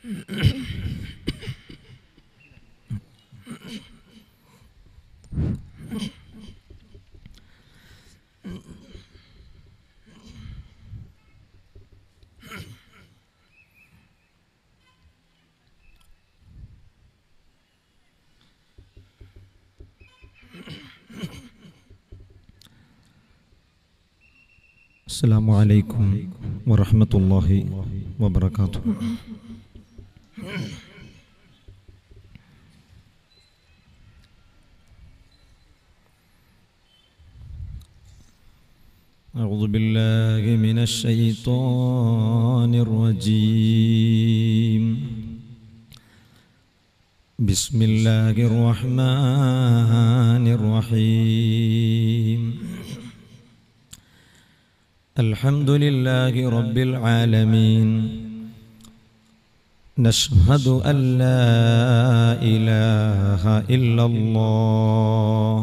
السلام عليكم ورحمة الله وبركاته أعوذ بالله من الشيطان الرجيم بسم الله الرحمن الرحيم الحمد لله رب العالمين نشهد أن لا إله إلا الله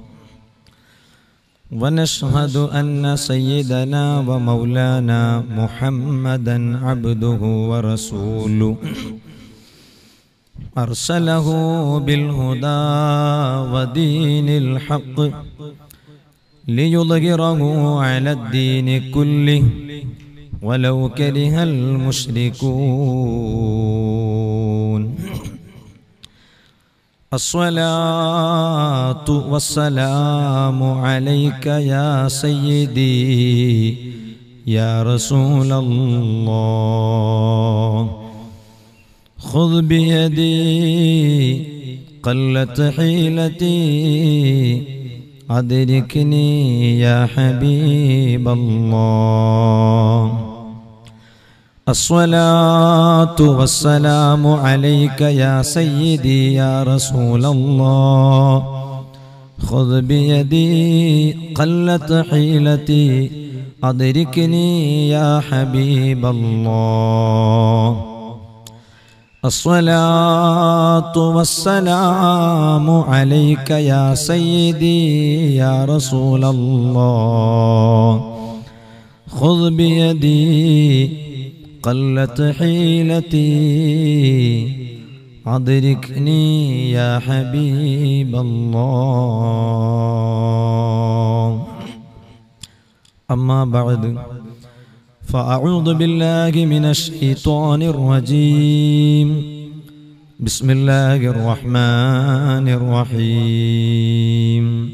ونشهد أن سيدنا ومولانا محمدا عبده ورسوله أرسله بالهدى ودين الحق ليظهره على الدين كله ولو كره المشركون الصلاة والسلام عليك يا سيدي يا رسول الله خذ بيدي قلت حيلتي أدركني يا حبيب الله الصلاة والسلام عليك يا سيدي يا رسول الله خذ بيدي قلت حيلتي أدركني يا حبيب الله الصلاة والسلام عليك يا سيدي يا رسول الله خذ بيدي قلت حيلتي أدركني يا حبيب الله أما بعد فأعوذ بالله من الشيطان الرجيم بسم الله الرحمن الرحيم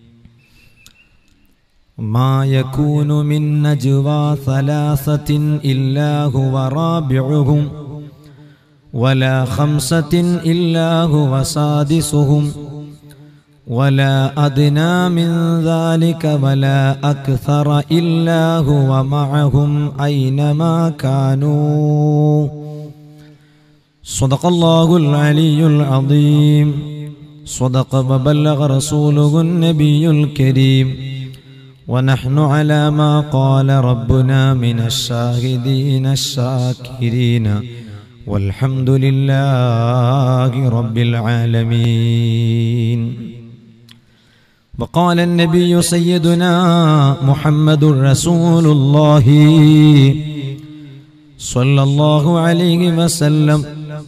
ما يكون من نجوى ثلاثة إلا هو رابعهم ولا خمسة إلا هو سادسهم ولا أدنى من ذلك ولا أكثر إلا هو معهم أينما كانوا صدق الله العلي العظيم صدق وبلغ رسوله النبي الكريم ونحن على ما قال ربنا من الشاهدين الشاكرين والحمد لله رب العالمين وقال النبي سيدنا محمد رسول الله صلى الله عليه وسلم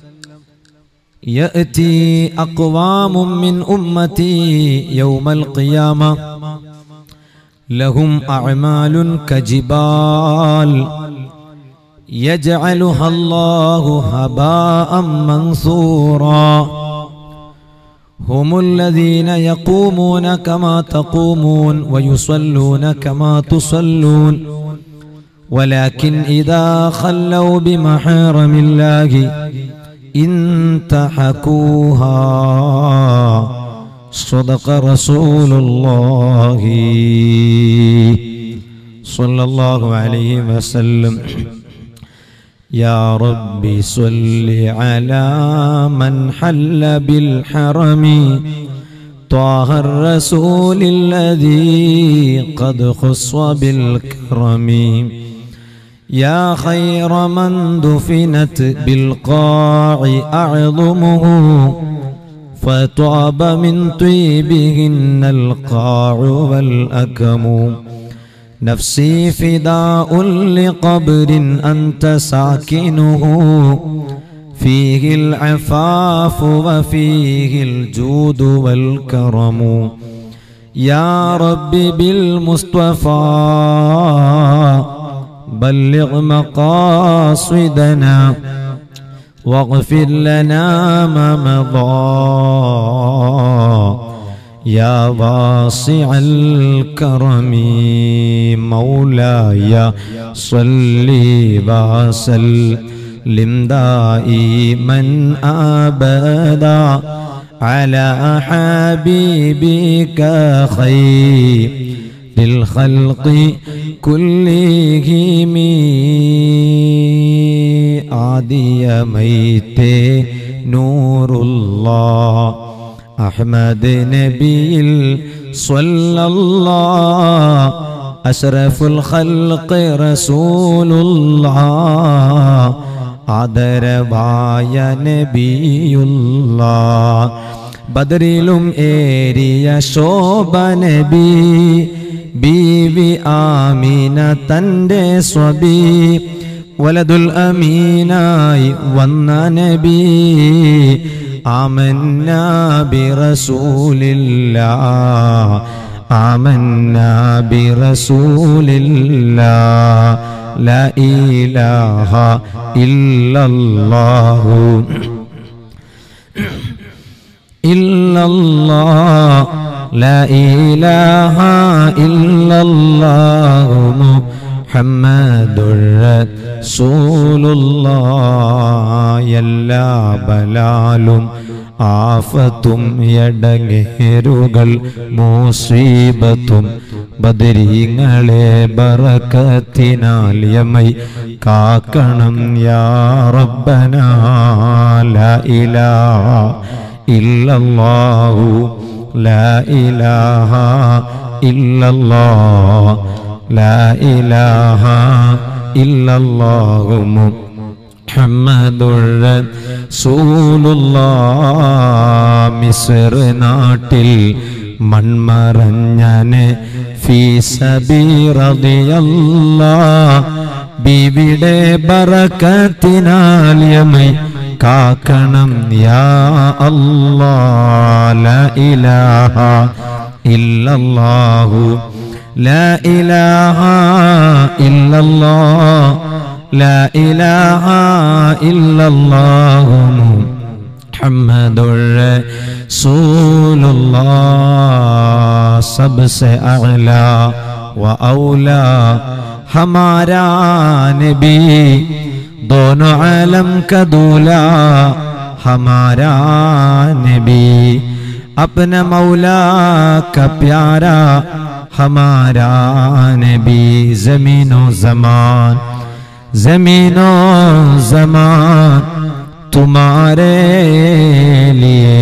يأتي أقوام من أمتي يوم القيامة لهم أعمال كجبال يجعلها الله هباء منثورا هم الذين يقومون كما تقومون ويصلون كما تصلون ولكن إذا خلوا بمحارم الله انتحكوها صدق رسول الله صلى الله عليه وسلم يا رب صل على من حل بالحرم طه الرسول الذي قد خص بالكرم يا خير من دفنت بالقاع أعظمه فطاب من طيبهن القاع والأكم نفسي فداء لقبر أنت ساكنه فيه العفاف وفيه الجود والكرم يا رب بالمصطفى بلغ مقاصدنا واغفر لنا ما مضى يا واسع الكرم مولاي صل وسلم دائما ابدا على حبيبك خير للخلق كلهم آدي ميت نور الله أحمد نبي صلى الله أشرف الخلق رسول الله ആദരവായ നബിയുള്ള ബദറിലും ഏരിയ ശോഭ നബി ബീവി ആമീന തൻ്റെ സ്വബി വലതുൽ അമീനായി വന്ന നബി ആമന്ന ബിറസൂലില്ല ആമന്ന ബിറസൂലില്ല لا إله إلا الله إلا الله لا إله إلا الله محمد رسول الله എല്ലാ ബലാലും ആഫത്തും എടങ്ങേരുകൾ മൂസീബത്തും ബദരീങ്ങളെ ബറക്കത്തിനാൽ യമൈ കാക്കണം യാ റബ്ബന ലാ ഇലാഹ ഇല്ലല്ലാഹു ലാ ഇലാഹ ഇല്ലല്ലാഹ് ലാ ഇലാഹ ഇല്ലല്ലാഹു മുഹമ്മദുർ റസൂലുള്ളാഹ് മിസ്ർ നാട്ടിൽ മൺമറഞ്ഞന് ബിവിടെ ബറക്കത്തിനാല്യമൈ കാക്കണം യാ അല്ലാ ലാ ഇലാഹ ഇല്ലല്ലാഹു ലാ ഇലാഹ ഇല്ലല്ലാഹ് ലാ ഇലാഹ ഇല്ലല്ലാഹു മുഹമ്മദുർ റസൂലുള്ളാह सबसे अगला व औला हमारा नबी दोनों आलम का दूल्हा हमारा नबी अपने मौला का प्यारा हमारा नबी जमीनों जमान जमीनों जमान तुम्हारे लिए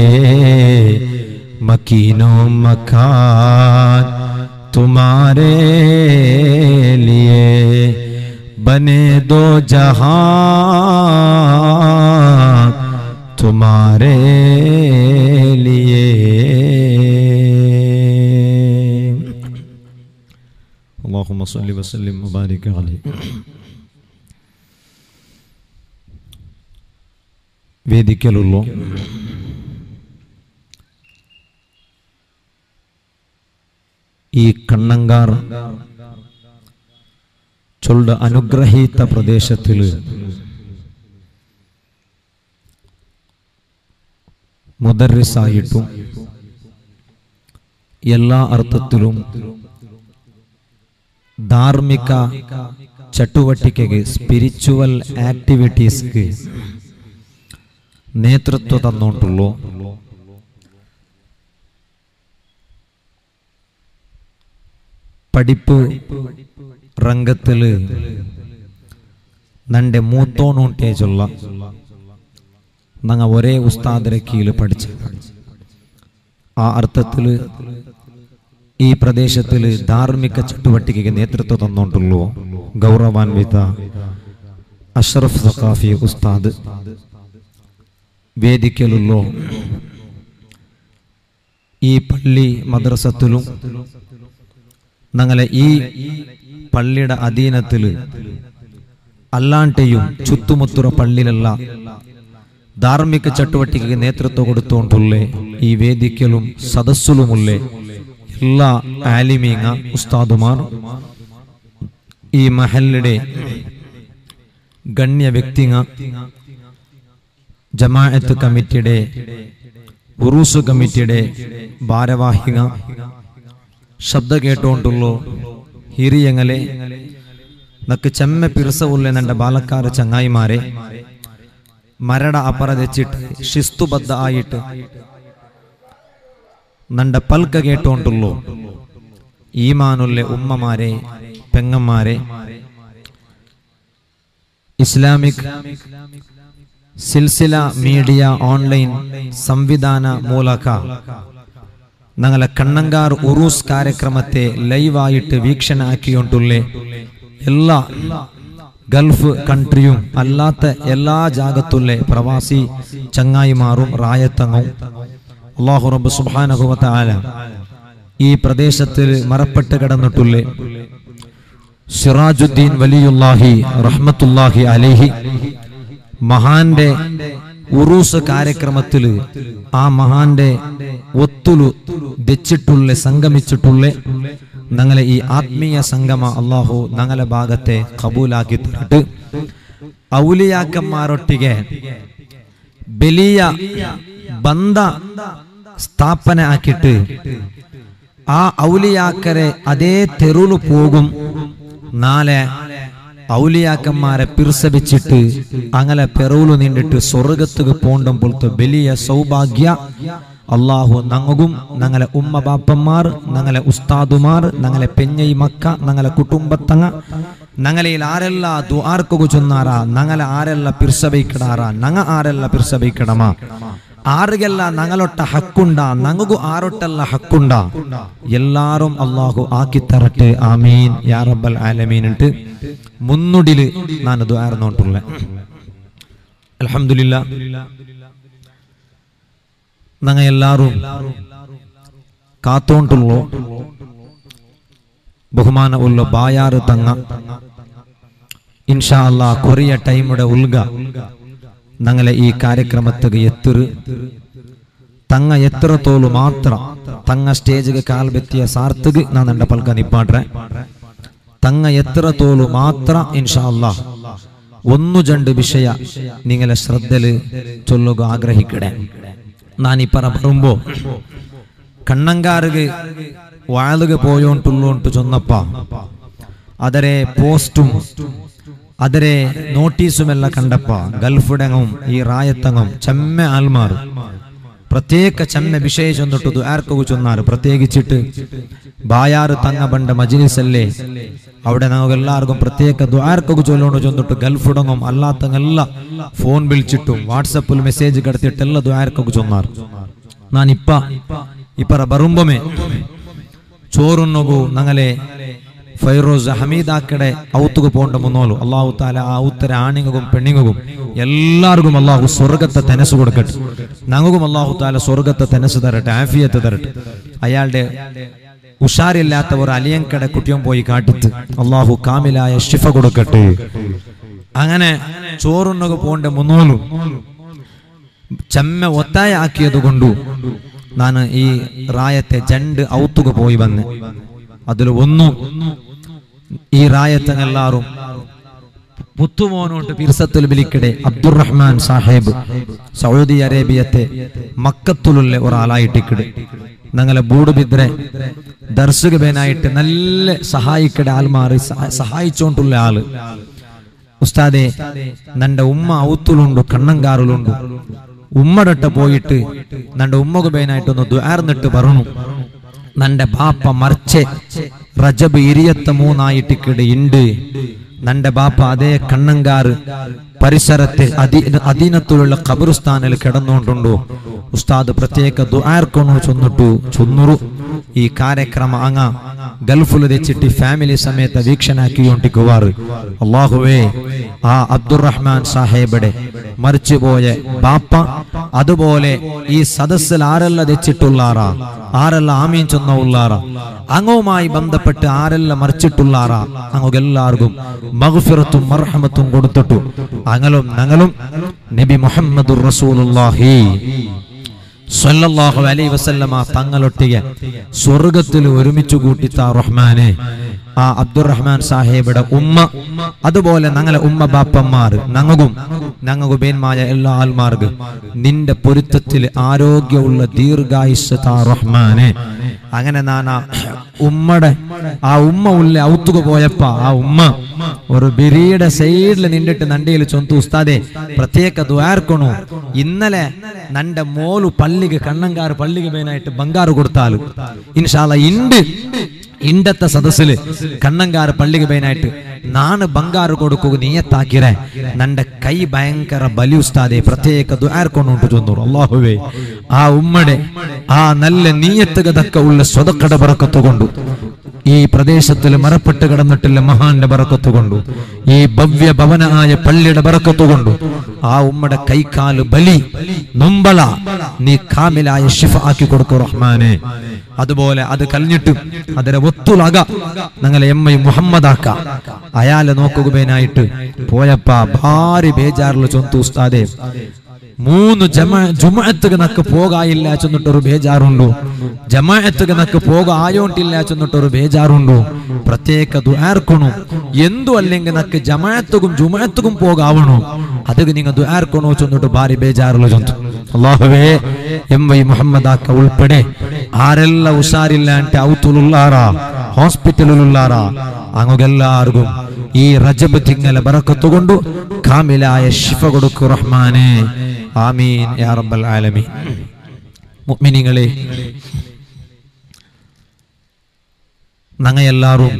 मकीनो मकान तुम्हारे लिए बने दो जहां तुम्हारे लिए اللهم صل وسلم وبارك عليه വേദിക്കലുള്ള ಈ ಕಣ್ಣಂಗಾರ್ ಚೊಲ್ಡ ಅನುಗ್ರಹೀತ ಪ್ರದೇಶത്തിൽ മുദറിസായിട്ടും എല്ലാ ಅರ್ಥത്തിലും ಧಾರ್ಮಿಕ ಚಟುವಟಿಕೆಗೆ ಸ್ಪಿರಿಚುವಲ್ ಆಕ್ಟಿವಿಟೀಸ್ಗೆ നേതൃത്വ തന്നോണ്ടുള്ളൂ പഠിപ്പ് ರಂಗത്തില് നന്റെ മൂത്തോണൂട്ടേജുള്ള നങ്ങ ഒരേ ഉസ്താദിരെ കീഴിൽ പഠിച്ച ആ അർത്ഥത്തില് ഈ പ്രദേശത്തില് ധാർമ്മിക ചട്ടുവട്ടിക്ക് നേതൃത്വം തന്നോണ്ടുള്ളൂ ഗൗരവാൻവിത അഷ്റഫ് സഖാഫി ഉസ്താദ് വേദിക്കലുള്ളോ ഈ പള്ളി മദ്രസത്തിലും ഞങ്ങളെ ഈ പള്ളിയുടെ അധീനത്തില് അല്ലാണ്ടെയും ചുത്തുമുത്തുറ പള്ളിയിലുള്ള ಧಾರ್ಮಿಕ ಚಟುವಟಿಕೆಗೆ ನೇತೃತ್ವ കൊടുത്തുകൊണ്ടുള്ളേ ഈ വേദിക്കലും സദസ്സിലുമുള്ളേ എല്ലാ ആലിമീങ്ങ ഉസ്താദുമാർ ഈ മഹലിടെ ഗണ്യ വ്യക്തിങ്ങ ജമാഅത്ത് കമ്മിറ്റിയുടെ ഉറൂസ് കമ്മിറ്റിയുടെ ഭാരവാഹിക ശബ്ദ കേട്ടുകൊണ്ടുള്ളൂ ಹಿರಿಯಂಗಲೆ ನಕ್ಕು ಚೆಮ್ಮೆ ಪಿರ್ಸವುಲ್ಲೆ ನಂಡ ಬಾಲಕಾರ ಚಂಗಾಯಿಮಾರೆ മരട അപ്പറതെച്ചിട്ട് ശിസ്തുബദ്ധ ആയിട്ട് നണ്ട പൽക്ക കേട്ടോണ്ടുള്ളൂ ഈമാനുല്ലെ ഉമ്മമാരെ പെങ്ങന്മാരെ ഇസ്ലാമിക് സിൽസില മീഡിയ ഓൺലൈൻ സംവിധാന ಮೂಲಕ ഞങ്ങളെ കണ്ണങ്കാർ ഉറൂസ് കാര്യക്രമത്തെ ലൈവായിട്ട് വീക്ഷണ ആക്കിയോണ്ടുള്ളേ എല്ലാ ഗൾഫ് കൺട്രിയും അല്ലാത്ത എല്ലാ ജാഗത്തുള്ള പ്രവാസി ചങ്ങായിമാറും റായത്തങ്ങും അള്ളാഹു റബ്ബ് സുബ്ഹാനഹുവത്ത ആല ഈ പ്രദേശത്തിൽ മറപ്പെട്ട് കിടന്നിട്ടുള്ളേ സിറാജുദ്ദീൻ വലിയുല്ലാഹി റഹ്മത്തുല്ലാഹി അലേഹി മഹാന്റെ ഉറൂസ് കാര്യക്രമത്തിൽ ആ മഹാന്റെ ഒത്തുലു വെച്ചിട്ടുള്ള സംഗമിച്ചിട്ടുള്ള ഞങ്ങളെ ഈ ആത്മീയ സംഗമ അള്ളാഹു ഞങ്ങളെ ഭാഗത്തെ കബൂലാക്കി തരട്ട് ഔലിയാക്കന്മാരൊട്ടിಗೆ വലിയ ബന്ധ സ്ഥാപന ആക്കിയിട്ട് ആ ഔലിയാക്കരെ അതേ തെരുളു പോകും നാളെ ഔലിയാക്കന്മാരെ പിർസവിച്ചിട്ട് അങ്ങനെ പെറൂലു നീണ്ടിട്ട് സ്വർഗത്തുക്ക് പോണ്ടും പോലത്തെ വലിയ സൗഭാഗ്യ അള്ളാഹു ഞങ്ങും ഞങ്ങളെ ഉമ്മ ബാപ്പന്മാർ ഞങ്ങളെ ഉസ്താദുമാർ ഞങ്ങളെ പെഞ്ഞൈ മക്ക ഞങ്ങളെ കുടുംബത്തങ്ങ ഞങ്ങളിൽ ആരെല്ല ദ്വാർക്കു ചൊന്നാറാ ഞങ്ങളെ ആരെല്ല പിർസവയ്ക്കിടാറാ ഞങ്ങ ആരെല്ല പിർസവയ്ക്കിടമാ ആറുകെല്ല ഞങ്ങളൊട്ട ഹക്കുണ്ട ഞങ്ങു ആരൊട്ടല്ല ഹക്കുണ്ട എല്ലാരും അള്ളാഹു ആക്കി തരട്ടെ ആമീൻ യാ റബ്ബൽ ആലമീൻ ഇട്ട് മുന്നുടില് ഞാൻ ദ്വാർന്നോട്ടുള്ള അലഹമില്ല ഞങ്ങ എല്ലാരും കാത്തോണ്ടുള്ളോ ബഹുമാന ഉള്ള ബായാറ് തങ്ങ ഇൻഷാ അല്ലാ കൊറിയ ടൈമുടെ ഉൽഗ ഞങ്ങളെ ഈ ಕಾರ್ಯಕ್ರಮಕ್ಕೆ ಎತ್ತರು ತಂಗ ಎತ್ತರ ತೋಲು ಮಾತ್ರ ತಂಗ ಸ್ಟೇಜ್ಗೆ ಕಾಲ್ ಬೆತ್ತಿಯ ಸಾರ್ಥಗೆ ನಾನು ಎಂಡ ಪಲ್ಕ ನಿಪ್ಪಾಡ್ರೆ ತಂಗ ಎತ್ತರ ತೋಲು ಮಾತ್ರ ಇನ್ಶಾ ಅಲ್ಲಾ ಒಂದು ಜಂಡು ವಿಷಯ ನಿಂಗಲ ശ്രദ്ധല് ചൊല്ലുക ആഗ്രഹിക്കടെ നാനിപ്പറ പറയുമ്പോ കണ്ണങ്കാറുക വാളുക പോയോണ്ടുള്ളോണ്ട് ചൊന്നപ്പ ಅದരെ പോസ്റ്റും ಅದരെ നോട്ടീസുമെല്ല കണ്ടപ്പ ഗൾഫുടങ്ങും ഈ റായത്തങ്ങും ചെമ്മ ആൽമാർ പ്രത്യേക ചെമ്മ വിഷയ ചൊന്നിട്ട് ദ്വാർക്കു ചൊന്നാറ് പ്രത്യേകിച്ചിട്ട് ബായാറ് തങ്ങ ബണ്ട മജിലിസല്ലേ അവിടെ നമുക്ക് എല്ലാവർക്കും പ്രത്യേക ദ്വാർക്കു ചൊല്ലോണ്ട് ചൊന്നിട്ട് ഗൾഫുടങ്ങും അല്ലാത്തങ്ങല്ല ഫോൺ വിളിച്ചിട്ടും വാട്സപ്പിൽ മെസ്സേജ് കടത്തിയിട്ടെല്ലാം ദ്വാർക്കു ചൊന്നാറ് നാനിപ്പ ഇപ്പറ ബറുമ്പമേ ചോറുന്നോಗು ഞങ്ങളെ ഫൈറോസ് ഹമീദാക്കടെ ഔത്തുക പോണ്ട മുന്നോലു അള്ളാഹു താല ആ ഉത്തര ആണിങ്ങും പെണ്ണിങ്ങും എല്ലാവർക്കും അള്ളാഹു സ്വർഗത്തെ തെനസ് കൊടുക്കട്ടെ ഞങ്ങൾക്കും അള്ളാഹു താല സ്വർഗത്തെ തെനസ് തരട്ടെ ആഫിയത്ത് തരട്ടെ അയാളുടെ ഉഷാരില്ലാത്ത ഒരു അലിയങ്കട കുട്ടിയും പോയി കാട്ടിത്ത് അള്ളാഹു കാമിലായ ഷിഫ കൊടുക്കട്ടെ അങ്ങനെ ചോറുണ്ണക പോണ്ട മുന്നോലു ചെമ്മ ഒത്തായ ആക്കിയത് കൊണ്ടു ನಾನು ಈ ರಾಯತೆ ಜಂಡ್ ಔತುಗ പോയി വന്ന് അതിൽ ഒന്നും ഈ റായത്തനെല്ലാരും പുത്തുമോനോട്ട് പിർസത്തുൽ ബിലിക്കടെ അബ്ദുറഹ്മാൻ സാഹേബ് സൗദി അറേബ്യത്തെ മക്കത്തുലുള്ള ഒരാളായിട്ടിക്കട് ഞങ്ങളെ ബൂട് ബിദ്രെ ദർശക ബേനായിട്ട് നല്ല സഹായിക്കടെ ആൽമാറി സഹായിച്ചോണ്ടുള്ള ആള് ഉസ്താദെ നന്റെ ഉമ്മ ഔത്തുലുണ്ട് കണ്ണങ്കാറിലുണ്ട് ഉമ്മടട്ട പോയിട്ട് നന്റെ ഉമ്മക്ക് ബേനായിട്ടൊന്ന് ദ്വാർന്നിട്ട് പറഞ്ഞു നന്റെ ബാപ്പ മറിച്ച് റജബ് ഇരിയത്ത മൂന്നായിട്ടിക്കിടെ ഉണ്ട് നന്റെ ബാപ്പ അതേ കണ്ണങ്കാറ് പരിസരത്തെ അതി അധീനത്തിലുള്ള ഖബറുസ്ഥാനിൽ കിടന്നുകൊണ്ടുണ്ടോ ഉസ്താദ് പ്രത്യേക ദ്വാർക്കൊന്നു ചൊന്നിട്ടു ചൊന്നുറു ഈ ಕಾರ್ಯಕ್ರಮ ಅಂಗ ഗൾഫിൽ വെച്ചിട്ട് ഫാമിലി സമേത വീക്ഷണാക്കിക്കൊണ്ടിരിക്കുവാറ് അള്ളാഹുവേ ആ അബ്ദുറഹ്മാൻ സാഹേബയുടെ മരിച്ചുപോയ ബാപ്പ അതുപോലെ ഈ സദസ്സിൽ ആരെല്ലാം വെച്ചിട്ടുള്ളാറാ ആരെല്ലാം ആമീൻ ചൊന്ന ഉള്ളാറാ അങ്ങുമായി ബന്ധപ്പെട്ട് ആരെല്ലാം മറിച്ചിട്ടുള്ളാറാ അങ്ങ് എല്ലാവർക്കും മഗ്ഫിറത്തും മർഹമത്തും കൊടുത്തിട്ടു അങ്ങലും ഞങ്ങളും നബി മുഹമ്മദുർ റസൂലുള്ളാഹി സ്വല്ലല്ലാഹു അലൈഹി വസല്ലമ തങ്ങളൊട്ടിಗೆ സ്വർഗത്തിൽ ഒരുമിച്ച് കൂട്ടിത്ത റഹ്മാനെ ആ അബ്ദുറഹ്മാൻ സാഹേബിയുടെ ഉമ്മ അതുപോലെ ഞങ്ങളെ ഉമ്മ ബാപ്പന്മാർ ഞങ്ങൾക്കും ഞങ്ങൾക്ക് ബേന്മായ എല്ലാ ആൾമാർക്ക് നിന്റെ പൊരുത്തത്തിൽ ആരോഗ്യമുള്ള ദീർഘായുസ് താ റഹ്മാനെ അങ്ങനെ ഞാൻ ആ ഉമ്മയുടെ ആ ഉമ്മ ഉള്ള ഔത്തുക പോയപ്പ ആ ഉമ്മ ഒരു ബിരിയുടെ സൈഡിൽ നിന്നിട്ട് നണ്ടിയിൽ ചൊന്തു ഉസ്താദെ പ്രത്യേക ദ്വാർക്കണു ഇന്നലെ നന്റെ മോളു പള്ളിക്ക് കണ്ണങ്കാറ് പള്ളിക്ക് മേനായിട്ട് ബംഗാറ് കൊടുത്താലും ഇൻഷാല്ല ഇണ്ട് ഇണ്ടത്തെ സദസ്സില് കണ്ണങ്കാറ് പള്ളിക്ക് മേനായിട്ട് നാണ് ബംഗാറ് കൊടുക്കുക നീയത്താക്കിരെ നന്റെ കൈ ഭയങ്കര ബലി ഉസ്താദെ പ്രത്യേക ദ്വാർക്കൊണ്ടുണ്ട് ചൊന്നു അള്ളാഹുവേ ആ ഉമ്മയുടെ ആ നല്ല നീയത്തുക തക്ക ഉള്ള സ്വതക്കട പറക്കത്ത് കൊണ്ടു ഈ പ്രദേശത്തിൽ മറപ്പെട്ട് കിടന്നിട്ടുള്ള മഹാന്റെ ബറക്കത്ത് കൊണ്ടു ഈ ഭവ്യ ഭവനായ പള്ളിയുടെ ബറക്കത്ത് കൊണ്ടു ആ ഉമ്മയുടെ കൈക്കാല് ബലി നുമ്പള നീ കാമിലായ ഷിഫ ആക്കി കൊടുക്കു റഹ്മാനെ അതുപോലെ അത് കലിഞ്ഞിട്ട് അതിനെ ഒത്തുലക ഞങ്ങളെ എമ്മയും മുഹമ്മദാക്ക അയാളെ നോക്കുകയായിട്ട് പോയപ്പ ഭാരി ബേജാറിൽ ചൊന്തു ഉസ്താദേ മൂന്ന് ജമ ജുമഅത്തുക്ക് നക്ക് പോകായില്ല ചെന്നിട്ടൊരു ബേജാറുണ്ടു ജമാഅത്തുക്ക് നക്ക് പോകായോണ്ടില്ല ചെന്നിട്ടൊരു ബേജാറുണ്ടു പ്രത്യേക ദുആർക്കണു എന്തു അല്ലെങ്കിൽ നക്ക് ജമാഅത്തുക്കും ജുമഅത്തുക്കും പോകാവണു ಅದಕ್ಕೆ നിങ്ങൾ ദ്വാർക്കണോ ചെന്നിട്ട് ഭാരി ബേജാറുള്ള ചൊന്തു അള്ളാഹുവേ എം വൈ മുഹമ്മദ് ആക്ക ഉൾപ്പെടെ ആരെല്ലാം ഉഷാറില്ല అంటే ഔത്തുലുള്ളാറാ ഹോസ്പിറ്റലിലുള്ളാറാ അങ്ങെല്ലാവർക്കും ഈ റജബ് തിങ്ങല ബറക്കത്തുകൊണ്ട് കാമിലായ ഷിഫ കൊടുക്കു റഹ്മാനെ ആമീൻ യാ റബ്ബൽ ആലമീൻ മുഅ്മിനീങ്ങളെ ഞങ്ങയെല്ലാരും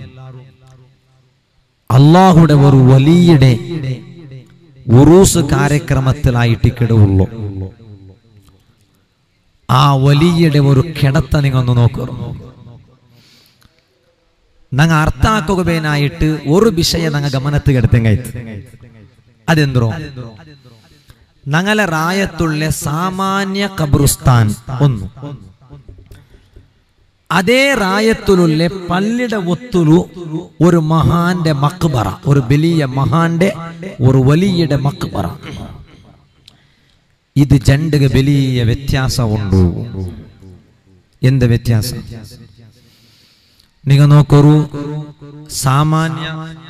അള്ളാഹുടെ ഒരു വലിയുടെ ഉറൂസ് കാര്യക്രമത്തിലായിട്ട് കിടവുള്ളൂ ആ വലിയുടെ ഒരു കിടത്ത നിങ്ങൾ ഒന്ന് നോക്കൂ നങ്ങ അർത്ഥാക്കുകനായിട്ട് ഒരു വിഷയം നങ്ങ ഗമനത്ത് കിടത്തെങ്കാಯ್ತು അതെന്തോ ഞങ്ങളെ റായത്തുള്ള സാമാന്യ കബ്രുസ്ഥാൻ ഒന്ന് അതേ റായത്തുലുള്ള പള്ളിയുടെ ഒത്തുലു ഒരു മഹാന്റെ മക്ബറ ഒരു വലിയ മഹാന്റെ ഒരു വലിയുടെ മക്ബറ ഇത് ജണ്ടുക വലിയ വ്യത്യാസമുണ്ടു എന്ത് വ്യത്യാസം നിങ്ങൾ നോക്കൊരു സാമാന്യ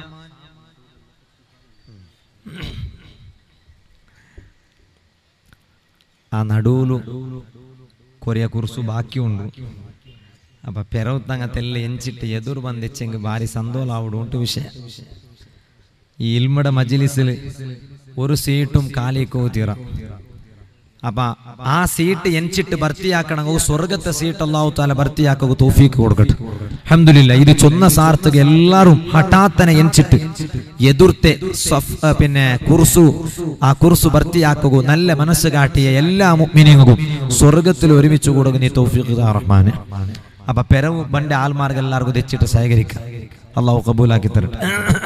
ಆ ನಡುವಲು ಕೊರೆಯ ಕುರ್ಸು ಬಾಕಿ ಉಂಡು ಅಪ್ಪ ಪೆರವು ತಂಗತ್ತೆಲ್ಲ ಎಂಚಿಟ್ಟು ಎದುರು ಬಂದೆಚ್ಚೆಂಗೆ ಭಾರಿ ಸಂದೋಲ ಆವಿಡು ಉಂಟು ವಿಷಯ ഈ ഇൽമയുടെ മജിലിസിൽ ഒരു സീറ്റും കാലി കൂത്തിറ അപ്പൊ ആ സീറ്റ് എൻച്ചിട്ട് ഭർത്തിയാക്കണമെങ്കിൽ സ്വർഗത്തെ സീറ്റ് അള്ളാഹു താല ഭർത്തിയാക്കുക തോഫീക്ക് കൊടുക്കട്ടെ അഹമ്മദില്ല ഇത് ചൊന്ന സാർത്തുക എല്ലാരും ഹഠാത്തനെ എൻച്ചിട്ട് എതിർത്തെ സഫ് ആ, പിന്നെ കുർസു ആ കുർസു ഭർത്തിയാക്കുക നല്ല മനസ്സ് കാട്ടിയ എല്ലാ മുഗ്മിനിങ്ങും സ്വർഗത്തിൽ ഒരുമിച്ച് കൊടുക്കുന്ന ഈ തൗഫീഖ് താ റഹ്മാന് അപ്പൊ പെരവ് ബണ്ട് ആൽമാർക്ക് എല്ലാവർക്കും തെച്ചിട്ട് സഹകരിക്കാം അള്ളാഹു കബൂലാക്കി തരട്ടെ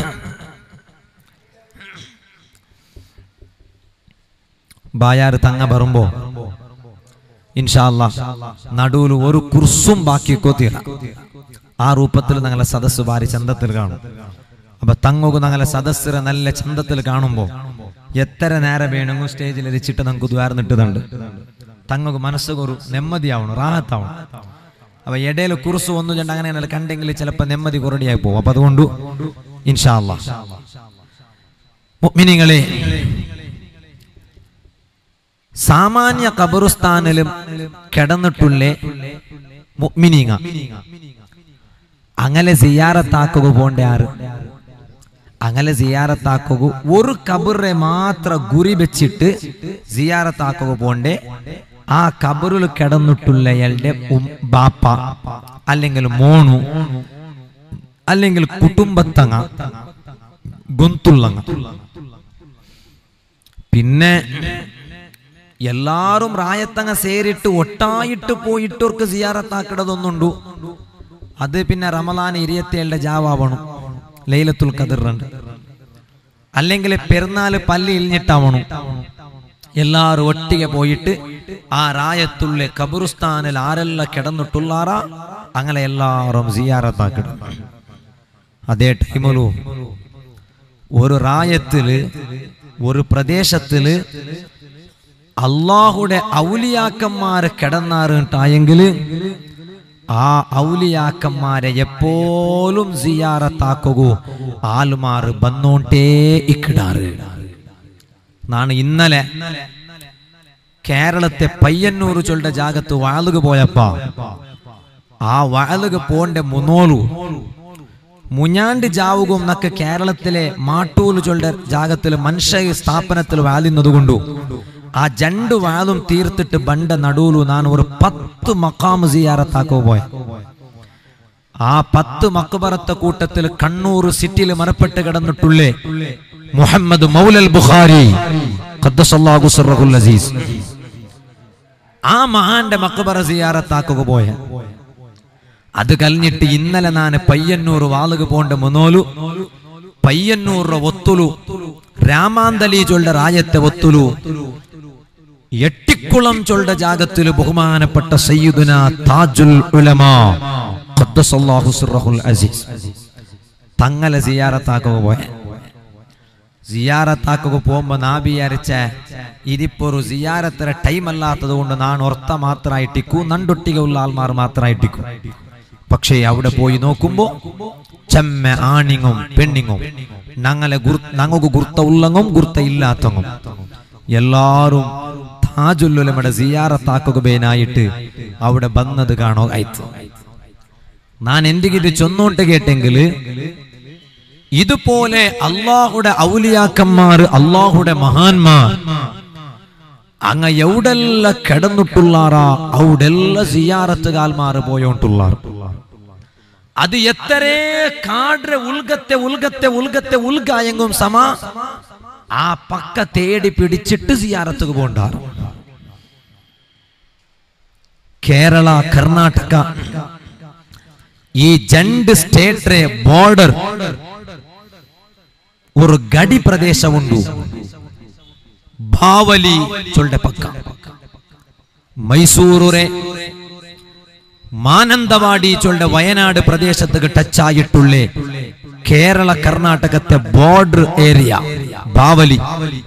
ബായാറ് തങ്ങ ബറുമ്പോ ഇൻഷാല്ല നടുവിൽ ഒരു കുർസും ബാക്കി കൊത്തിറ ആ രൂപത്തിൽ ഞങ്ങളെ സദസ്സ് ഭാരി ചന്തത്തിൽ കാണും അപ്പൊ തങ്ങുക ഞങ്ങളെ സദസ്സിനെ നല്ല ചന്തത്തിൽ കാണുമ്പോ എത്ര നേരം വേണമെങ്കിൽ സ്റ്റേജിൽ എരിച്ചിട്ട് നമുക്ക് ദ്വാർന്നിട്ടുന്നുണ്ട് തങ്ങക്ക് മനസ്സുക ഒരു നെമ്മതിയാവണം റാഹത്താവണം അപ്പൊ ഇടയിൽ കുറിസ് ഒന്നു രണ്ട് അങ്ങനെ കണ്ടെങ്കിൽ ചിലപ്പോ നെമ്മതി കുറടിയായി പോകും അപ്പൊ അതുകൊണ്ട് ഇൻഷാല്ല മുഅ്മിനീങ്ങളെ സാമാന്യ ഖബറുസ്ഥാനിലും കിടന്നിട്ടുള്ള മുഅ്മിനീങ്ങ അങ്ങനെ സിയാറത്താക്കുക പോണ്ട ആറ് അങ്ങനെ സിയാറത്താക്കുക ഒരു കബറെ മാത്ര ഗുരി വെച്ചിട്ട് സിയാറത്താക്കുക പോണ്ടേ ആ കബറിൽ കിടന്നിട്ടുള്ളയാളുടെ ഉം- ബാപ്പ അല്ലെങ്കിൽ മോണു അല്ലെങ്കിൽ കുടുംബത്തങ്ങ ഗൊന്തുള്ളങ്ങ പിന്നെ എല്ലാരും റായത്തങ്ങ സേരിട്ട് ഒട്ടായിട്ട് പോയിട്ടവർക്ക് സിയാറത്താക്കിടതൊന്നുണ്ടു അത് പിന്നെ റമലാൻ ഇരുപത്തിയേഴിന്റെ ജാവാവണം ലൈലത്തുൽ ഖദറുണ്ട് അല്ലെങ്കിൽ പെരുന്നാള് പല്ലി ഇലിഞ്ഞിട്ടാവണം എല്ലാരും ഒട്ടിಗೆ പോയിട്ട് ആ റായത്തുള്ള കബറുസ്ഥാനിൽ ആരെല്ലാം കിടന്നിട്ടുള്ളാറ അങ്ങനെ എല്ലാരും സിയാറത്താക്കിടും അതേ ടൈമിലു ഒരു റായത്തില് ഒരു പ്രദേശത്തില് അള്ളാഹുടെ ഔലിയാക്കന്മാര് കിടന്നാറുണ്ടായെങ്കിൽ ആ ഔലിയാക്കന്മാരെ എപ്പോലും സിയാറത്താക്കുകൂ ആലുമാറ് ബന്നോണ്ടേ ഇക്കിടാറ് നാണ് ഇന്നലെ കേരളത്തെ പയ്യന്നൂർ ചൊല്ലുടെ ജാഗത്ത് വാളുക പോയപ്പ ആ വാളുക പോണ്ട മുന്നോളു മുഞ്ഞാണ്ട് ജാവുകും എന്നൊക്കെ കേരളത്തിലെ മാട്ടൂല് ചൊല്ലുടെ ജാഗത്തിൽ മനുഷ്യ സ്ഥാപനത്തിൽ വാലിന്നതുകൊണ്ടു ആ ജണ്ട് വാലും തീർത്തിട്ട് ബണ്ട നടുവിലു ನಾನು ഒരു പത്ത് മക്കാമ് സിയാറത്താക്കോ പോയ ആ പത്ത് മക്ബറത്തെ കൂട്ടത്തിൽ കണ്ണൂർ സിറ്റിയിൽ മറപ്പെട്ട് കിടന്നിട്ടുള്ളേ മുഹമ്മദ് മൗലൽ ബുഖാരി ഖദ്ദസല്ലാഹു സിർറഹുൽ അസീസ് ആ മഹാന്റെ മക്ബറ സിയാറത്താക്കുക പോയ അത് കഴിഞ്ഞിട്ട് ഇന്നലെ ನಾನು പയ്യന്നൂർ വാളുക പോണ്ട മുന്നോലു പയ്യന്നൂർ ഒത്തുലു രാമാന്തലി ചൊല്ല രായത്തെ ഒത്തുലു എട്ടിക്കുളം ചൊല്ല ജാഗത്തിൽ ബഹുമാനപ്പെട്ട സയ്യിദുന താജുൽ ഉലമാ ഖദ്ദസല്ലാഹു സിർറഹുൽ അസീസ് തങ്ങളെ സിയാറത്താക്കുക പോയ സിയാറത്താക്കുക പോകുമ്പോ നാ വിചാരിച്ച ഇതിപ്പോ ഒരു സിയാറത്തിലെ ടൈം അല്ലാത്തത് കൊണ്ട് നാൻ ഒർത്ത മാത്രമായിട്ടിക്കൂ നണ്ടൊട്ടിക ഉള്ള ആൾമാർ മാത്രമായിട്ടിക്കൂ പക്ഷേ അവിടെ പോയി നോക്കുമ്പോ ചെമ്മ ആണിങ്ങും പെണ്ണിങ്ങും ഞങ്ങളെ ഞങ്ങൾക്ക് ഗുർത്ത ഉള്ളങ്ങും ഗുർത്ത ഇല്ലാത്തങ്ങും എല്ലാരും താജുല്ലുലമയുടെ സിയാറത്താക്കുക ബേനായിട്ട് അവിടെ വന്നത് കാണോ ആയിത്ത് ഞാൻ എന്തിക്ക് ഇത് ചൊന്നോട്ട് കേട്ടെങ്കിൽ ഇതുപോലെ അള്ളാഹുടെ ഔലിയാക്കന്മാർ അള്ളാഹുടെ മഹാന്മാർ അങ്ങ എവിടെല്ല കിടന്നിട്ടുള്ളാറാ അവിടെല്ല സിയാറത്തുകാൽമാർ പോയോണ്ടുള്ളാർ അത് എത്രേ കാಡ್ರೆ ഉൽഗത്തെ ഉൽഗത്തെ ഉൽഗത്തെ ഉൽഗായെങ്കും സമ ആ പക്ക തേടി പിടിച്ചിട്ട് സിയാറത്തുക പോണ്ടാറ് കേരള കർണാടക ഈ രണ്ട് സ്റ്റേറ്റ് ബോർഡർ ഒരു ಗಡಿ ಪ್ರದೇಶ ಉಂಟು ಬಾವಲಿ ಚೊಲ್ಡೆ ಪಕ್ಕ മൈസൂറുരെ മാനന്തവാടി ചൊല്ലുടെ വയനാട് പ്രദേശത്തേക്ക് ടച്ച് ആയിട്ടുള്ളേ കേരള കർണാടകത്തെ ബോർഡർ ഏരിയ ബാവലി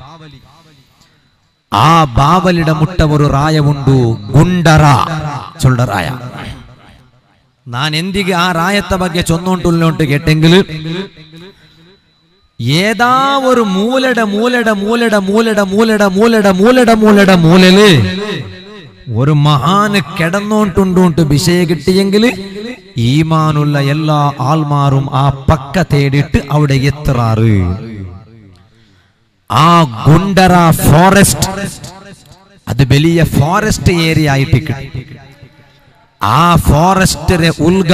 ആ ബാവലിയുടെ മുട്ട ഒരു റായവുണ്ടു ഗുണ്ടറ ചൊല്ലുടെ റായ നാൻ എന്തിಗೆ ആ റായത്തെ ಬಗ್ಗೆ ചൊന്നോണ്ടുള്ളോണ്ട് കേട്ടെങ്കിൽ ഏതാ ഒരു മൂലയുടെ മൂലയുടെ മൂലയുടെ മൂലയുടെ മൂലയുടെ മൂലയുടെ മൂലയുടെ മൂലയുടെ മൂലല് ഒരു മഹാന് കിടന്നോണ്ടുണ്ടോണ്ട് വിഷയ കിട്ടിയെങ്കിൽ ഈമാനുള്ള എല്ലാ ആൾമാരും ആ പക്ക തേടിയിട്ട് അവിടെ എത്താറ് ആ ഗുണ്ടറ ഫോറസ്റ്റ് അത് വലിയ ഫോറസ്റ്റ് ഏരിയ ആയിട്ട് കിട്ടി ആ ഫോറസ്റ്റിലെ ഉൽഗ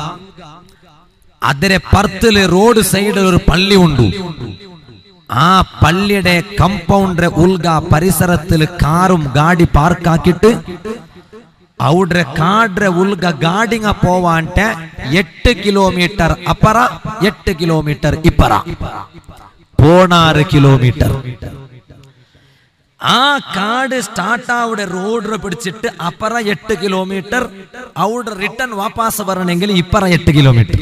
അതിരെ പർത്തില് റോഡ് സൈഡിൽ ഒരു പള്ളി ഉണ്ട് ആ പള്ളിയുടെ കമ്പൗണ്ടറെ ഉൽഗ പരിസരത്തിൽ കാറും ഗാഡി പാർക്കാക്കിട്ട് അവിടെ കാಡ್ರೆ ഉൽഗ ഗാഡിങ്ങ പോവാಂಟೆ എട്ട് കിലോമീറ്റർ അപ്പറ എട്ട് കിലോമീറ്റർ ഇപ്പറ പോണാറ് കിലോമീറ്റർ ആ കാട് സ്റ്റാർട്ട് അവിടെ റോഡ് പിടിച്ചിട്ട് അപ്പറ എട്ട് കിലോമീറ്റർ അവിടെ റിട്ടേൺ വാപ്പാസ് വരണമെങ്കിൽ ഇപ്പറ എട്ട് കിലോമീറ്റർ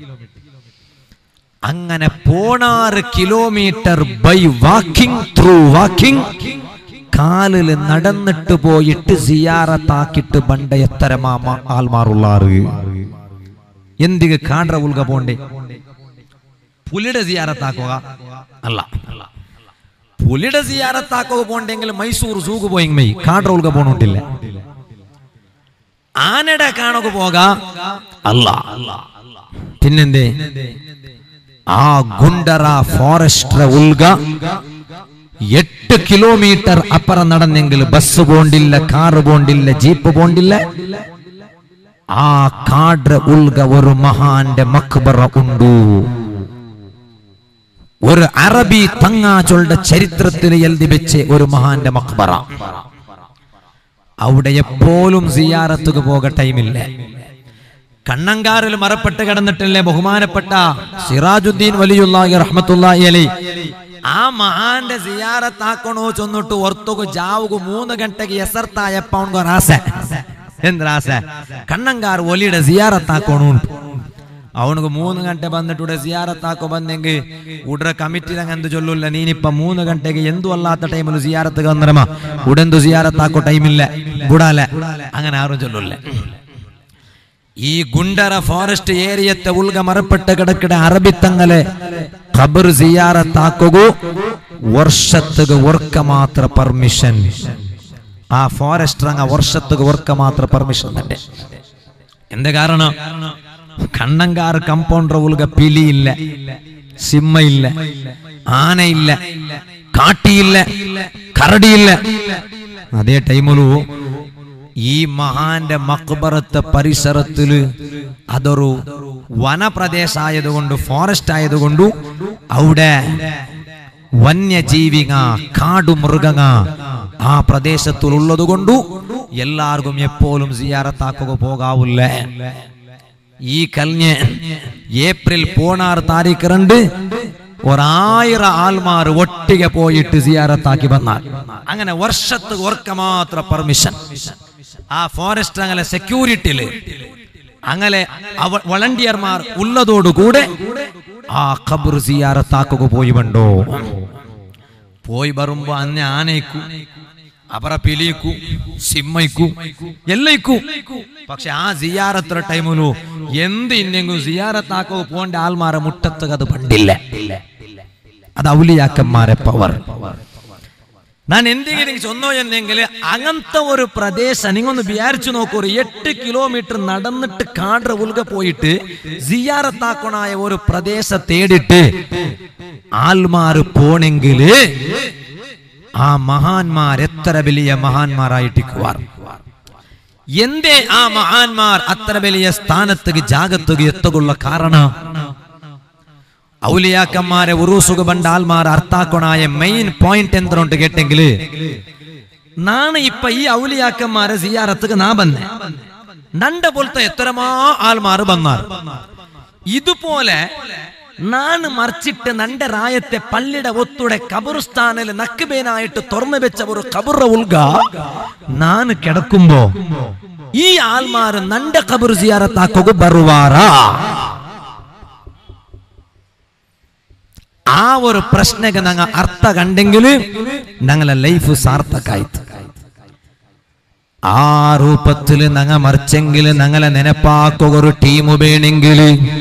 അങ്ങനെ പോണാറ് kilometre by walking through walking കാലില് നടന്നിട്ട് പോയിട്ട് സിയാറത്താക്കിട്ട് ബണ്ട എത്ര മാമ ആൾമാറുള്ളാറ് എന്തിಗೆ കാಡ್ರ ഉൽക പോണ്ടേ പുലിയുടെ സിയാറത്താക്കുക അല്ല പുലിയുടെ സിയാറത്താക്കുക പോണ്ടെങ്കിൽ മൈസൂർ സൂക്ക് പോയെങ്കിൽ മൈ കാಡ್ರ ഉൽക പോണോണ്ടില്ല ആനയുടെ കാണുക പോക അല്ല പിന്നെന്തേ ആ ഗുണ്ടറ ഫോറസ്റ്റ് ഉൽഗ എട്ട് കിലോമീറ്റർ അപ്പുറം നടന്നെങ്കിൽ ബസ് പോണ്ടില്ല കാറ് പോണ്ടില്ല ജീപ്പ് പോണ്ടില്ല ആ കാಡ್ರೆ ഉൽഗ ഒരു മഹാന്റെ മക്ബറ ഉണ്ടു ഒരു അറബി തങ്ങാചൊളുടെ ചരിത്രത്തിൽ എഴുതി വെച്ച് ഒരു മഹാന്റെ മക്ബറ അവിടെ എപ്പോഴും സിയാറത്തുക പോക ടൈമില്ല കണ്ണങ്കാറിൽ മറപ്പെട്ട് കിടന്നിട്ടില്ലേ ബഹുമാനപ്പെട്ട സിറാജുദ്ദീൻ വലിയുള്ളാഹി റഹ്മത്തുള്ളാഹി അലൈ ആ മഹാന്റെ സിയാറത്താക്കണോ ചൊന്നിട്ട് ഒರ್ತುಗು ಜಾವುಗು ಮೂന്ന് ಗಂಟೆಗೆ ಎಸರ್ತಾಯಪ್ಪ ಅವನಿಗೆ ರಾಸೆ എന്ത് രാസെ കണ്ണങ്കാർ ഒലിയുടെ സിയാറത്താക്കണു ಅವನಿಗೆ ಮೂರು ಗಂಟೆ ಬಂದಿಟ್ಟು ಉಡೆ ಸಿಯಾರತ್ತಾಕೋ ಬಂದೆಂಗೆ ಉಡ್ರ ಕಮಿಟಿ ಎಂತ ಚೊಲ್ಲುಲ್ಲ ನೀನಿಪ್ಪ ಮೂರು ಗಂಟೆಗೆ ಎಂದು ಅಲ್ಲಾത്ത ಟೈಮಲ್ಲಿ ಸಿಯಾರತ್ತಿಗೆ ಅಂದ್ರಮ್ಮ ಉಡೆಂದು ಸಿಯಾರತ್ತಾಕೋ ಟೈಮ್ ಇಲ್ಲ ಗುಡಾಲೆ അങ്ങനെ ആരും ചൊല്ലില്ല ഈ ഗുണ്ടറ ഫോറസ്റ്റ് ഏരിയത്തെ ഉൾഗ മറപ്പെട്ട കിടക്കിട അറബിത്തങ്ങലെ ഖബർ സിയാറത്താക്കുകു വർഷത്തുക ഒർക്ക മാത്ര പെർമിഷൻ ആ ഫോറസ്റ്റർ അങ്ങ വർഷത്തുക ഒർക്ക മാത്ര പെർമിഷൻ തന്നെ എന്ത് കാരണം കണ്ണങ്കാർ കമ്പൗണ്ടർ ഉൾഗ പിലിയില്ല സിമ്മയില്ല ആനയില്ല കാട്ടിയില്ല കരടിയില്ല അതേ ടൈമിലു ഈ മഹാന്റെ മക്ബറത്തെ പരിസരത്തില് അതൊരു വനപ്രദേശ ആയതുകൊണ്ട് ഫോറസ്റ്റ് ആയതുകൊണ്ടു അവിടെ വന്യജീവിക കാടുമൃഗങ്ങ ആ പ്രദേശത്തിലുള്ളത് കൊണ്ടു എല്ലാവർക്കും എപ്പോഴും സിയാറത്താക്കുക പോകാവില്ല ഈ കഴിഞ്ഞ ഏപ്രിൽ പോണാറ് താരീഖ് രണ്ട് ഒരായിരം ആൾമാർ ഒട്ടിಗೆ പോയിട്ട് സിയാറത്താക്കി വന്നാൽ അങ്ങനെ വർഷത്ത് ഓർക്ക മാത്ര പെർമിഷൻ ആ ഫോറസ്റ്റ് അങ്ങനെ സെക്യൂരിറ്റിയില് അങ്ങനെ വളണ്ടിയർമാർ ഉള്ളതോടുകൂടെ ആ ഖബർ സിയാറത്താക്കുക പോയി വണ്ടോ പോയി വരുമ്പോ അന്ന് ആനയ്ക്കു ಅವರ ಪಿಲಿಕು ಸಿಮ್ಮೈಕು ಎಲ್ಲೈಕು പക്ഷെ ആ സിയാറത്ര ടൈമിലു എന്ത് ഇന്നെങ്കും സിയാറത്ത് ആക്കോ പോണ്ട ആൾമാരെ മുട്ടത്തുക അത് പണ്ടില്ല അത് ഔലിയാക്കന്മാരെ പവർ ഞാൻ എന്തെങ്കിലും ചൊന്നോ എന്നെങ്കിൽ അങ്ങനത്തെ ഒരു പ്രദേശം നിങ്ങൊന്ന് വിചാരിച്ചു നോക്കൂ ഒരു എട്ട് കിലോമീറ്റർ നടന്നിട്ട് കാട്ര ഉൽക പോയിട്ട് സിയാറത്താക്കണായ ഒരു പ്രദേശം തേടിട്ട് ആൾമാര് പോണെങ്കില് ആ മഹാന്മാർ എത്ര വലിയ മഹാന്മാരായിട്ടിക്കുവാർ എന്തേ ആ മഹാന്മാർ അത്ര വലിയ സ്ഥാനത്തുക ജാഗത്തുക എത്തുകുള്ള കാരണം ഔലിയാക്കന്മാരെ ഉറൂസുക പണ്ട ആൾമാർ അർത്ഥാക്കണായ മെയിൻ പോയിന്റ് എന്തുണ്ട് കേട്ടെങ്കില് നാണ് ഇപ്പൊ ഈ ഔലിയാക്കന്മാരെ സിയാറത്തുക നാ ബന്നെ നണ്ട പോലത്തെ എത്രമാ ആൾമാർ ബന്നാർ ഇതുപോലെ നാണ് മറിച്ചിട്ട് നന്റെ റായത്തെ പള്ളിയുടെ ഒത്തുടെ കബറുസ്ഥാനിൽ നക്കുബേനായിട്ട് തുറന്നു വെച്ച ഒരു കബുറ ഉൽഗ നാണ് കിടക്കുമ്പോ ഈ ആൾമാര് നന്റെ കബർ സിയാറത്താക്കുക ബറുവാറാ ആ ഒരു പ്രശ്നಕ್ಕೆ ഞങ്ങ അർത്ഥ കണ്ടെങ്കിൽ ഞങ്ങളെ ലൈഫ് സാർത്ഥക്കായിട്ട് ആ രൂപത്തിൽ ഞങ്ങ മറിച്ചെങ്കിൽ ഞങ്ങളെ നെനപ്പാക്കുക ഒരു ടീം വേണമെങ്കിൽ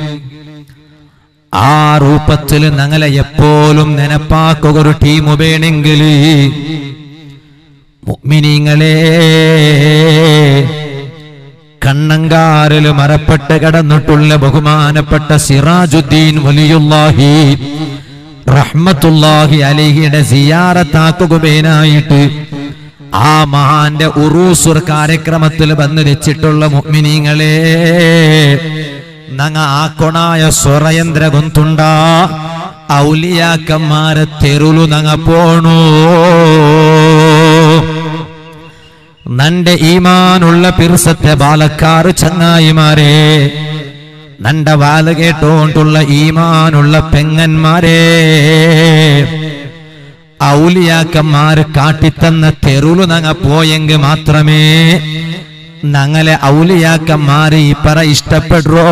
ആ രൂപത്തിൽ ഞങ്ങളെ എപ്പോഴും നെനപ്പാക്കുക ഒരു ടീം വേണമെങ്കിൽ മുഗ്മിനിങ്ങളെ കണ്ണങ്കാരിൽ മറപ്പെട്ട് കിടന്നിട്ടുള്ള ബഹുമാനപ്പെട്ട സിറാജുദ്ദീൻ വലിയുല്ലാഹി റഹ്മത്തുല്ലാഹി അലിഹിയുടെ സിയാറത്താക്കുകയായിട്ട് ആ മഹാന്റെ ഉറൂസുർ കാര്യക്രമത്തിൽ വന്ന് വെച്ചിട്ടുള്ള മുഗ്മിനീങ്ങളെ നങ്ങ ആക്കൊണായ സ്വറയന്ദ്ര ഗൊന്തുണ്ട ഔലിയാക്കന്മാരെ തെരുളു നങ്ങ പോണു നന്റെ ഈമാനുള്ള പിർസത്തെ ബാലക്കാർ ചങ്ങായിമാരെ നണ്ട വാല് കേട്ടോണ്ടുള്ള ഈമാനുള്ള പെങ്ങന്മാരെ ഔലിയാക്കന്മാര് കാട്ടിത്തന്ന തെരുളു നങ്ങ പോയെങ്കിൽ മാത്രമേ ഞങ്ങളെ ഔലിയാക്കന്മാര് ഈ പറ ഇഷ്ടപ്പെടുറോ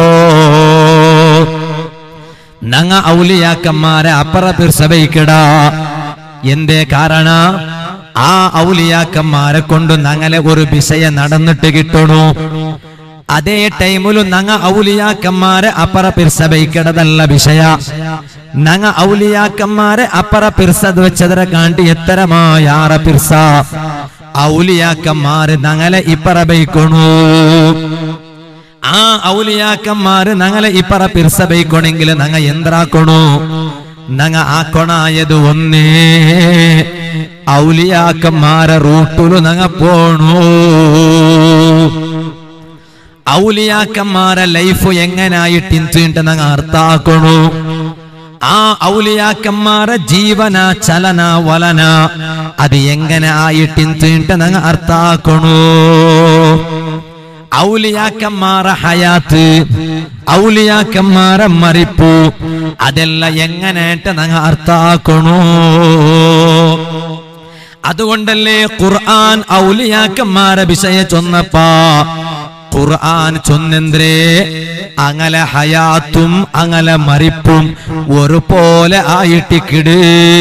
ഞങ്ങ ഔലിയാക്കന്മാരെ അപ്പറ പിർസഭയിക്കടാ എന്തേ കാരണ ആ ഔലിയാക്കന്മാരെ കൊണ്ട് ഞങ്ങളെ ഒരു വിഷയം നടന്നിട്ട് കിട്ടണു അതേ ടൈമിലും ഞങ്ങ ഔലിയാക്കന്മാരെ അപ്പറ പിർസഭയിക്കടതല്ല വിഷയ ഞങ്ങ ഔലിയാക്കന്മാരെ അപ്പറ പിർസത് വെച്ചതര കാണ്ടി എത്തരമായാറ പിർസ ഔലിയാക്കന്മാര് ഞങ്ങളെ ഇപ്പറ ബൈക്കണു ആ ഔലിയാക്കന്മാര് ഞങ്ങളെ ഇപ്പറ പിർസ ബൈക്കണെങ്കിൽ ഞങ്ങ എന്തിറാക്കണു ഞങ്ങ ആക്കൊണായത് ഒന്നേ ഔലിയാക്കന്മാരെ റൂട്ടിലു ഞങ്ങ പോണു ഔലിയാക്കന്മാരെ ലൈഫ് എങ്ങനായിട്ട് ഇൻസിട്ട് ഞങ്ങ അർത്ഥാക്കണു ആ ഔലിയാക്കന്മാരെ ജീവന ചലന വലന അത് എങ്ങനെ ആയിട്ട് ഇൻസിട്ട് ഞങ്ങ അർത്ഥാക്കണു ഔലിയാക്കന്മാരെ ഹയാത്ത് ഔലിയാക്കന്മാരെ മറിപ്പു അതെല്ലാം എങ്ങനെയായിട്ട് ഞങ്ങൾ അർത്ഥാക്കണോ അതുകൊണ്ടല്ലേ ഖുർആൻ ഔലിയാക്കന്മാരെ വിഷയ ചൊന്നപ്പാ ഖുർആൻ ചൊന്നെന്ത്രേ അങ്ങനെ ഹയാത്തും അങ്ങനെ മരിപ്പും ഒരുപോലെ ആയിട്ടിക്കിട്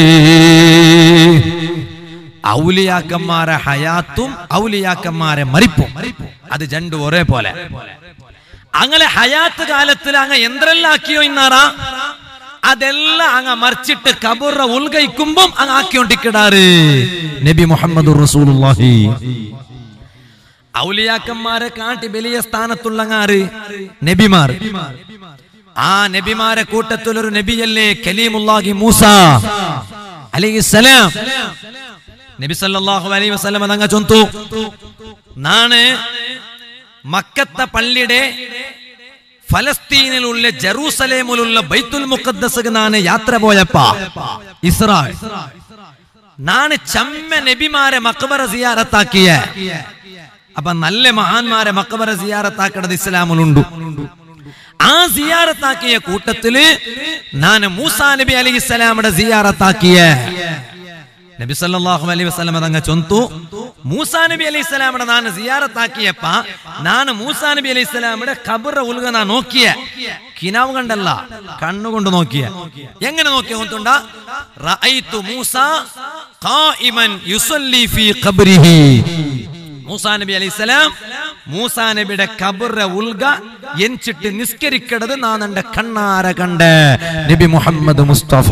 ഔലിയാക്കന്മാരെ ഹയാത്തും ഔലിയാക്കന്മാരെ മരിപ്പും അത് രണ്ടും ഒരേപോലെ അങ്ങനെ ഹയാത്ത് കാലത്തിൽ അങ്ങ് എന്തെല്ലാക്കിയോ ഇന്നാറാ അതെല്ലാം അങ്ങ് മറിച്ചിട്ട് കബുറ ഉൾഗയിക്കുമ്പം അങ്ങ് ആക്കിക്കൊണ്ടിക്കിടാറ് നബി മുഹമ്മദ് റസൂലുള്ളാഹി ഔലിയാക്കന്മാരെ കാട്ടി വലിയ സ്ഥാനത്തുള്ള ആര് നബിമാർ ആ നബിമാരെ കൂട്ടത്തിൽ ഒരു നബിയല്ലേ കലീമുല്ലാഹി മൂസ അലൈഹിസ്സലാം നബി സല്ലല്ലാഹു അലൈഹി വസല്ലം അതങ്ങ ചൊന്തു നാണ് മക്കത്തെ പള്ളിയുടെ ഫലസ്തീനിലുള്ള ജെറൂസലേമിലുള്ള ബൈത്തുൽ മുഖദ്ദസ് നാണ് യാത്ര പോയപ്പാ ഇസ്രായേൽ നാണ് ചമ്മ നബിമാരെ മക്ബറ സിയാറത്താക്കിയ അപ്പൊ നല്ല മഹാന്മാരെ മക്ബറ സിയാറത്താക്കേണ്ടത് ഇസ്ലാമിലുണ്ട് ആ സിയാറത്താക്കിയ കൂട്ടത്തില് ഞാൻ മൂസാ നബി അലൈഹി സ്വലാമിയുടെ സിയാറത്താക്കിയ നബി സല്ലല്ലാഹു അലൈഹി വസല്ലം അതങ്ങ ചൊന്തു മൂസാ നബി അലൈഹി സ്വലാമിയുടെ ഞാൻ സിയാറത്താക്കിയപ്പ ನಾನು മൂസാ നബി അലൈഹി സ്വലാമിയുടെ ഖബറ ഉൽഗ നാ നോക്കിയ കിനാവ് കണ്ടല്ല കണ്ണുകൊണ്ട് നോക്കിയ എങ്ങനെ നോക്കിയ കൊണ്ടുണ്ട റഅയ്തു മൂസ ഖായിമൻ യുസല്ലി ഫീ ഖബ്രിഹി മൂസാ നബി അലൈഹി സ്വലാം മൂസാ നബിയുടെ ഖബറ ഉൽഗ എൻച്ചിട്ട് നിസ്കരിക്കടത് നാൻ എന്റെ കണ്ണാര കണ്ട് നബി മുഹമ്മദ് മുസ്തഫ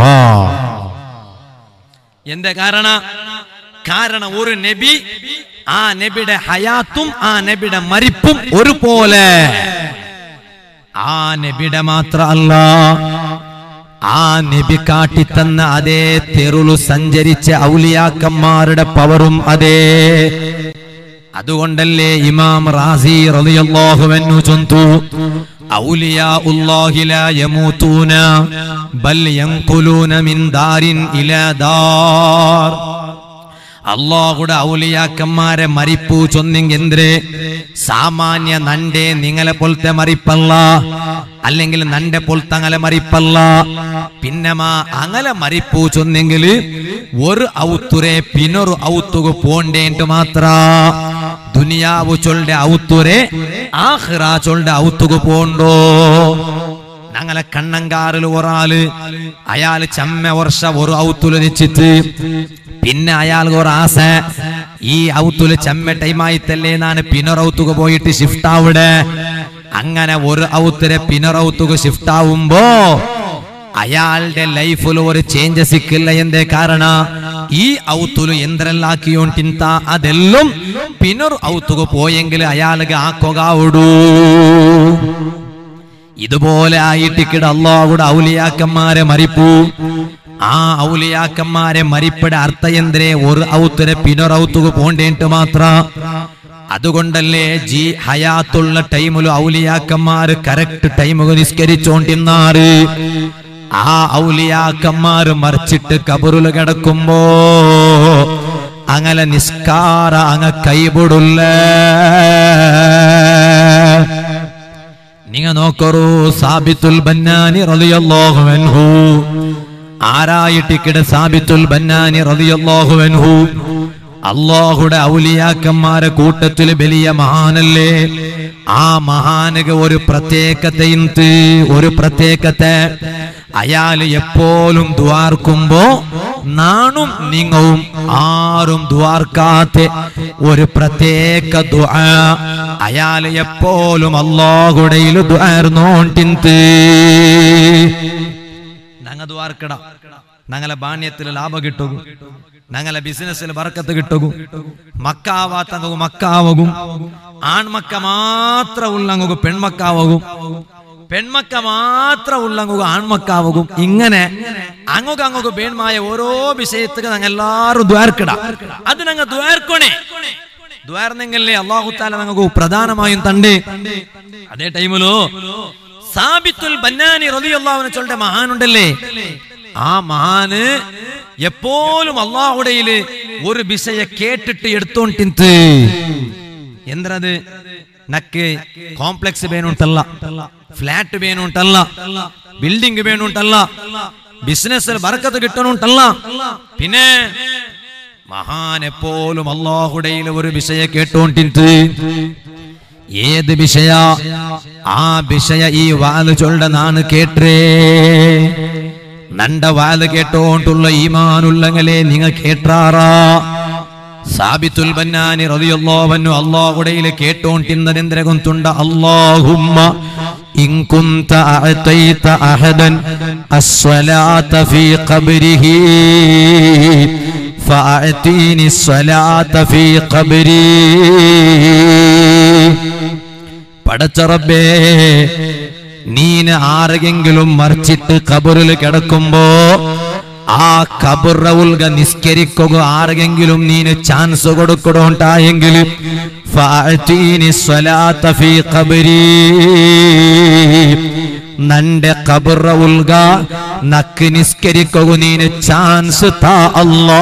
എന്റെ കാരണ കാരണം ഒരു നബി ആ നബിയുടെ ഹയാത്തും ആ നബിയുടെ മരിപ്പും ഒരുപോലെ ആ നബിയുടെ മാത്രമല്ല ആ നബി കാട്ടിത്തന്ന അതേ തെരുളു സഞ്ചരിച്ച ഔലിയാക്കന്മാരുടെ പവറും അതേ അതുകൊണ്ടല്ലേ ഇമാം റാസി റളിയല്ലാഹു അൻഹു ചൊന്തു ഔലിയാഉല്ലാഹി ലാ യമൂതൂന ബൽ യൻഖുലൂന മിൻ ദാരിൻ ഇലാ ദാർ അള്ളാഹുടെ ഔലിയാക്കന്മാരെ മരിപ്പു ചൊന്നിങ്കെന്തേ സാമാന്യ നന്റെ നിങ്ങളെ പോലത്തെ മരിപ്പല്ല അല്ലെങ്കിൽ നന്റെ പോലത്തെ അങ്ങനെ മരിപ്പല്ല പിന്നമാ അങ്ങനെ മരിപ്പു ചൊന്നെങ്കിൽ ഒരു ഔത്തുരെ പിന്നൊരു ഔത്തുക പോണ്ടേണ്ട് മാത്ര ദുനിയാവ് ചൊല്ലെ ഔത്തുരെ ആഹ്റ ചൊല്ലെ ഔത്തുക പോണ്ടോ ഞങ്ങളെ കണ്ണങ്കാറിൽ ഒരാള് അയാള് ചമ്മ വർഷ ഒരു ഔത്തുല് നിശ്ചിത്ത് പിന്നെ അയാൾക്ക് ഒരു ആസ ഈ ഔത്തുല് ചമ്മ ടൈമായിത്തല്ലേ നാണ് പിന്നൊരൗത്തുക പോയിട്ട് ഷിഫ്റ്റ് ആവിടെ അങ്ങനെ ഒരു ഔത്തിരെ പിന്നൊരൗത്തുക ഷിഫ്റ്റ് ആവുമ്പോ അയാളുടെ ലൈഫിൽ ഒരു ചേഞ്ച് സിക്കില്ല എന്തേ കാരണ ഈ ഔത്തുല് എന്തെല്ലാക്കിയോണ്ടിന്ത അതെല്ലാം പിന്നൊരു ഔത്തുക പോയെങ്കിൽ അയാൾക്ക് ആക്കൊകാവിടൂ ഇതുപോലെ ആയിട്ടിക്കിട അള്ളാഹുടെ ഔലിയാക്കന്മാരെ മരിപ്പു ആ ഔലിയാക്കന്മാരെ മരിപ്പയുടെ അർത്ഥയന്ത്രേ ഒരു ഔത്തരെ പിന്നൊരൗത്തുക പോണ്ടേട്ട് മാത്ര അതുകൊണ്ടല്ലേ ജി ഹയാത്തുള്ള ടൈമില് ഔലിയാക്കന്മാര് കറക്റ്റ് ടൈമുക നിസ്കരിച്ചോണ്ടിന്നാറ് ആ ഔലിയാക്കന്മാര് മറിച്ചിട്ട് കബറുല് കിടക്കുമ്പോ അങ്ങനെ നിസ്കാര അങ്ങ കൈവിടുല്ല നിങ്ങ നോക്കറൂ സാബിത്തുൽ ബന്നാനി റളിയല്ലാഹു അൻഹു ആരായിട്ടിക്കിട സാബിത്തുൽ ബന്നാനി റളിയല്ലാഹു അൻഹു അള്ളാഹുടെ ഔലിയാക്കന്മാരെ കൂട്ടത്തിൽ വലിയ മഹാനല്ലേ ആ മഹാനക ഒരു പ്രത്യേകതയുണ്ട് ഒരു പ്രത്യേകത അയാൾ എപ്പോഴും ദ്വാർക്കുമ്പോ നാണും നിങ്ങവും ആരും ദ്വാർക്കാത്ത ഒരു പ്രത്യേക ദുആ അയാൾ എപ്പോഴും അള്ളാഹുടയിൽ ദ്വാർന്നോണ്ടിന്ത് ഞങ്ങ ദ്വാർക്കട ഞങ്ങളെ ബാണ്യത്തിൽ ലാഭം കിട്ടും ഞങ്ങളെ ബിസിനസ്സിൽ ബർക്കത്ത് കിട്ടും മക്കാവാത്തങ്ങു മക്കാവകും ആൺമക്ക മാത്രം ഉള്ളങ്ങു പെൺമക്കാവകും പെൺമക്ക മാത്രം ഉള്ളങ്ങു ആൺമക്കാവകും ഇങ്ങനെ അങ്ങുക അങ്ങുക ബേൺമായ ഓരോ വിഷയത്തിക്ക് ഞങ്ങൾ എല്ലാരും ദ്വാർക്കിട അത് ഞങ്ങൾ ദ്വാർക്കണേ ദ്വാർന്നെങ്കിലേ അള്ളാഹു താല ഞങ്ങൾക്ക് പ്രധാനമായും തണ്ടേ അതേ ടൈമിലോ സാബിത്തുൽ ബന്നാനി റളിയല്ലാഹുവിനെ ചൊല്ലുടെ മഹാനുണ്ടല്ലേ ആ മഹാന് എപ്പോഴും അള്ളാഹുടയില് ഒരു വിഷയ കേട്ടിട്ട് എടുത്തോണ്ടിന്ത് എന്തത് ನಕ್ಕೆ ಕಾಂಪ್ಲೆಕ್ಸ್ ಬೇನುಂಟಲ್ಲ ಫ್ಲಾಟ್ ಬೇನುಂಟಲ್ಲ ബിൽഡിംഗ് വേണുണ്ടല്ല ബിസിനസ്സിൽ ബറക്കത്ത് കിട്ടണുണ്ടല്ല പിന്നെ മഹാനെപ്പോലും അള്ളാഹുടയിൽ ഒരു വിഷയ കേട്ടോണ്ടിട്ട് ഏത് വിഷയ ആ വിഷയ ഈ വാല് ചൊല്ല നാണ് കേട്ടേ നണ്ട വാല് കേട്ടോണ്ടുള്ള ഈമാനുള്ളങ്ങളെ നിങ്ങ കേട്ടാറാ സാബിത്തുൽ ബന്നാനി റളിയല്ലാഹു അല്ലാഹുടയിൽ കേട്ടോണ്ടിന്നതെന്തര കുന്തുണ്ട അല്ലാഹുമ്മ ഇൻ കുന്ത അഅതൈത അഹദൻ അസ്സലാത ഫീ ഖബ്രിഹി ഫഅതീനി الصلاة ഫീ ഖബ്രി പടച്ച റബ്ബേ നീന് ആരെങ്കിലും മറിച്ചിട്ട് കബറിൽ കിടക്കുമ്പോ ആ കബറ ഉൽക നിസ്കരിക്കുക ആരെങ്കിലും നീന് ചാൻസ് കൊടുക്കണോണ്ടായെങ്കിൽ ഫഅതീനി സ്വലാത്ത ഫീ ഖബ്രി നന്റെ കബറ ഉൽക നക്ക് നിസ്കരിക്കുക നീന് ചാൻസ് താ അല്ലാ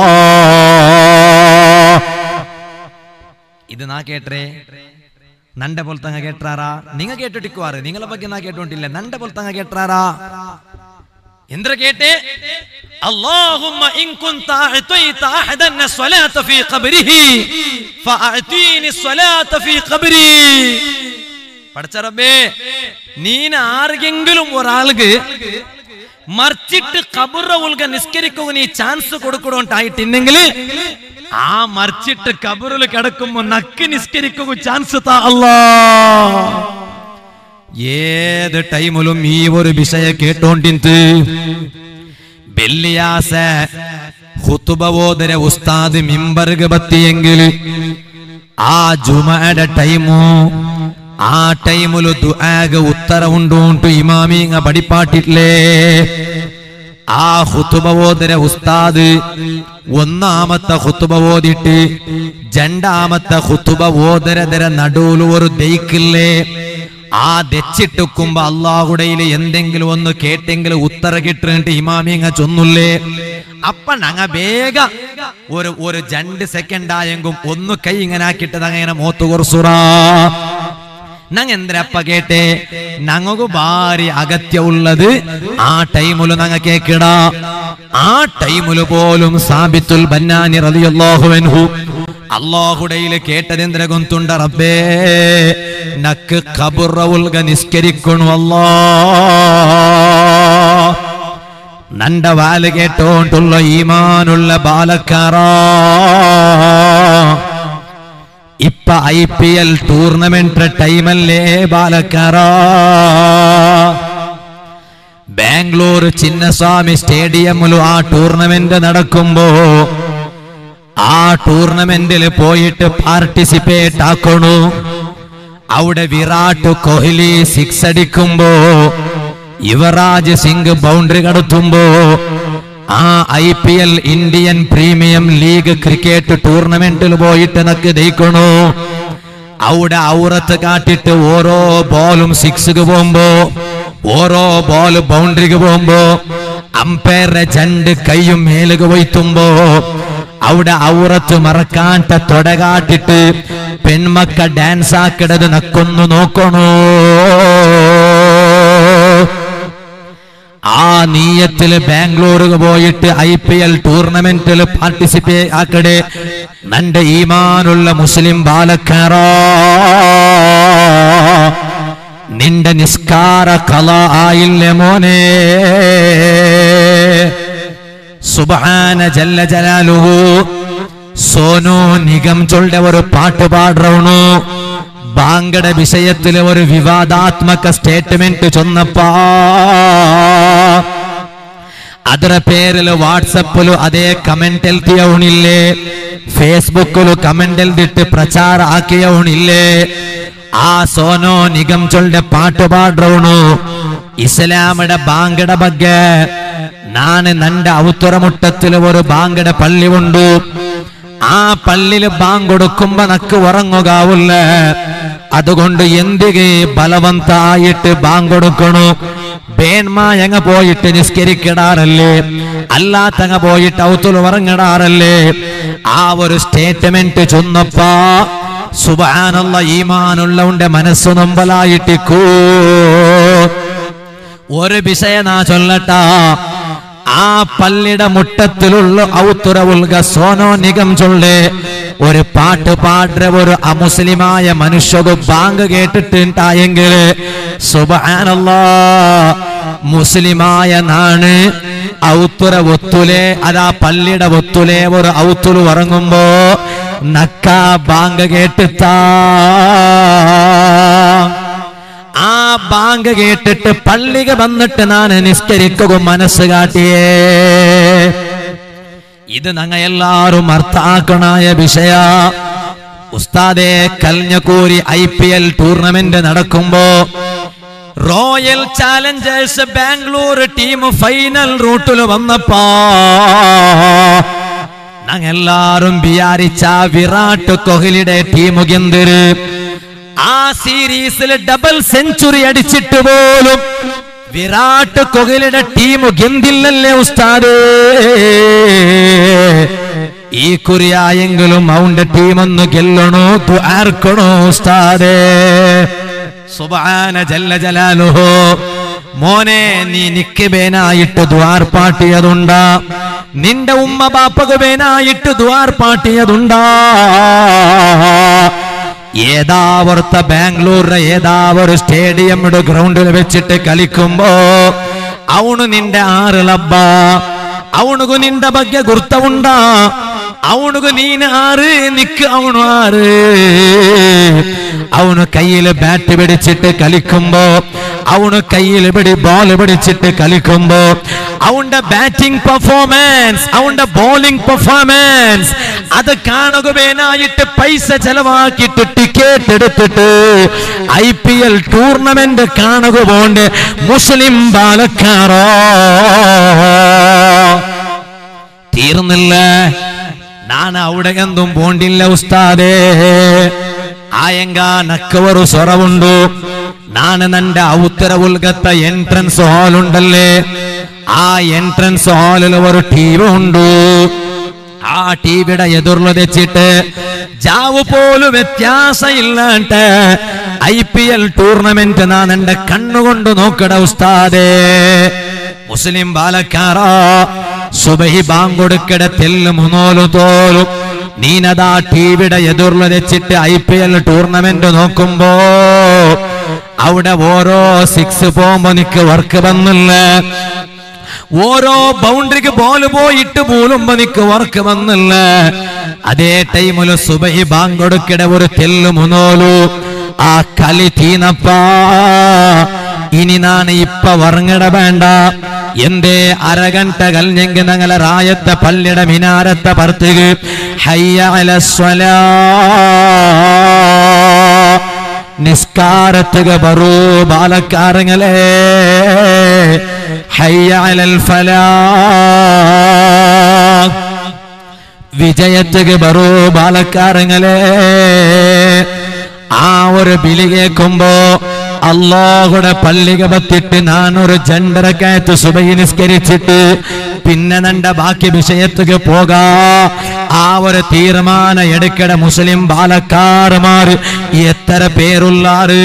ഇത് നാ കേട്ടേ നന്റെ പോലത്തങ്ങ കേട്ടാറാ നിങ്ങ കേട്ടിട്ടിക്കുവാറ് നിങ്ങളെ ಬಗ್ಗೆ നാ കേട്ടോണ്ടില്ല നന്റെ പോലത്തങ്ങ കേട്ടാറാ എന്ത്ര കേട്ടേ اللهم إن كنت أعطيت أحدا الصلاة في قبره فأعطيني الصلاة في قبري പഠിച്ച റബ്ബേ നീന ആർക്കെങ്കിലും ഒരാൾക്ക് മറിച്ചിട്ട് കബുറ ഉൽക നിസ്കരിക്കുക നീ ചാൻസ് കൊടുക്കണോണ്ടായിട്ടില്ലെങ്കിൽ ആ മറിച്ചിട്ട് കബറിൽ കിടക്കുമ്പോ നക്ക് നിസ്കരിക്കുക ചാൻസ് താ അല്ലാ ഏത് ടൈമിലും ഈ ഒരു വിഷയ കേട്ടോണ്ടിന്ത് വെള്ളിയാസ ഹുത്തുബോധര ഉസ്താദ് മിമ്പർഗ് ബത്തിയെങ്കിൽ ആ ജുമയുടെ ടൈമു ആ ടൈമില് ദുആഗ് ഉത്തരവുണ്ടോണ്ട് ഇമാമിങ്ങ പഠിപ്പാട്ടില്ലേ ആ ഹുത്തുബ ഓതര ഉസ്താദ് ഒന്നാമത്തെ ഹുത്തുബ ഓതിട്ട് രണ്ടാമത്തെ ഹുത്തുബ ഓതരതര നടുവിൽ ഒരു ദയിക്കില്ലേ ആ ദച്ചിട്ടുക്കുമ്പോ അള്ളാഹുടയില് എന്തെങ്കിലും ഒന്ന് കേട്ടെങ്കിലും ഉത്തര കിട്ടിട്ട് ഇമാമിങ്ങ ചൊന്നുല്ലേ അപ്പൊ ഞങ്ങ വേഗ ഒരു ഒരു രണ്ട് സെക്കൻഡ് ആയെങ്കും ഒന്ന് കൈ ഇങ്ങനെ ആക്കിയിട്ട് അങ്ങനെ മോത്തു കുറസുറാ നങ്ങ എന്തിനപ്പ കേട്ടെ ഞങ്ങൾക്ക് ഭാരി അഗത്യമുള്ളത് ആ ടൈമില് ഞങ്ങ കേക്കിട ആ ടൈമില് പോലും സാബിത്തുൽ ബന്നാനി റളിയല്ലാഹുവൻഹു അള്ളാഹുടയില് കേട്ടതെന്തിന കൊന്തുണ്ട റബ്ബേ നക്ക് ഖബുറ ഉൽഗ നിസ്കരിക്കണു അല്ലാ നണ്ട വാല് കേട്ടോണ്ടുള്ള ഈമാനുള്ള ബാലക്കാറാ ഇപ്പ ഐ പി എൽ ടൂർണമെന്റ് ടൈമല്ലേ ബാലക്കാറ ബാംഗ്ലൂർ ചിന്നസ്വാമി സ്റ്റേഡിയമിലും ആ ടൂർണമെന്റ് നടക്കുമ്പോ ആ ടൂർണമെന്റിൽ പോയിട്ട് പാർട്ടിസിപ്പേറ്റ് ആക്കണു അവിടെ വിരാട് കോഹ്ലി സിക്സ് അടിക്കുമ്പോ യുവരാജ് സിംഗ് ബൗണ്ടറി കടത്തുമ്പോ ആ I P L Indian premium league cricket ടൂർണമെന്റിൽ പോയിട്ട് നക്ക് ദയിക്കണു അവിടെ ഔറത്ത് കാട്ടിട്ട് ഓരോ ബോളും സിക്സ് പോകുമ്പോ ഓരോ ബോൾ ബൗണ്ടറിക്ക് പോകുമ്പോ അമ്പയറിന്റെ രണ്ട് കൈയും മേലുക വയ്ത്തുമ്പോ അവിടെ ഔറത്ത് മറക്കാണ്ട തൊടകാട്ടിട്ട് പെൺമക്ക ഡാൻസ് ആക്കിടത് നക്കൊന്നു നോക്കണോ ആ നീയത്തിൽ ബാംഗ്ലൂർ പോയിട്ട് ഐ പി എൽ ടൂർണമെന്റിൽ പാർട്ടിസിപ്പേറ്റ് ആക്കടെ നന്റെ ഈമാനുള്ള മുസ്ലിം ബാലക്കാറ നിന്റെ നിസ്കാര കല ആയില്ലേ മോനെ സുബാന ജല്ല ജലാലുഹു സോനു നിഗം ചൊല്ലെ ഒരു പാട്ട് പാടണു ബാങ്കയുടെ വിഷയത്തിൽ ഒരു വിവാദാത്മക സ്റ്റേറ്റ്മെന്റ് ചൊന്നപ്പാ ಅದರ പേരിൽ വാട്സപ്പില് അതേ കമന്റ് എൽത്തിയവണില്ലേ ഫേസ്ബുക്കില് കമന്റ് എൽതിട്ട് പ്രಚಾರ ആക്കിയവണില്ലേ ആ സോനോ നിഗം ചൊല്ലെ പാട്ട് പാടണു ഇസ്ലാമിയുടെ ബാങ്കയുടെ ಬಗ್ಗೆ ನಾನು നന്റെ ഔത്തറമുട്ടത്തിൽ ഒരു ബാങ്കയുടെ പള്ളി ഉണ്ട് ആ പള്ളിയിൽ ബാങ്ക് കൊടുക്കുമ്പോ നക്ക് ഉറങ്ങുകാവില്ല അതുകൊണ്ട് എന്തിಗೆ ബലവന്തായിട്ട് ബാങ്ക് കൊടുക്കണു ബേന്മായങ്ങ പോയിട്ട് നിസ്കരിക്കിടാറല്ലേ അല്ലാത്തങ്ങ പോയിട്ട് ഔത്തുൽ ഉറങ്ങിടാറല്ലേ ആ ഒരു സ്റ്റേറ്റ്മെന്റ് ചൊന്നപ്പ സുബാനുള്ള ഈമാനുള്ളവന്റെ മനസ്സു നൊമ്പലായിട്ടിക്കൂ ഒരു വിഷയ നാ ചൊല്ലട്ട ആ പള്ളിയുടെ മുട്ടത്തിലുള്ള ഔത്തുറ ഉൽഗ സോനോ നിഗം ചൊല്ലേ ഒരു പാട്ട് പാടുற ഒരു അമുസ്ലിമായ മനുഷ്യക്ക് ബാങ്ക് കേട്ടിട്ടുണ്ടായെങ്കിൽ സുബാനല്ലാ മുസ്ലിമായ നാണ് ഔത്തുറ ഒത്തുലെ അതാ പള്ളിയുടെ ഒത്തുലെ ഒരു ഔത്തുല് ഉറങ്ങുമ്പോ നക്ക ബാങ്ക് കേട്ടിത്താ ആ ബാങ്ക് കേട്ടിട്ട് പള്ളിക വന്നിട്ട് ഞാൻ നിസ്കരിക്കുക മനസ്സ് കാട്ടിയേ ഇത് ഞങ്ങ എല്ലാരും അർത്ഥാക്കണായ വിഷയ ഉസ്താദെ കൽഞ്ഞക്കൂരി ഐ പി എൽ ടൂർണമെന്റ് നടക്കുമ്പോ royal challengers Bangalore team final route വന്നപ്പോ ഞങ്ങൾ എല്ലാരും വിചാരിച്ച വിരാട് കോഹ്ലിയുടെ ടീം ഗന്തിര് ആ സീരീസിൽ ഡബിൾ സെഞ്ചുറി അടിച്ചിട്ട് പോലും വിരാട് കോഹ്ലിയുടെ ടീം ഗന്തില്ലല്ലേ ഉസ്താദേ ഈ കുറിയായെങ്കിലും അവന്റെ ടീം ഒന്ന് ഗെല്ലണോ ആർക്കണോ ഉസ്താദേ സുബാന ജല്ല ജലാലുഹോ മോനെ നീ നിക്ക് ബേനായിട്ട് ദ്വാർ പാട്ടിയതുണ്ടാ നിന്റെ ഉമ്മ ബാപ്പക്ക് ബേനായിട്ട് ദ്വാർ പാട്ടിയതുണ്ടാ ഏതാവർത്ത ബാംഗ്ലൂരിലെ ഏതാവൊരു സ്റ്റേഡിയമിയുടെ ഗ്രൗണ്ടിൽ വെച്ചിട്ട് കളിക്കുമ്പോ ಅವನು ನಿಂಡೆ ಆರಲಬ್ಬ ಅವನಿಗೂ ನಿಂದ ಬಗ್ಗೆ ಗುರ್ತ ಉಂಡ ಅವನಿಗೂ ನೀನು ಆರು ನಿಕ್ಕು ಅವನು ಆರು ಅವನು കയ്യിൽ ബാറ്റ് പിടിച്ചിട്ട് കളിക്കുമ്പോ അവന് കയ്യിൽ പിടി ബോൾ പിടിച്ചിട്ട് കളിക്കുമ്പോ അവന്റെ ബാറ്റിംഗ് പെർഫോമൻസ് അവന്റെ ബോളിംഗ് പെർഫോമൻസ് അത് കാണുകവേനായിട്ട് പൈസ ചെലവാക്കിയിട്ട് ടിക്കറ്റ് എടുത്തിട്ട് ഐ പി എൽ ടൂർണമെന്റ് കാണുക പോണ്ട് മുസ്ലിം ബാലക്കാരോ തീർന്നില്ല ഞാൻ അവിടെ എന്തും പോണ്ടില്ല ഉസ്താദേ ಆಯಂಗ ನಕ್ಕವರು ಸ್ವರವುಂಡು ನಾನು ನಂಡ ಉತ್ತರ ಉಲ್ಗತ್ತ ಎಂಟ್ರನ್ಸ್ ಹಾಲ್ ಉಂಡಲ್ಲೇ ಆ ಎಂಟ್ರನ್ಸ್ ಹಾಲಿൽ ഒരു ടിവി ഉണ്ട് ആ ടിവിയുടെ എതിർല് വെച്ചിട്ട് ജാവ് പോലും വ്യത്യാസ ഇല്ലാണ്ട് ഐ പി എൽ ടൂർണമെന്റ് ഞാൻ എന്റെ കണ്ണുകൊണ്ട് നോക്കട ഉസ്താദേ മുസ്ലിം ബാലക്കാരാ സുബഹി ബാങ്കൊടുക്കട തെല്ല് മുന്നോലു തോലും നീനതാ ടിവിയുടെ എതിർല് വെച്ചിട്ട് ഐ പി എൽ ടൂർണമെന്റ് നോക്കുമ്പോ അവിടെ ഓരോ സിക്സ് പോകുമ്പോ നിക്ക് വർക്ക് വന്നില്ല ഓരോ ബൗണ്ടറിക്ക് ബോൾ പോയിട്ട് പോലുമ്പോ നിക്ക് വർക്ക് വന്നില്ല അതേ ടൈമില് സുബഹി ബാങ്കൊടുക്കിട ഒരു തെല്ലു മുന്നോലു ആ കളി തീനപ്പാ ഇനി നാണ് ഇപ്പ വർങ്ങട വേണ്ട എന്തേ അരഗಂಟ കൽഞ്ഞെങ്കി ഞങ്ങളെ റായത്തെ പള്ളിയുടെ മിനാരത്തെ പർത്തുക ഹയ്യ അലസ്വലാ നിസ്കാരത്തുക ബറൂ ബാലക്കാരങ്ങളെ ഹയ്യ അലൽ ഫലാ വിജയത്തുക ബറൂ ബാലക്കാരങ്ങളെ ആ ഒരു ബിലി കേൾക്കുമ്പോ അള്ളാഹുടെ പള്ളിക പത്തിട്ട് നാനൊരു ജണ്ടരക്കയത്ത് സുബൈ നിസ്കരിച്ചിട്ട് പിന്നെ നണ്ട ബാക്കി വിഷയത്തുക്ക് പോകാ ആ ഒരു തീരുമാനം എടുക്കട മുസ്ലിം ബാലക്കാറുമാർ എത്ര പേരുള്ളാറ്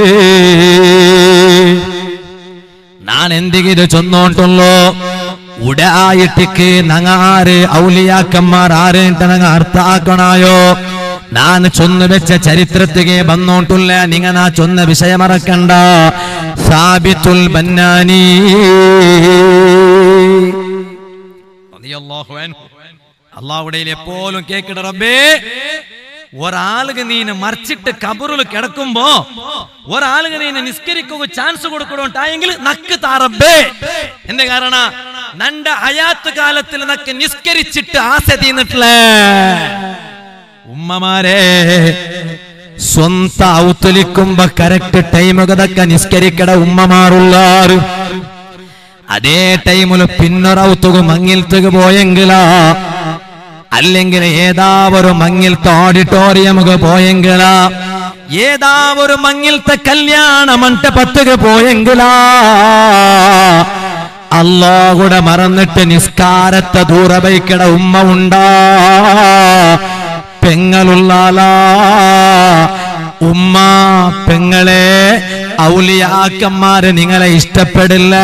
ഞാൻ എന്തെങ്കിലും ചൊന്നോണ്ടുള്ളോ ഉടായിട്ടിക്ക് നങ്ങാറ് ഔലിയാക്കന്മാർ ആരേട്ട് നങ്ങ അർത്ഥാക്കണായോ ನಾನು ಚೊನ್ನ വെച്ച ചരിത്രത്തിಗೆ ಬಂದೋಂಟುಲ್ಲ ನಿಂಗ ನಾ ಚೊನ್ನ ವಿಷಯ ಮರಕಂಡ ಸಾಬಿತುಲ್ ಬನ್ನಾನಿ അള്ളാഹുടയിൽ എപ്പോഴും കേക്കിട റബ്ബേ ഒരാളുക നീന് മറിച്ചിട്ട് കബറിൽ കിടക്കുമ്പോ ഒരാളുക നീന് നിസ്കരിക്കുക ചാൻസ് കൊടുക്കണോണ്ടായെങ്കിൽ നക്ക് താറബേ എന്റെ കാരണ നണ്ട ഹയാത്ത് കാലത്തിൽ നക്ക് നിസ്കരിച്ചിട്ട് ആസ തീന്നിട്ടില്ലേ ഉമ്മമാരെ സ്വന്ത ഔത്തുലിക്കുമ്പോ കറക്റ്റ് ടൈമുകതൊക്കെ നിസ്കരിക്കട ഉമ്മമാറുള്ളാറ് അതേ ടൈമില് പിന്നൊരൗത്തുക മങ്ങിൽത്തുക പോയെങ്കിലാ അല്ലെങ്കിൽ ഏതാ ഒരു മങ്ങിൽത്തെ ഓഡിറ്റോറിയമുക പോയെങ്കിലാ ഏതാ ഒരു മങ്ങിൽത്തെ കല്യാണ മണ്ഡപത്തുക പോയെങ്കിലാ അല്ലാഹുടെ മറന്നിട്ട് നിസ്കാരത്തെ ദൂരബൈക്കട ഉമ്മ ഉണ്ടാ പെങ്ങളുള്ളാലാ ഉമ്മ പെങ്ങളെ ഔലിയാക്കന്മാര് നിങ്ങളെ ഇഷ്ടപ്പെടില്ല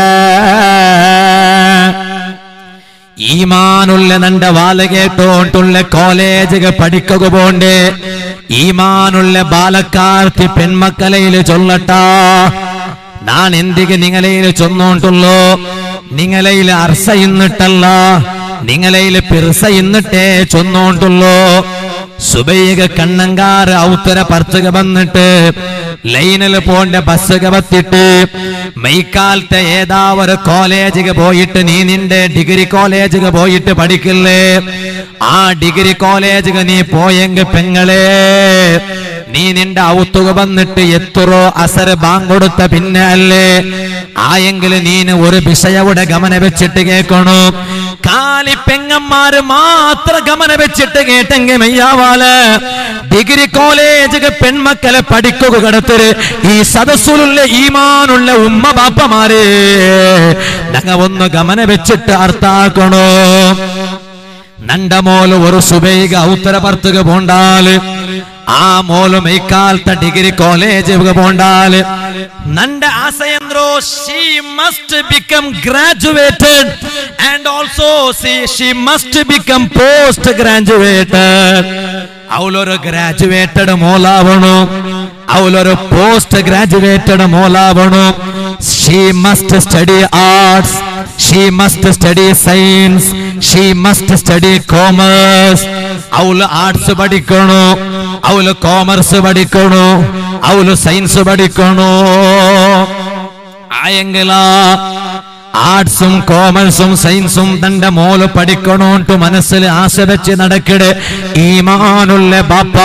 ഈമാനുള്ള നണ്ട വാല കേട്ടോണ്ടുള്ള കോളേജ് പഠിക്കുക പോണ്ടേ ഈമാനുള്ള ബാലക്കാർത്തി പെൺമക്കളയില് ചൊല്ലട്ടാ ഞാൻ എന്തിಗೆ നിങ്ങളയിൽ ചൊന്നോണ്ടുള്ളോ നിങ്ങളയിൽ അർസ ഇന്നിട്ടല്ല നിങ്ങളയിൽ പിർസ ഇന്നിട്ടേ ചൊന്നോണ്ടുള്ളോ സുബൈക കണ്ണങ്കാർ ഔത്തര പർച്ചക വന്നിട്ട് ലൈനിൽ പോണ്ട ബസ്സുക വത്തിട്ട് മൈക്കാലത്തെ ഏതാ ഒരു കോളേജിക്ക് പോയിട്ട് നീ നിന്റെ ഡിഗ്രി കോളേജിക്ക് പോയിട്ട് പഠിക്കില്ലേ ആ ഡിഗ്രി കോളേജിക്ക് നീ പോയെങ്കിൽ പെങ്ങളെ നീ നിന്റെ ഔത്തുക വന്നിട്ട് എത്രോ അസർ ബാങ്കൊടുത്ത പിന്നെ അല്ലേ ആയെങ്കിൽ നീന് ഒരു വിഷയവിടെ ഗമന വെച്ചിട്ട് കേൾക്കണു കാലി പെങ്ങന്മാര് മാത്രം ഗമന വെച്ചിട്ട് കേട്ടെങ്കിൽ മെയ്യാവാല് ഡിഗ്രി കോളേജ് പെൺമക്കളെ പഠിക്കുക കിടത്തര് ഈ സദസ്സിലുള്ള ഈമാനുള്ള ഉമ്മ ബാപ്പമാരെ ഞങ്ങ ഒന്ന് ഗമന വെച്ചിട്ട് അർത്ഥാക്കണോ നണ്ട മോല് ഒരു സുബൈക ഉത്തര പർത്തുക പോണ്ടാല് ആ മോല് മൈക്കാലത്തെ ഡിഗ്രി കോളേജ് പോണ്ടാല് നണ്ട ആശയന്ത്രോ she must become graduated and also she must become post graduated അവളൊരു ഗ്രാജുവേറ്റഡ് മോലാവണു അവളൊരു പോസ്റ്റ് ഗ്രാജുവേറ്റഡ് മോലാവണു she must study arts she must study science she must study commerce അവള് ആർട്സ് പഠിക്കണു അവള് കോമേഴ്സ് പഠിക്കണു അവള് സയൻസ് പഠിക്കണു ആയെങ്കിലാ ആർട്സും കോമേഴ്സും സയൻസും തന്റെ മോല് പഠിക്കണോണ്ട് മനസ്സിൽ ആശ വെച്ച് നടക്കിട് ഈമാനുള്ള ബാപ്പാ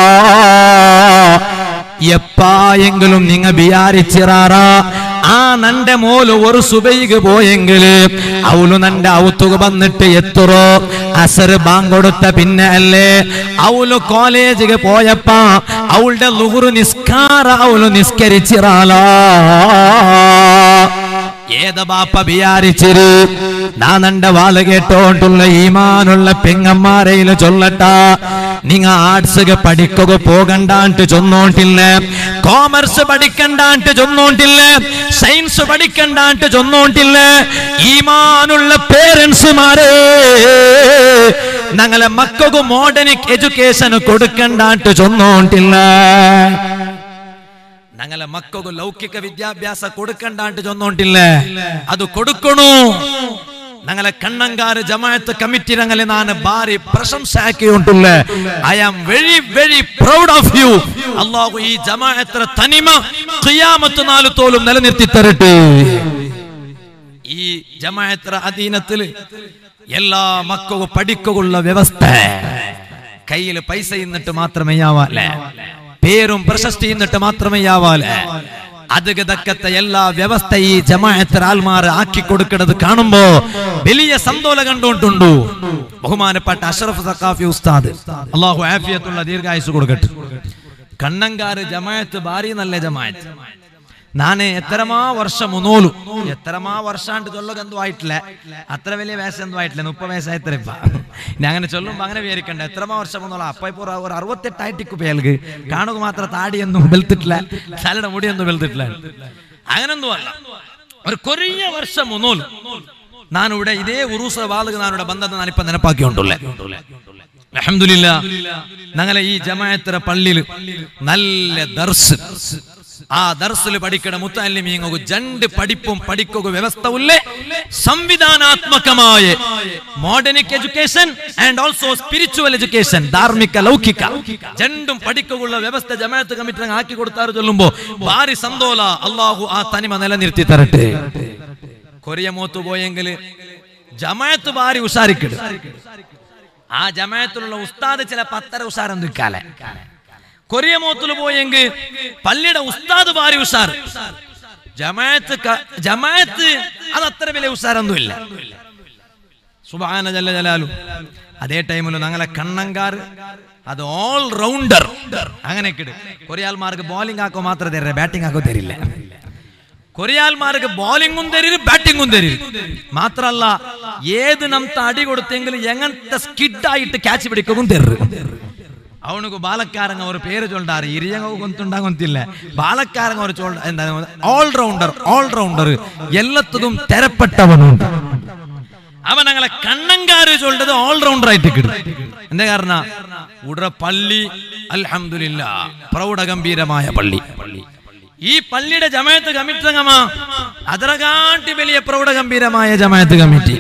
എപ്പായെങ്കിലും നിങ്ങ വിചാരിച്ചിറാറാ ആ നന്റെ മോല് ഒരു സുബൈക്ക് പോയെങ്കില് അവളു നന്റെ ഔത്തുക വന്നിട്ട് എത്തുറോ അസർ ബാങ്കൊടുത്ത പിന്നെ അല്ലേ അവള് കോളേജിക്ക് പോയപ്പാ അവളുടെ ലുഹുറു നിസ്കാര അവള് നിസ്കരിച്ചിറാളാ ഏത ബാപ്പ വിചാരിച്ചിര് നാനണ്ട വാല കേട്ടോണ്ടുള്ള ഈമാനുള്ള പെങ്ങന്മാരയില് ചൊല്ലട്ട നിങ്ങ ആർട്സ് പഠിക്കുക പോകണ്ടാണ്ട് ചൊന്നോണ്ടില്ല കോമേഴ്സ് പഠിക്കണ്ടാണ്ട് ചൊന്നോണ്ടില്ല സയൻസ് പഠിക്കണ്ടാണ്ട് ചൊന്നോണ്ടില്ല ഈമാനുള്ള പേരൻസുമാരെ ഞങ്ങളെ മക്കൾക്ക് മോഡേണിക് എഡ്യൂക്കേഷൻ കൊടുക്കണ്ടാണ്ട് ചൊന്നോണ്ടില്ല ഞങ്ങളെ മക്കൾക്ക് ലൗകിക വിദ്യാഭ്യാസ കൊടുക്കണ്ടാണ്ട് ചൊന്നോണ്ടില്ലേ അത് കൊടുക്കണു ഞങ്ങളെ കണ്ണങ്കാര് ജമാഅത്ത് കമ്മിറ്റി ഞങ്ങളെ ನಾನು ಬಾರಿ ಪ್ರಶಂಸೆ ಹಾಕಿಯುಂಟುಲ್ಲ I am very very proud of you ಅಲ್ಲಾಹು ಈ ಜಮಾಅತ್ರ ತನಿಮ ഖിയാമത്ത് നാല് തോലും നിലനിർത്തി തരട്ടെ ഈ ജമാഅത്ര അധീനത്തിൽ എല്ലാ മക്കൾക്കും പഠിക്കുള്ള വ്യവസ്ഥ കയ്യിൽ പൈസ ഇന്നിട്ട് മാത്രമേ ആവാല്ലേ പേരും പ്രശസ്തി ഇന്നിട്ട് മാത്രമേ ആവാല്ലേ അതിಗೆ തക്കത്തെ എല്ലാ വ്യവസ്ഥ ഈ ജമാഅത്ത് ആൽമാർ ആക്കി കൊടുക്കുന്നത് കാണുമ്പോ വലിയ സന്തോഷം കണ്ടുകൊണ്ടുണ്ടു ബഹുമാനപ്പെട്ട അഷറഫ് സക്കാഫി ഉസ്താദ് അള്ളാഹു ആഫിയത്തുള്ള ദീർഘായുസ് കൊടുക്കട്ടെ കണ്ണങ്കാര് ജമാഅത്ത് ഭാരി നല്ല ജമാഅത്ത് ನಾನು ಎತ್ತರಮಾ ವರ್ಷ ಮುನೋಲು ಎತ್ತರಮಾ ವರ್ಷ ಅಂತ ಚೊಲ್ಲೋಗಂತೂ ಆಯ್ಟ್ಲೆ ಅത്ര വലിയ വയസ്സൊന്നും ആയിട്ടില്ല മുപ്പത് വയസ്സായിത്തര ഇപ്പ ഞാൻ അങ്ങനെ ചൊല്ലുമ്പോ അങ്ങനെ വിചാരിക്കണ്ട എത്രമാ വർഷം മുന്നോളാം അപ്പ ഇപ്പൊ ഒരു- ഒരു അറുപത്തെട്ടായിട്ടിക്കു പേൽക്ക് കാണുക മാത്രം താടിയൊന്നും വെളുത്തിട്ടില്ല തലയുടെ മുടിയൊന്നും വെളുത്തിട്ടില്ല അങ്ങനൊന്നും അല്ല ഒരു കൊറിയ വർഷം മുന്നോല് ನಾನಿവിടെ ಇದೇ ಉರುಸ ಬಾಲಗ ನಾನಿവിടെ ಬಂದದ್ದು ನಾನಿಪ್ಪ ನೆನಪಾಕಿಯುಂಟುಲ್ಲೆ അഹമ്മദില്ല ഞങ്ങളെ ഈ ജമാഅത്തര പള്ളിയിൽ നല്ല ദർസ് ആ ദർസിൽ പഠിക്കണ മുത്താലിമീങ്ങു ജണ്ട് പഠിപ്പും പഠിക്കുക വ്യവസ്ഥ ഉള്ളേ സംവിധാനാത്മകമായ മോഡേണിക് education and also spiritual education ധാർമ്മിക ലൗകിക ജണ്ടും പഠിക്കുള്ള വ്യവസ്ഥ ജമാഅത്ത് കമ്മിറ്റി അങ്ങ് ആക്കി കൊടുത്താറ് ചൊല്ലുമ്പോ ഭാരി സന്തോല അള്ളാഹു ആ തനിമ നിലനിർത്തി തരട്ടെ കൊറിയ മൂത്ത് പോയെങ്കിൽ ജമാഅത്ത് ഭാരി ഉഷാരിക്കിട് ആ ജമാഅത്തിലുള്ള ഉസ്താദ് ചില പത്തര ഉഷാരം നിൽക്കാലെ കൊറിയ മൂത്തിൽ പോയെങ്കിൽ പള്ളിയുടെ ഉസ്താദ് ഭാരി ഉഷാർ ജമാഅത്ത് ക- ജമാഅത്ത് അത് അത്ര വലിയ ഉഷാരൊന്നും ഇല്ല സുബാന ജല്ല ജലാലു അതേ ടൈമിൽ ഞങ്ങളെ കണ്ണങ്കാർ അത് ഓൾ റൗണ്ടർ അങ്ങനെ കിട് കൊറിയാൽമാർക്ക് ബോളിംഗ് ആക്കോ മാത്രമേ തരില്ല ബാറ്റിംഗ് ആക്കോ തരില്ല കൊറിയാൽമാർക്ക് ബോളിംഗും തരില്ല ബാറ്റിംഗും തരില്ല മാത്രല്ല ഏത് നമത്തെ അടി കൊടുത്തെങ്കിലും എങ്ങനത്തെ സ്കിഡായിട്ട് ക്യാച്ച് പിടിക്കും തരും ಅವನಿಗೂ ಬಾಲಕಾರಂಗ ಅವ್ರ ಪೇರು ಚೊಲ್ಲಾರು ಹಿರಿಯಂಗ ಗೊಂತುಂಡ ಗೊಂತಿಲ್ಲ ಬಾಲಕಾರಂಗ ಅವರು ಚೊಲ್ ಎಂತ ಆಲ್ ರೌಂಡರ್ ಆಲ್ ರೌಂಡರ್ ಎಲ್ಲತ್ತതും തെരപ്പെട്ടവനും അവൻ ഞങ്ങളെ കണ്ണങ്കാര് ചൊല്ലത് ഓൾറൗണ്ടർ ആയിട്ട് കിട്ടും എന്താ കാരണം ഉടറ പള്ളി അൽഹംദുലില്ല പ്രൗഢഗംഭീരമായ പള്ളി ഈ പള്ളിയുടെ ജമായത്ത് കമ്മിറ്റി സംഗമ അതിനെ വലിയ പ്രൗഢഗംഭീരമായ ജമായത്ത് കമ്മിറ്റി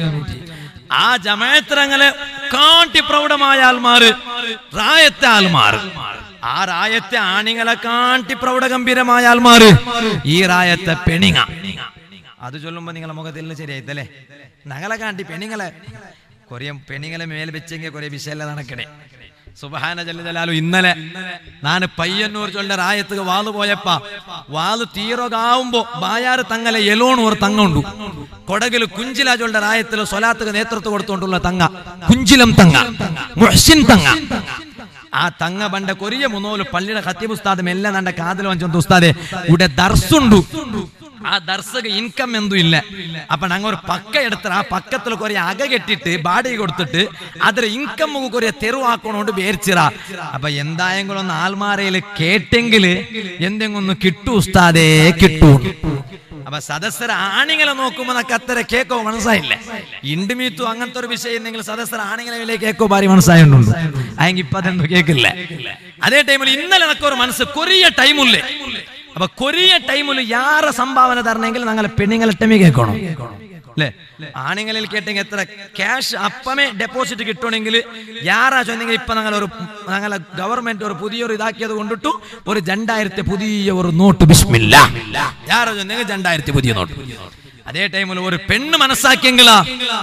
ആ ജമായത്തിരങ്ങളെ കാട്ടി പ്രൗഢമായ ആൾമാര് റായത്തെ ആൾമാർ ആ റായത്തെ ആണികളെ കാട്ടി പ്രൗഢഗംഭീരമായ ആൾമാര് ഈ റായത്തെ പെണിങ്ങ അത് ചൊല്ലുമ്പോ നിങ്ങളെ മുഖത്തിൽ ശരിയായിത്തല്ലേ നങ്ങളെ കാണ്ടി പെണ്ണുങ്ങളെ കൊറിയ പെണ്ണുങ്ങളെ മേൽ വെച്ചെങ്കിൽ കുറെ വിഷയല്ല നടക്കണേ സുബഹാന ജല്ല ജലാലു ഇന്നലെ ನಾನು പയ്യന്നൂർ ചൊല്ല റായത്തുക വാല് പോയപ്പ വാല് തീരകാവുമ്പോ ബായാറ് തങ്ങലെ എലോണു ഒരു തങ്ങ ഉണ്ടു കൊടകില് കുഞ്ചില ചൊല്ല റായത്തില് സ്വലാത്തുക നേതൃത്വം കൊടുത്തോണ്ടുള്ള തങ്ങ കുഞ്ചിലം തങ്ങ മുഹ്സിൻ തങ്ങ ആ തങ്ങ പണ്ട കൊറിയ മുന്നോല് പള്ളിയുടെ ഖത്തീബ് ഉസ്താദ് മെല്ലെ നണ്ട കാതിൽ വഞ്ചൊന്ന് ഉസ്താദെ ഇവിടെ ദർസുണ്ടു ആ ദർശക ഇൻകം എന്തും ഇല്ല അപ്പൊ ഞങ്ങൾ ഒരു പക്ക എടുത്തിട്ട് ആ പക്കത്തിൽ കുറെ അക കെട്ടിട്ട് ബാടി കൊടുത്തിട്ട് അതിൽ ഇൻകം കുറെ തെരുവാക്കണോണ്ട് വേർച്ചിറ അപ്പൊ എന്തായെങ്കിലും ഒന്ന് ആൽമാരയിൽ കേട്ടെങ്കില് എന്തെങ്കിലും ഒന്ന് കിട്ടൂ ഉസ്താദേ കിട്ടൂ അപ്പൊ സദസ്സര ആണിങ്ങളെ നോക്കുമ്പോ നമുക്ക് അത്ര കേക്കോ മനസ്സായില്ലേ ഇണ്ടുമീത്തു അങ്ങനത്തെ ഒരു വിഷയം എന്തെങ്കിലും സദസ്സര ആണിങ്ങളെ വലിയ കേക്കോ ഭാരി മനസ്സായുണ്ടോ അയെങ്കിൽ ഇപ്പൊ അതെന്തോ കേക്കില്ല അതേ ടൈമിൽ ഇന്നലെ നമുക്ക് ഒരു മനസ്സ് കൊറിയ ടൈമില്ലേ അപ്പൊ കൊറിയ ടൈമിൽ യാറ സംഭാവന തരണമെങ്കിൽ ഞങ്ങളെ പെണ്ണുങ്ങളെ ടൈമി കേൾക്കണം അല്ലേ ആണുങ്ങളിൽ കേട്ടെങ്കിൽ എത്ര ക്യാഷ് അപ്പമേ ഡെപ്പോസിറ്റ് കിട്ടണമെങ്കിൽ യാറാ ചൊന്നെങ്കിൽ ഇപ്പൊ ഞങ്ങൾ ഒരു ഞങ്ങളെ ഗവൺമെന്റ് ഒരു പുതിയൊരു ഇതാക്കിയത് കൊണ്ടിട്ടു ഒരു രണ്ടായിരത്തി പുതിയ ഒരു നോട്ട് ബിസ്മില്ല യാറാ ചൊന്നെങ്കിൽ രണ്ടായിരത്തി പുതിയ നോട്ട് അതേ ടൈമിൽ ഒരു പെണ്ണ് മനസ്സാക്കിയെങ്കിലാ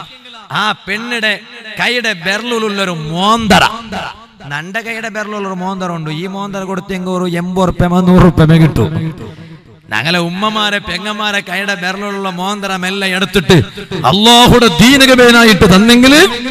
ആ പെണ്ണിടെ കൈയുടെ ബെർലുള്ള ഒരു മോന്തറ നന്റെ കൈയുടെ ബെർലുള്ള ഒരു മോന്തറ ഉണ്ട് ഈ മോന്തറ കൊടുത്തെങ്കിൽ ഒരു എൺപത് റുപ്യമ നൂറ് റുപ്യമ കിട്ടും ഞങ്ങളെ ഉമ്മമാരെ പെങ്ങന്മാരെ കൈയുടെ ബെർലുള്ള മോന്തറ മെല്ലെ എടുത്തിട്ട് അള്ളാഹുടെ ദീനകമേനായിട്ട് തന്നെങ്കിൽ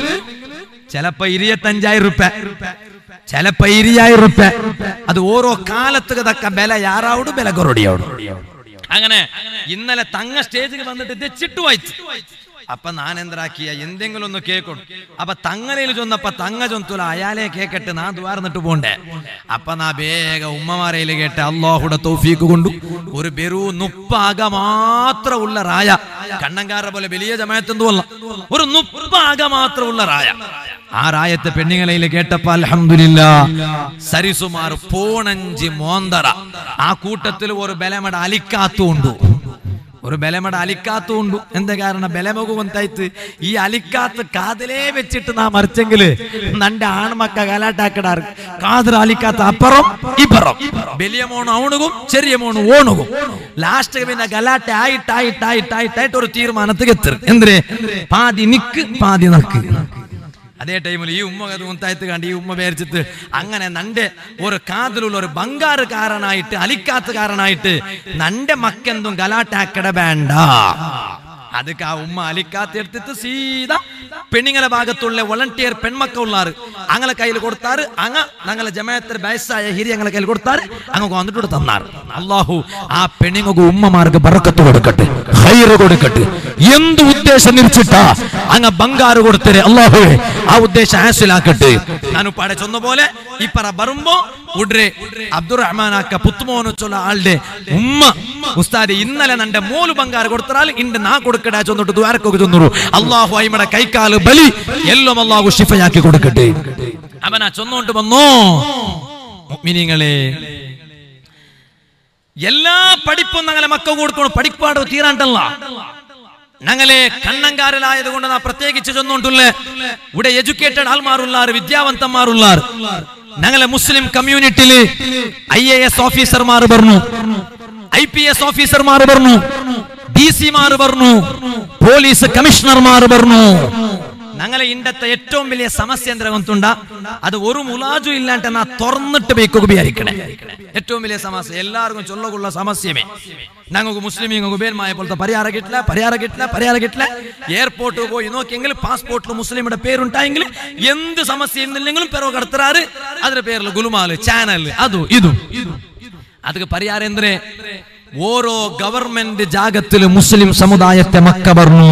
ചിലപ്പോ ഇരുപത്തഞ്ചായിരം റുപ്യ ചിലപ്പോ ഇരുപതിനായിരം റുപ്യ അത് ഓരോ കാലത്തുക തക്ക ബല യാറാവോട് ബല കൊറോടിയോട് അങ്ങനെ ഇന്നലെ തങ്ങ സ്റ്റേജിൽ വന്നിട്ട് തെച്ചിട്ട് വായിച്ചു അപ്പൊ ഞാൻ എന്താക്കിയ എന്തെങ്കിലും ഒന്ന് കേൾക്കണം അപ്പൊ തങ്ങലയിൽ ചൊന്നപ്പ തങ്ങ ചൊന്തൂല അയാളെ കേക്കട്ടെ നാ ദ്വാർന്നിട്ട് പോണ്ടേ അപ്പൊ നാ വേഗ ഉമ്മമാരയിൽ കേട്ട് അള്ളാഹുടെ തൗഫീക്ക് കൊണ്ടു ഒരു ബെറു നുപ്പാക മാത്രം ഉള്ള റായ കണ്ണങ്കാര പോലെ വലിയ ജമായത്തെന്തോ അല്ല ഒരു നുപ്പാക മാത്രം ഉള്ള റായ ആ റായത്തെ പെണ്ണുങ്ങളയിൽ കേട്ടപ്പോ അലഹമില്ല സരിസുമാർ പോണഞ്ച് മോന്തറ ആ കൂട്ടത്തിൽ ഒരു ബലമട അലിക്കാത്തുണ്ടു ഒരു ബലമട അലിക്കാത്തുണ്ടു എന്താ കാരണം ബലമകുവന്തായിട്ട് ഈ അലിക്കാത്ത് കാതിലേ വെച്ചിട്ട് നാ മറിച്ചെങ്കില് നന്റെ ആൺമക്ക കലാട്ടാക്കടാറ് കാതിൽ അലിക്കാത്ത അപ്പുറം ഇപ്പുറം വലിയ മോണ് ഔണുകും ചെറിയ മോണ് ഓണുകും ലാസ്റ്റ് പിന്നെ ഗലാട്ട ആയിട്ടായിട്ടായിട്ടായിട്ടായിട്ട് ഒരു തീരുമാനത്തിൽ എത്തും എന്തിന് പാതി നിക്ക് പാതി നക്ക് അതേ ടൈമിൽ ഈ ഉമ്മ അത് മുത്തായത്ത് കണ്ട് ഈ ഉമ്മ പേരിച്ചിട്ട് അങ്ങനെ നന്റെ ഒരു കാതിലുള്ള ഒരു ബംഗാറുകാരനായിട്ട് അലിക്കാത്തുകാരനായിട്ട് നന്റെ മക്കെന്തും ഗലാട്ടാക്കട വേണ്ട ಅದಕ್ಕೆ ಆ ಉಮ್ಮ ಅಲಿಕಾತ್ എടുത്തിട്ട് സീതാ പെണ്ണുങ്ങളെ ഭാഗത്തുള്ള വോളണ്ടിയർ പെൺമക്ക ഉള്ളാറ് അങ്ങനെ കയ്യിൽ കൊടുത്താറ് അങ്ങ ഞങ്ങളെ ജമാഅത്തിന്റെ വയസ്സായ ഹിരി ഞങ്ങളെ കയ്യിൽ കൊടുത്താറ് അങ്ങ് വന്നിട്ട് തന്നാറ് അള്ളാഹു ആ പെണ്ണുങ്ങൾക്ക് ഉമ്മമാർക്ക് ബറക്കത്ത് കൊടുക്കട്ടെ ഹൈറ് കൊടുക്കട്ടെ എന്ത് ഉദ്ദേശം നിരിച്ചിട്ടാ അങ്ങ് ബംഗാറ് കൊടുത്തരെ അള്ളാഹു ആ ഉദ്ദേശം ഹാസിലാക്കട്ടെ ನಾನು ಪಾಡೆ ಚೊಂದ പോലെ ಇಪ್ಪರ ಬರುಂಬೋ ಉಡ್ರೆ ಅಬ್ದುറഹ്മാൻ ആക്ക പുത്തുമോന് ചൊല്ല ആളുടെ ഉമ്മ ഉസ്താദ് ഇന്നലെ നന്റെ മൂല് ബംഗാറ് കൊടുത്താൽ ഇണ്ട് നാ കൊടുക്കടാ ചൊന്നിട്ട് ദ്വാരക്കൊക്കെ ചൊന്നൂರು അള്ളാഹു അയിമടെ കൈക്കാല് ബലി എല്ലാം അള്ളാഹു ഷിഫയാക്കി കൊടുക്കട്ടെ അവനാ ചൊന്നോണ്ട് വന്നോ മുഅ്മിനീങ്ങളെ എല്ലാ പഠിപ്പും ഞങ്ങളെ മക്ക കൊടുക്കണം പഠിപ്പാട് തീരാണ്ടല്ല ഞങ്ങളെ കണ്ണങ്കാരലായത് കൊണ്ട് നാ പ്രത്യേകിച്ച് ചൊന്നോണ്ടുള്ളേ ഇവിടെ എഡ്യൂക്കേറ്റഡ് ആൾമാരുള്ളാർ വിദ്യാവന്തന്മാരുള്ളാർ ഞങ്ങളെ മുസ്ലിം കമ്മ്യൂണിറ്റിയില് ഐ എ എസ് ഓഫീസർമാർ പറഞ്ഞു ഐ പി എസ് ഓഫീസർമാർ പറഞ്ഞു ഡി സിമാർ പറഞ്ഞു പോലീസ് കമ്മീഷണർമാർ പറഞ്ഞു ഞങ്ങളെ ഇണ്ടത്തെ ഏറ്റവും വലിയ സമസ്യ എന്താ ಗೊತ್ತುಂಡ അത് ഒരു മുലാജു ഇല്ലാണ്ട് നാ തുറന്നിട്ട് ബേക്ക് ഉപയോഗിക്കണേ ഏറ്റവും വലിയ സമസ്യ എല്ലാവർക്കും ചൊല്ലുള്ള സമസ്യമേ ഞങ്ങൾക്ക് മുസ്ലിമീങ്ങൾക്ക് പേരുമായ പോലത്തെ പരിഹാരം കിട്ടില്ല പരിഹാരം കിട്ടില്ല പരിഹാരം കിട്ടില്ല എയർപോർട്ട് പോയി നോക്കിയെങ്കിൽ പാസ്പോർട്ടിൽ മുസ്ലിമിയുടെ പേരുണ്ടായെങ്കിൽ എന്ത് സമസ്യ ഇന്നില്ലെങ്കിലും പെറോ കടത്തറാറ് അതിന്റെ പേരിൽ ഗുലുമാല് ചാനൽ അതും ഇതും ಅದಕ್ಕೆ ಪರಿಹಾರ ಎಂದ್ರೆ ಓರೋ ಗವರ್ಮೆಂಟ್ ಜಾಗത്തിൽ ಮುಸ್ಲಿಂ ಸಮುದಾಯത്തെ ಮಕ್ಕ ಬರ್ನು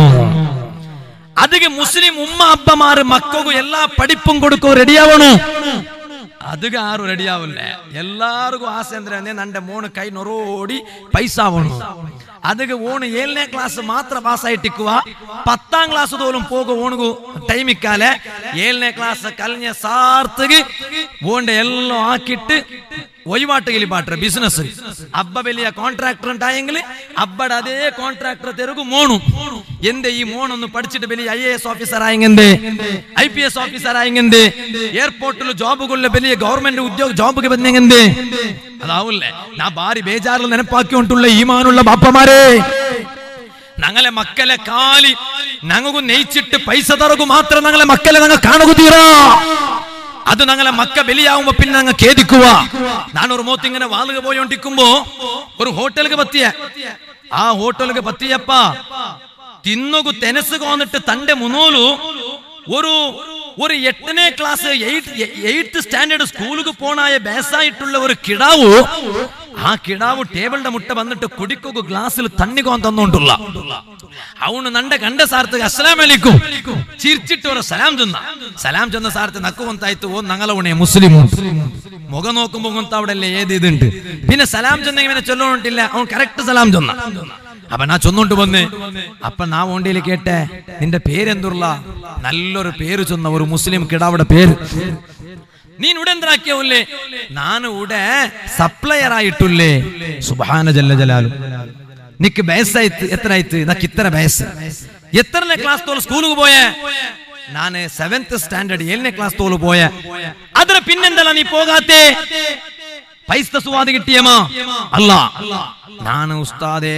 ಅದಕ್ಕೆ ಮುಸ್ಲಿಂ ಉಮ್ಮ ಅಬ್ಬಮಾರು ಮಕ್ಕಗೂ ಎಲ್ಲಾ ಪಡಿಪ್ಪುം കൊടുക്കും റെഡിയാവണു அதுக்கு யாரும் ரெடி ஆகல எல்லாருக்கும் ஆசை ಅಂದ್ರೆ ನಂಡೆ ಮೋಣ ಕೈ ನೊರೋಡಿ ಪೈಸಾ ಅವನು ಅದಕ್ಕೆ ಓಣು ಏಳನೇ ಕ್ಲಾಸ್ ಮಾತ್ರ ಪಾಸ್ ಆಯ್ತಿಕ್ಕುವ ಪತ್ತಾಂ ಕ್ಲಾಸ್ തോലും പോകും ഓണുಗು ಟೈಮ್ ಇಕ್ಕಾಲೆ ಏಳನೇ ಕ್ಲಾಸ್ ಕಲ್ഞ്ഞ ಸಾರ್ತಿಗೆ ಓಂಡೆ ಎಲ್ಲ ಹಾಕಿಟ್ಟು ವಹಿವಾಟು ಗಿಲಿಪಾಟ್ರೆ ಬಿಸಿನೆಸ್ ಹಬ್ಬ ಬೆಲೆಯ ಕಾಂಟ್ರಾಕ್ಟರ್ ഉണ്ടായെങ്കിൽ അബ്ബടെ അതേ കോൺട്രാക്ടർ തെരുകു മോണു എന്റെ ഈ മോണൊന്ന് പഠിച്ചിട്ട് വലിയ ഐ എ എസ് ഓഫീസർ ആയെങ്കെന്ത് ഐ പി എസ് ഓഫീസർ ആയെങ്കെന്ത് ಏರ್ಪೋರ್ಟ್ ಜಾಬ್ಗಳ ಬೆಲೆಯ ಗವರ್ಮೆಂಟ್ ಉದ್ಯೋಗ ಜಾಬ್ಗೆ ಬಂದಂಗೆಂದೆ അതാവൂല്ലേ ഞാൻ ഭാരി ബേജാറിൽ നെനപ്പാക്കിക്കൊണ്ടുള്ള ഈമാനുള്ള ബാപ്പമാരെ ഞങ്ങളെ മക്കളെ കാലി ഞങ്ങൾക്കു നെയ്ച്ചിട്ട് പൈസ തറകു മാത്രം ഞങ്ങളെ മക്കളെ ഞങ്ങൾ കാണുകീറാ അത് ഞങ്ങളെ മക്ക ബലിയാവുമ്പോ പിന്നെ ഞങ്ങൾ ഖേദിക്കുക ഞാനൊരു മോത്ത് ഇങ്ങനെ വാളുക പോയോണ്ടിരിക്കുമ്പോ ഒരു ഹോട്ടലിಗೆ പറ്റിയ ആ ഹോട്ടലിಗೆ പറ്റിയപ്പ തിന്നുകു തെനസ് കോന്നിട്ട് തന്റെ മുന്നോലു ഒരു ഒരു എട്ടನೇ ക്ലാസ് എയ്ത്ത് സ്റ്റാൻഡേർഡ് സ്കൂളിൽ പോണായ ബേസായിട്ടുള്ള ഒരു കിടാവു ആ കിടാവ് ടേബിളിന്റെ മുട്ട വന്നിട്ട് കുടിക്കൊക്കെ ഗ്ലാസ്സിൽ തണ്ണിക്കോൻ തന്നോണ്ടുള്ള ಅವನು ನಂಡ ಗಂಡ ಸಾರ್ತಿಗೆ ಅಸ್ಸಲಾಂ ಅಲಿക്കും ചിരിച്ചിട്ട് ഒരു സലാം ചെന്ന സലാം ചെന്ന സാർത്ത് നക്കുവന്താಯ್ತು ഓ ഞങ്ങളവണെ മുസ്ലിം മുഖം നോക്കുമ്പോ അവിടെ ഏത് ഇതുണ്ട് പിന്നെ സലാം ചെന്ന ഇവനെ ചൊല്ലോണ്ടില്ല അവൻ കറക്റ്റ് സലാം ചെന്ന അപ്പൊ നാ ചൊന്നോണ്ട് വന്ന് അപ്പൊ നാ ഓണ്ടിയിൽ കേട്ടെ നിന്റെ പേരെന്തുള്ള നല്ലൊരു പേര് ചൊന്ന ഒരു മുസ്ലിം കിടാവിടെ പേര് ನೀನ್ ಉಡೆಂದ್ರಾಕ್ಯವಲ್ಲೇ ನಾನು ಉಡೆ ಸಪ್ಲೈಯರ್ ಆಯಿಟ್ಟುಲ್ಲೇ ಸುಬಹಾನ ಜಲ್ಲ ಜಲಾಲು ನಿಕ್ ಬಯಸಾಯ್ತು ಎತ್ತರ ಆಯ್ತು ನಕ್ ಇತ್ತರ ಬಯಸ್ಸು ಎತ್ತರನೇ ಕ್ಲಾಸ್ ತೋಲು ಸ್ಕೂಲಿಗೆ പോയ ನಾನು ಸೆವೆಂತ್ ಸ್ಟ್ಯಾಂಡರ್ಡ್ ಏಳನೇ ಕ್ಲಾಸ್ തോല് പോയ ಅದರ പിന്നെന്തല്ല നീ പോകാത്തെ പൈസ സുവാദ് കിട്ടിയമാ അല്ല ನಾನು ഉസ്താദേ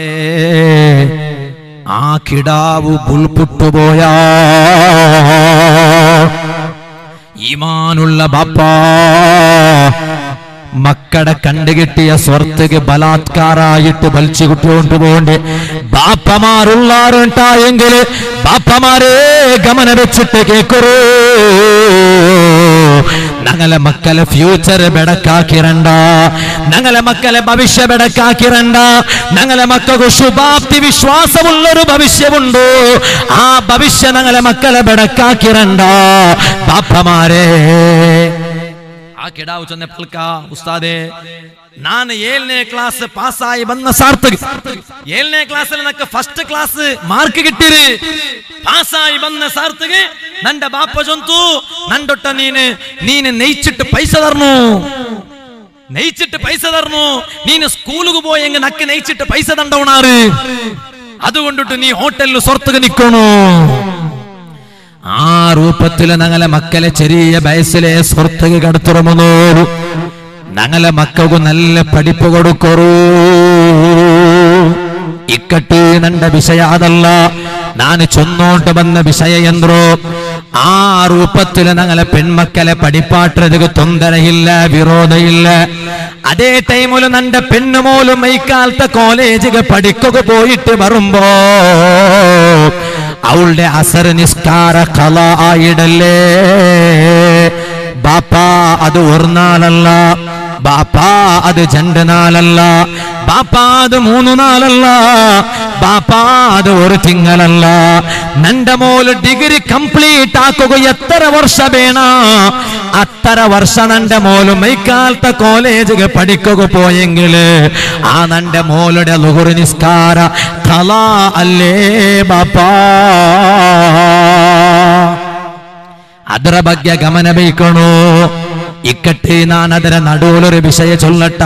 ആ കിടാവ് പുൽപുട്ടുപോയാ ഈമാനുള്ള ബാപ്പ മക്കടെ കണ്ടുകിട്ടിയ സ്വർത്തക്ക് ബലാത്കാരായിട്ട് വലിച്ചു കുട്ടിക്കൊണ്ട് പോണ്ട് ബാപ്പമാരുള്ളാറുണ്ടായെങ്കിൽ ബാപ്പമാരെ ഗമന വെച്ചിട്ട് കേക്കുറൂ ഞങ്ങളെ മക്കളെ ഫ്യൂച്ചർ ബെടക്കാക്കിരണ്ട ഞങ്ങളെ മക്കളെ ഭവിഷ്യ ബെടക്കാക്കിരണ്ട ഞങ്ങളെ മക്കൾക്ക് ശുഭാപ്തി വിശ്വാസമുള്ളൊരു ഭവിഷ്യമുണ്ട് ആ ഭവിഷ്യ ഞങ്ങളെ മക്കളെ ബെടക്കാക്കിരണ്ട ബാപ്പമാരെ ಆ ಕೆಡಾವು ಚಂದ ಪಲ್ಕ ಉಸ್ತಾದೆ ನಾನು ಏಳನೇ ಕ್ಲಾಸ್ ಪಾಸ್ ಆಗಿ ಬಂದ ಸಾರ್ಥಕ ಏಳನೇ ಕ್ಲಾಸ್ ಅಲ್ಲಿ ನಕ್ಕ ಫಸ್ಟ್ ಕ್ಲಾಸ್ ಮಾರ್ಕ್ ಗಿಟ್ಟಿರಿ ಪಾಸ್ ಆಗಿ ಬಂದ ಸಾರ್ಥಕ ನಂಡ ಬಾಪ ಜಂತು ನಂಡೊಟ್ಟ ನೀನು ನೀನು നെയ്ച്ചിട്ട് പൈസ തരണു നെയ്ച്ചിട്ട് പൈസ തരണു നീന് സ്കൂളിൽ പോയെങ്കിൽ നക്ക് നെയ്ച്ചിട്ട് പൈസ തണ്ടവണാറ് അതുകൊണ്ടിട്ട് നീ ഹോട്ടലിൽ സ്വർത്തക നിക്കണു ആ രൂപത്തില് ഞങ്ങളെ മക്കളെ ചെറിയ വയസ്സിലെ സ്വർത്തക കടത്തുറമുന്നു ഞങ്ങളെ മക്കൾക്ക് നല്ല പഠിപ്പ് കൊടുക്കറൂ ഇക്കട്ട് നണ്ട വിഷയ അതല്ല ನಾನು ಚೊನ್ನೋಂಟು ಬಂದ ವಿಷಯ ಎಂದ್ರು ಆ ರೂಪത്തിൽ ഞങ്ങളെ പെൺമക്കളെ പഠിപ്പാട്ടതിക്ക് ತೊಂದರೆയില്ല വിരോധ ഇല്ല അതേ ടൈമില് നന്റെ പെണ്ണുമോലും ഇക്കാലത്തെ കോളേജിൽ പഠിക്കുക പോയിട്ട് വരുമ്പോ അവളുടെ അസർ നിസ്കാര കല ആയിടല്ലേ ബാപ്പ അത് ഒരു നാളല്ല ബാപ്പ അത് രണ്ട് നാളല്ല ബാപ്പ അത് മൂന്ന് നാളല്ല ബാപ്പ അത് ഒരു തിങ്കളല്ല നന്റെ മോല് ഡിഗ്രി കംപ്ലീറ്റ് ആക്കുക എത്ര വർഷ വേണ അത്ര വർഷ നന്റെ മോല് മൈക്കാലത്തെ കോളേജിൽ പഠിക്കുക പോയെങ്കില് ആ നന്റെ മോളുടെ ലുഹുർ നിസ്കാര കല അല്ലേ ബാപ്പാ ಅದರ ಬಗ್ಗೆ ಗಮನ ಬೇಕಣು ഇക്കട്ടെ ഞാൻ ಅದರ നടുവിലൊരു വിഷയ ചൊല്ലട്ട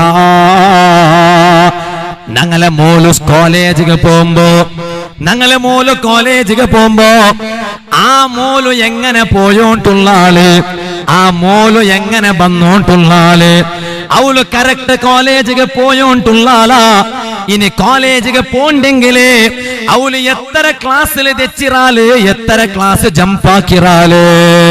ഞങ്ങളെ മോല് കോളേജിൽ പോകുമ്പോ ഞങ്ങളെ മോല് കോളേജിൽ പോകുമ്പോ ആ മോല് എങ്ങനെ പോയോണ്ടുള്ള ആള് ആ മോല് എങ്ങനെ വന്നോണ്ടുള്ള ആള് അവള് കറക്റ്റ് കോളേജിൽ പോയോണ്ടുള്ള ആളാ ഇനി കോളേജിൽ പോണ്ടെങ്കില് അവള് എത്ര ക്ലാസ്സിൽ തെച്ചിറാല് എത്ര ക്ലാസ് ജമ്പാക്കിറാല്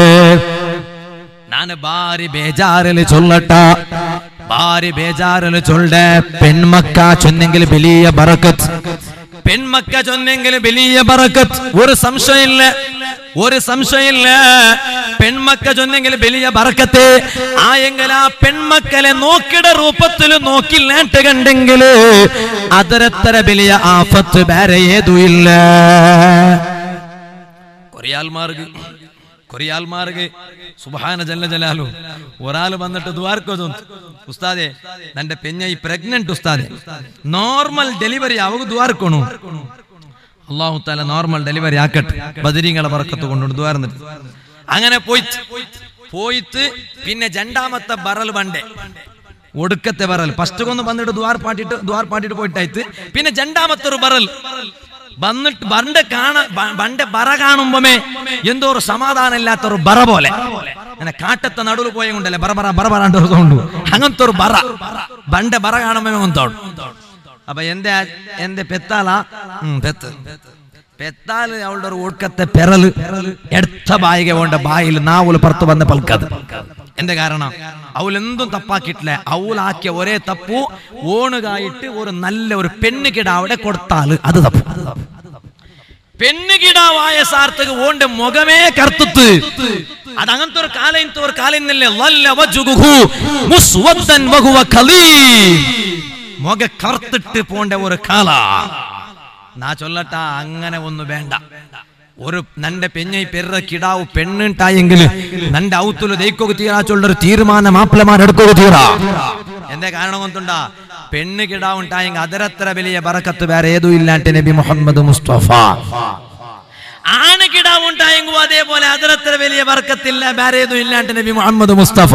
ನಾನು ಬಾರಿ ಬೇಜಾರಲ್ಲಿ ಚೊಲ್ಲಟ ಬಾರಿ ಬೇಜಾರಲ್ಲಿ ಚೊಲ್ಡೆ പെൺമക്ക ചൊന്നെങ്കിൽ വലിയ ബറക്കത്ത് പെൺമക്ക ചൊന്നെങ്കിൽ വലിയ ബറക്കത്ത് ഒരു സംശയമില്ല ഒരു സംശയമില്ല പെൺമക്ക ചൊന്നെങ്കിൽ വലിയ ബറക്കത്ത് ആയെങ്കിൽ ആ പെൺമക്കളെ നോക്കിട രൂപത്തിൽ നോക്കില്ലാട്ട് കണ്ടെങ്കിൽ അതരത്തര വലിയ ആഫത്ത് വേറെ ഏതും ഇല്ല കൊറിയാൽമാർക്ക് കുറെ ആൾമാർക്ക് സുബാന ജല്ല ജലാലു ഒരാൾ വന്നിട്ട് ദ്വാർക്കോ ഉസ്താദെ നന്റെ പെഞ്ഞ ഈ പ്രഗ്നന്റ് ഉസ്താദെ നോർമൽ ഡെലിവറി അവക്ക് ദ്വാർക്കണു അള്ളാഹു താല നോർമൽ ഡെലിവറി ആക്കട്ടെ ബദരീങ്ങളെ പറക്കത്ത് കൊണ്ടുകൊണ്ട് ദ്വാർന്നിട്ട് അങ്ങനെ പോയിട്ട് പോയിട്ട് പിന്നെ രണ്ടാമത്തെ ബറൽ വണ്ടേ ഒടുക്കത്തെ ബറൽ ഫസ്റ്റ് കൊന്ന് വന്നിട്ട് ദ്വാർ പാട്ടിട്ട് ദ്വാർ പാട്ടിട്ട് പോയിട്ടായിട്ട് പിന്നെ രണ്ടാമത്തെ ഒരു ബറൽ വന്നിട്ട് ബണ്ട കാണ ബ- ബണ്ട ബറ കാണുമ്പോമേ എന്തോ ഒരു സമാധാനം ഇല്ലാത്ത ഒരു ബറ പോലെ അങ്ങനെ കാട്ടത്തെ നടുവിൽ പോയ കൊണ്ടല്ലേ ബറ ബറ ബറ ബറാണ്ട് ഒരു സൗണ്ട് അങ്ങനത്തെ ഒരു ബറ ബണ്ട ബറ കാണുമ്പോ ഒന്നോട് അപ്പൊ എന്റെ എന്റെ പെത്താളാ ഉം, പെത്ത് പെത്താല് അവളുടെ ഒരു ഒടുക്കത്തെ പെരല് എടുത്ത ബായിക കൊണ്ട് ബായിൽ നാവുല് പുറത്ത് വന്ന പൽക്കത് എന്റെ കാരണം അവൾ എന്തും തപ്പാക്കിയിട്ടില്ല അവളാക്കിയ ഒരേ തപ്പു ഓണുകായിട്ട് ഒരു നല്ല ഒരു പെണ്ണ് കിട അവിടെ കൊടുത്താല് അത് തപ്പു പെണ്ണുകിടാവായ സാർത്ഥക ഓന്റെ മുഖമേ കറുത്തുത്ത് അത് അങ്ങനത്തെ ഒരു കാലം ഇന്നത്തെ ഒരു കാലം ഇന്നല്ലേ വല്ല വജുഗുഹു മുസ്വദ്ദൻ വഹുവ ഖലീം. മുഖ കറുത്തിട്ട് പോണ്ട ഒരു കാല നാ ചൊല്ലട്ട അങ്ങനെ ഒന്നും വേണ്ട ഒരു നന്റെ പെഞ്ഞൈ പെരുറ കിടാവ് പെണ്ണുണ്ടായെങ്കിൽ നന്റെ ഔത്തുല് ദൈക്കൊക്കെ തീരാ ചൊല്ലൊരു തീരുമാനം മാപ്പിളമാരെടുക്കുക തീരാ എന്തേ കാരണം കൊണ്ടുണ്ടാ പെണ്ണ് കിടാവുണ്ടായെങ്കിൽ അതിരത്ര വലിയ ബറക്കത്ത് വേറെ ഏതും ഇല്ലാണ്ട് നബി മുഹമ്മദ് മുസ്തഫ ആണ് കിടാവുണ്ടായെങ്കിൽ അതേപോലെ അതിരത്ര വലിയ ബർക്കത്തില്ല വേറെ ഏതും ഇല്ലാണ്ട് നബി മുഹമ്മദ് മുസ്തഫ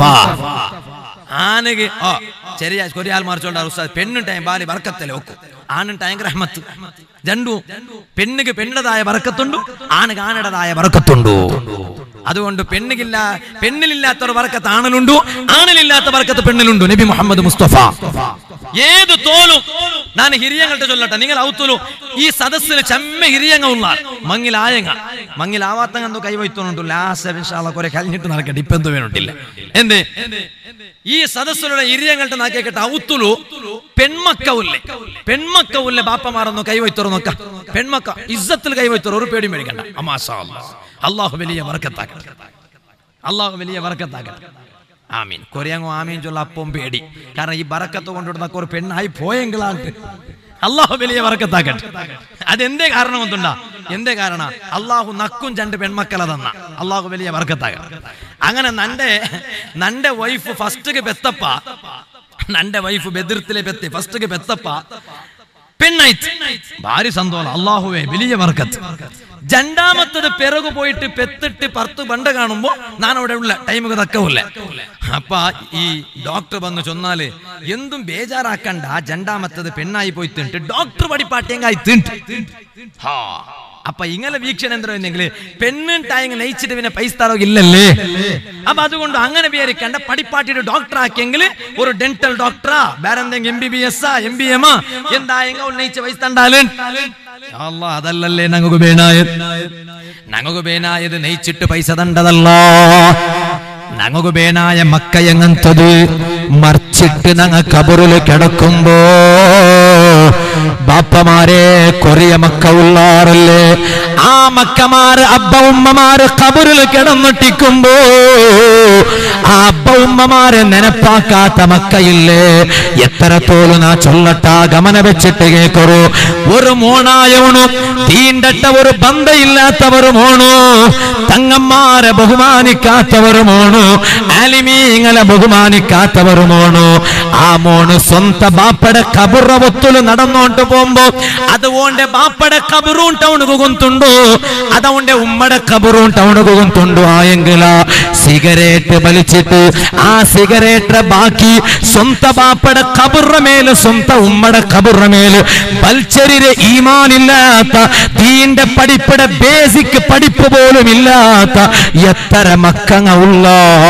ആനക്ക് ഓ ചെറിയ കൊറിയാൽ മറിച്ചോണ്ടാ ഉസ്താദ് പെണ്ണുണ്ടായ ബാലി ബർക്കത്തില്ല വെക്കും ആണുണ്ടായെങ്കിൽ റഹ്മത്ത് രണ്ടു പെണ്ണുക്ക് പെണ്ണുടേതായ ബർക്കത്തുണ്ടു ആണുക്ക് ആണിടേതായ ബർക്കത്തുണ്ടു അതുകൊണ്ട് പെണ്ണുകില്ല പെണ്ണിലില്ലാത്ത ഒരു ബർക്കത്ത് ആണിലുണ്ടു ആണിലില്ലാത്ത ബർക്കത്ത് പെണ്ണിലുണ്ടു നബി മുഹമ്മദ് മുസ്തഫ ഏത് തോലും ഞാൻ ഹിരിയങ്ങളുടെ ചൊല്ലട്ടെ നിങ്ങൾ ഔത്തുലു ഈ സദസ്സിൽ ചെമ്മ ഹിരിയങ്ങ ഉള്ള മങ്ങിലായങ്ങ മങ്ങിലാവാത്തങ്ങ എന്തോ കൈവയ്ത്തോണ്ടുണ്ട് ലാസ്റ്റ് ഇൻഷാല്ല കുറെ കഴിഞ്ഞിട്ട് നടക്കട്ടെ ഇപ്പൊ എന്തോ വേണ്ടിട്ടില്ല എന്തേ ഈ സദസ്സിലുള്ള ഹിരിയങ്ങളുടെ നാക്കിയേക്കട്ടെ ഔത്തുലു പെൺമക്കവില്ലേ പെൺമക്കവില്ലേ ബാപ്പമാരൊന്നു കൈവയ്ത്തോറു നോക്ക പെൺമക്ക ഇസ്സത്തിൽ കൈവയ്ത്തോറു ഒരു പേടിയും മേടിക്കണ്ട അമാഷാ അള്ളാഹു വലിയ വർക്കത്താക്കട്ടെ അള്ളാഹു വലിയ വർക്കത്താക്കട്ടെ ആമീൻ കൊറിയങ്ങോ ആമീൻ ചൊല്ല അപ്പം പേടി കാരണം ഈ ബറക്കത്ത് കൊണ്ടുവിടുന്ന ഒരു പെണ്ണായി പോയെങ്കിലാണ്ട് അള്ളാഹു വലിയ വറക്കത്താക്കട്ടെ അതെന്തേ കാരണം ഒന്നുണ്ടാ എന്തേ കാരണം അള്ളാഹു നക്കും രണ്ട് പെൺമക്കളെ തന്ന അള്ളാഹു വലിയ വറക്കത്താകട്ടെ അങ്ങനെ നന്റെ നന്റെ വൈഫ് ഫസ്റ്റ് പെത്തപ്പ നന്റെ വൈഫ് ബെതിർത്തിലെ പെത്തി ഫസ്റ്റ് പെത്തപ്പ പെണ്ണായിട്ട് ഭാര്യ സന്തോഷം അള്ളാഹുവേ വലിയ വർക്കത്ത് രണ്ടാമത്തത് പിറകു പോയിട്ട് പെത്തിട്ട് പത്ത് ബണ്ട കാണുമ്പോ ഞാൻ അവിടെ ഉള്ള ടൈം തക്കവില്ല അപ്പ ഈ ഡോക്ടർ വന്ന് ചൊന്നാല് എന്തും ബേജാറാക്കണ്ട രണ്ടാമത്തത് പെണ്ണായി പോയി തിണ്ട് ഡോക്ടർ പടിപ്പാട്ടിയങ്കായി തിണ്ട് ഹാ അപ്പൊ ഇങ്ങനെ വീക്ഷണം എന്തെങ്കിൽ പെണ്ണുണ്ടായെങ്കിൽ നയിച്ചിട്ട് പിന്നെ പൈസ തരോ ഇല്ലല്ലേ അപ്പൊ അതുകൊണ്ട് അങ്ങനെ വിചാരിക്കണ്ട പടിപ്പാട്ടിയുടെ ഡോക്ടർ ആക്കിയെങ്കിൽ ഒരു ഡെന്റൽ ഡോക്ടറാ വേറെ എന്തെങ്കിലും M B B S M B M എന്തായെങ്കിൽ ഉന്നയിച്ച പൈസ തണ്ടാല് അല്ലാ അതല്ലല്ലേ ഞങ്ങൾക്ക് വേണായത് ഞങ്ങൾക്ക് വേണായത് നയിച്ചിട്ട് പൈസ തണ്ടതല്ല ഞങ്ങൾക്ക് വേണായ മക്കയങ്ങന്തത് മറിച്ചിട്ട് ഞങ്ങ കബറിൽ കിടക്കുമ്പോ ബാപ്പമാരെ കൊറിയ മക്ക ഉള്ളാറല്ലേ ആ മക്കമാര് അബ്ബ ഉമ്മമാര് കബറിൽ കിടന്നൊട്ടിക്കുമ്പോ ആ അബ്ബ ഉമ്മമാരെ നെനപ്പാക്കാത്ത മക്കയില്ലേ എത്രത്തോളം നാ ചൊല്ലട്ട ഗമന വെച്ചിട്ട് കേക്കൊരു ഒരു മോണായവണു തീണ്ടട്ട ഒരു ബന്ധയില്ലാത്തവർ മോണു തങ്ങന്മാരെ ബഹുമാനിക്കാത്തവർ മോണു ആലിമീങ്ങളെ ബഹുമാനിക്കാത്തവർ മോണു ആ മോണ് സ്വന്ത ബാപ്പടെ കബുറ ഒത്തുല് നടന്നോണ്ട് പോകുമ്പോ അതുകൊണ്ട് ബാപ്പടെ കബറും ടൗണുക്ക് കുന്തുണ്ടു അതുകൊണ്ട് ഉമ്മടെ കബറും ടൗണുക്ക് കുന്തുണ്ടു ആയെങ്കില സിഗരറ്റ് വലിച്ചിട്ട് ആ സിഗരറ്റ് ബാക്കി സ്വന്ത ബാപ്പടെ കബുറ മേല് സ്വന്ത ഉമ്മടെ കബുറ മേല് വലിച്ചെറിരെ ഈമാനില്ലാത്ത ദീന്റെ പഠിപ്പടെ ബേസിക് പഠിപ്പ് പോലും ഇല്ലാത്ത എത്ര മക്കങ്ങ ഉള്ള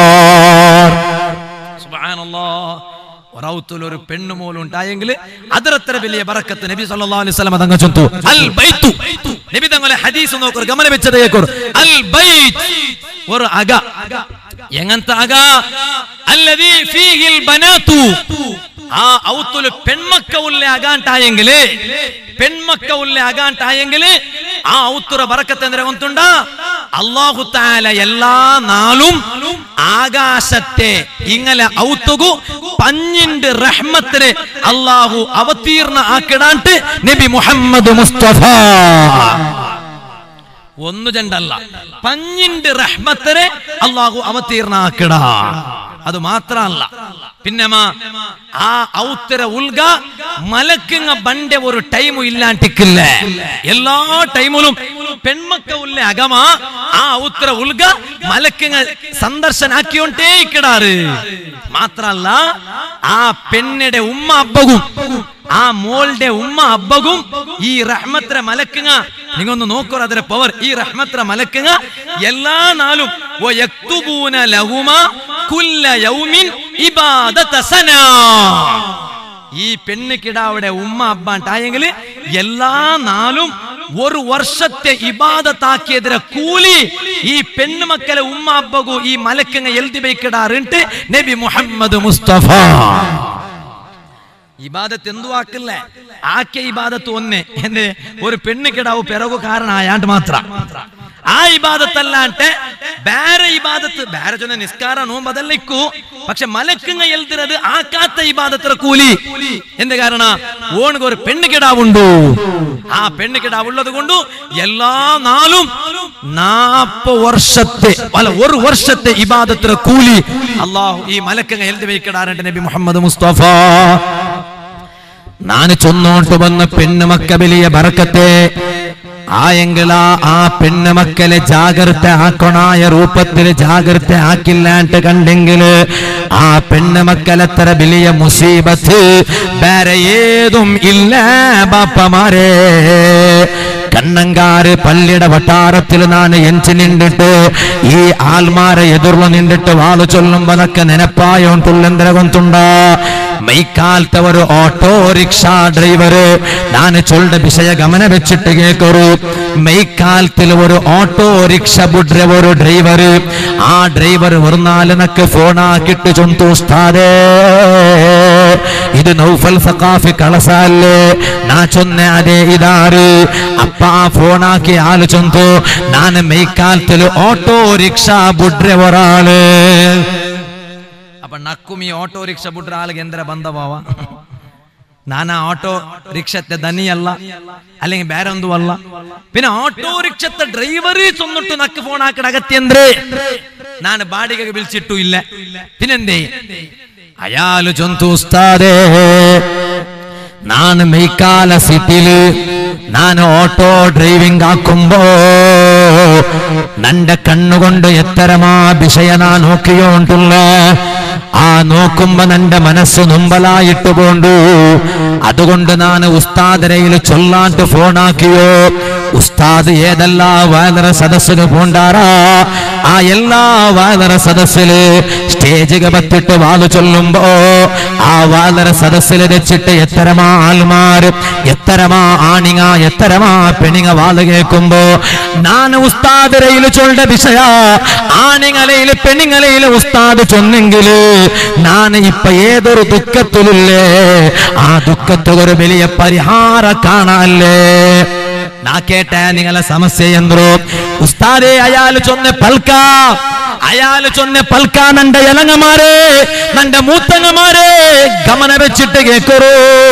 ഒരു പെണ്ണുമോലും ഉണ്ടായെങ്കിൽ അതിരത്ര വലിയ ബറക്കത്ത് നബി സല്ലല്ലാഹു അലൈഹി വസല്ലം അതങ്ങ് ചൊന്തു അൽ ബൈത്തു നബി തങ്ങളെ ഹദീസ് നോക്കൂ ഗമന വെച്ചത് കേൾക്കൂ അൽ ബൈത്ത് ഒരു അക എങ്ങനത്തെ അക അല്ലദീ ഫീഹിൽ ബനാതു ആ ഔത്തുല് പെൺമക്ക ഉള്ള അകാണ്ടായെങ്കില് പെൺമക്ക ഉള്ള അകാണ്ടായെങ്കില് ആ ഔത്തുറ ബറക്കത്ത് എന്തിനാ കൊണ്ടുണ്ട അള്ളാഹു താല എല്ലാ നാളും ആകാശത്തെ ഇങ്ങനെ ഔത്തുകു പഞ്ഞിന്റെ റഹ്മത്തിന് അള്ളാഹു അവതീർണ ആക്കിടാണ്ട് നബി മുഹമ്മദ് മുസ്തഫ ഒന്നു ചെണ്ടല്ല പഞ്ഞിന്റെ റഹ്മത്തിനെ അള്ളാഹു അവതീർണാക്കിട അത് മാത്രല്ല പിന്നെ ആ ഔത്തര ഉൽഗ മലക്കുങ്ങ ബണ്ടെ ഒരു ടൈമു ഇല്ലാണ്ടിക്കില്ല എല്ലാ ടൈമിലും പെൺമക്ക ഉള്ള അകമ ആ ഔത്തര ഉൽഗ മലക്കുങ്ങ സന്ദർശനാക്കിയോണ്ടേ ഇക്കിടാറ് മാത്രല്ല ആ പെണ്ണിടെ ഉമ്മ അബ്ബകും ആ മോളുടെ ഉമ്മ അബ്ബകും ഈ റഹ്മത്ര മലക്കുങ്ങ നിങ്ങൊന്ന് നോക്കൂ അതിന്റെ പവർ ഈ റഹ്മത്ര മലക്കുങ്ങ എല്ലാ നാളും വയക്തുബൂന ലഹുമ കുല്ല യൗമിൻ ഇബാദത സനാ ഈ പെണ്ണ് കിടാവിടെ ഉമ്മ അബ്ബാണ്ടായെങ്കിൽ എല്ലാ നാളും ഒരു വർഷത്തെ ഇബാദത്താക്കിയതിരെ കൂലി ഈ പെണ്ണുമക്കളെ ഉമ്മ അബ്ബകു ഈ മലക്കങ്ങ എഴുതി വയ്ക്കിടാറുണ്ട് നബി മുഹമ്മദ് മുസ്തഫ ഇബാദത്ത് എന്തു ആക്കില്ലേ ആക്കിയ ഇബാദത്ത് ഒന്നേ എന്റെ ഒരു പെണ്ണ് കിടാവ് പിറകു കാരണായാണ്ട് മാത്ര ആ ഇബാദത്തല്ലാണ്ട് ಬೇರೆ ಇಬಾದತ್ ಬೇರೆ ಜನ ನಿಸ್ಕಾರ ನೋಂಬದಲ್ಲ ಇಕ್ಕು പക്ഷെ മലക്കുങ്ങ എഴുതുന്നത് ആക്കാത്ത ഇബാദത്ര കൂലി എന്ത് കാരണ ഓണക്ക് ഒരു പെണ്ണ് കിടാവുണ്ടു ആ പെണ്ണ് കിടാവുള്ളത് കൊണ്ട് എല്ലാ നാളും നാപ്പ വർഷത്തെ അല്ല ഒരു വർഷത്തെ ഇബാദത്ര കൂലി അള്ളാഹു ഈ മലക്കങ്ങ എഴുതി വയ്ക്കിടാറുണ്ട് നബി മുഹമ്മദ് മുസ്തഫ ನಾನು ಚೊನ್ನೋಟು ಬಂದ പെണ്ണ് മക്ക വലിയ ബറക്കത്തെ ആയെങ്കിൽ ആ ആ പെണ്ണ് മക്കളെ ജാഗ്രത ആക്കണായ രൂപത്തിൽ ജാഗ്രത ആക്കില്ലാണ്ട് കണ്ടെങ്കിൽ ആ പെണ്ണ് മക്കളെത്ര വലിയ മുസീബത്ത് വേറെ ഏതും ഇല്ല ബാപ്പമാരെ കണ്ണങ്കാര് പള്ളിയുടെ വട്ടാരത്തിൽ നാണ് എഞ്ചി നിന്നിട്ട് ഈ ആൽമാരെ എതിർന്നു നിന്നിട്ട് വാളു ചൊല്ലുമ്പോഴൊക്കെ നെനപ്പായോണ്ടുള്ളെന്തര കൊന്തുണ്ട മൈക്കാലത്തെ ഒരു ഓട്ടോ റിക്ഷാ ഡ്രൈവറ് ನಾನು ಚೊಲ್ಡ ವಿಷಯ ಗಮನ വെച്ചിട്ട് കേക്കರು മൈക്കാലത്തിൽ ഒരു ഓട്ടോ റിക്ഷ ബുഡ്രെ ഒരു ഡ്രൈവർ ആ ഡ്രൈവർ ഒരു നാലിനക്ക് ഫോണാക്കിട്ട് ചൊന്തു ഉസ്താദേ ഇത് നൗഫൽ സഖാഫി കളസല്ലേ ನಾ ಚೊನ್ನೆ ಅದೇ ಇದಾರು ಅಪ್ಪ ಫೋನ್ ಹಾಕಿ ಆಲು ಚೊಂತು ನಾನು ಮೈಕಾಲ್ತಲು ಆಟೋ ರಿಕ್ಷಾ ಬುಡ್ರೆ ಒರಾಳು അപ്പൊ നക്കും ഈ ഓട്ടോ റിക്ഷ ബുട്ര ആൾക്ക് എന്തിനാ ബന്ധമാവ ನಾನು ಆಟೋ ರಿಕ್ಷത്തെ ದನಿಯಲ್ಲ അല്ലെങ്കിൽ ಬೇರೆ ಒಂದು ಅಲ್ಲ പിന്നെ ಆಟೋ ರಿಕ್ಷത്തെ ಡ್ರೈವರ್ ಚೊന്നിಟ್ಟು ನಕ್ಕ ಫೋನ್ ಹಾಕಡ ಅಗತ್ಯ ಅಂದ್ರೆ ನಾನು ಬಾಡಿಗೆಗೆ ಬಿಲ್ಸಿಟ್ಟು ಇಲ್ಲ പിന്നെന്തേ അയാള് ചൊന്തു ഉസ്താദേ ನಾನು ಮೈಕಾಲ ಸಿಟಿಲಿ ನಾನು ಆಟೋ ಡ್ರೈವಿಂಗ್ ಹಾಕುമ്പോ നന്റെ കണ്ണുകൊണ്ട് എത്തരമാ വിഷയ നാ നോക്കിയോണ്ടുള്ള ആ നോക്കുമ്പോ നന്റെ മനസ്സ് നുമ്പലായിട്ട് പോണ്ടു അതുകൊണ്ട് ഞാൻ ഉസ്താദരയിൽ ചൊല്ലാണ്ട് ഫോണാക്കിയോ ഉസ്താദ് ഏതെല്ലാ വാതര സദസ്സിന് പോണ്ടാറാ ആ എല്ലാ വാതര സദസ്സില് സ്റ്റേജിಗೆ ಬತ್ತಿಟ್ಟು വാല് ചൊല്ലുമ്പോ ആ വാതര സദസ്സിൽ വെച്ചിട്ട് എത്തരമാ ആൾമാര് എത്തരമാ ആണിങ്ങ എത്തരമാ പെണിങ്ങ വാല് കേൾക്കുമ്പോ ನಾನು ഉസ്താദരയിൽ ചൊല്ല വിഷയ ആണിങ്ങലയിൽ പെണിങ്ങലയിൽ ഉസ്താദ് ചൊന്നെങ്കില് ನಾನು ഇപ്പൊ ഏതൊരു ദുഃഖത്തിലില്ലേ ആ ദുഃഖത്തിൽ ഒരു വലിയ പരിഹാര കാണാല്ലേ ನಾ ಕೇಟ ನಿಂಗಲ ಸಮಸ್ಯೆ ಎಂದ್ರು ಉಸ್ತಾದೇ ಅಯಾಲು ಚೊನ್ನೆ ಪಲ್ಕ ಅಯಾಲು ಚೊನ್ನೆ ಪಲ್ಕ ನಂಡ ಎಲಂಗ ಮಾರೆ ನಂಡ ಮೂತಂಗ ಮಾರೆ ಗಮನ വെച്ചിട്ട് കേക്കರು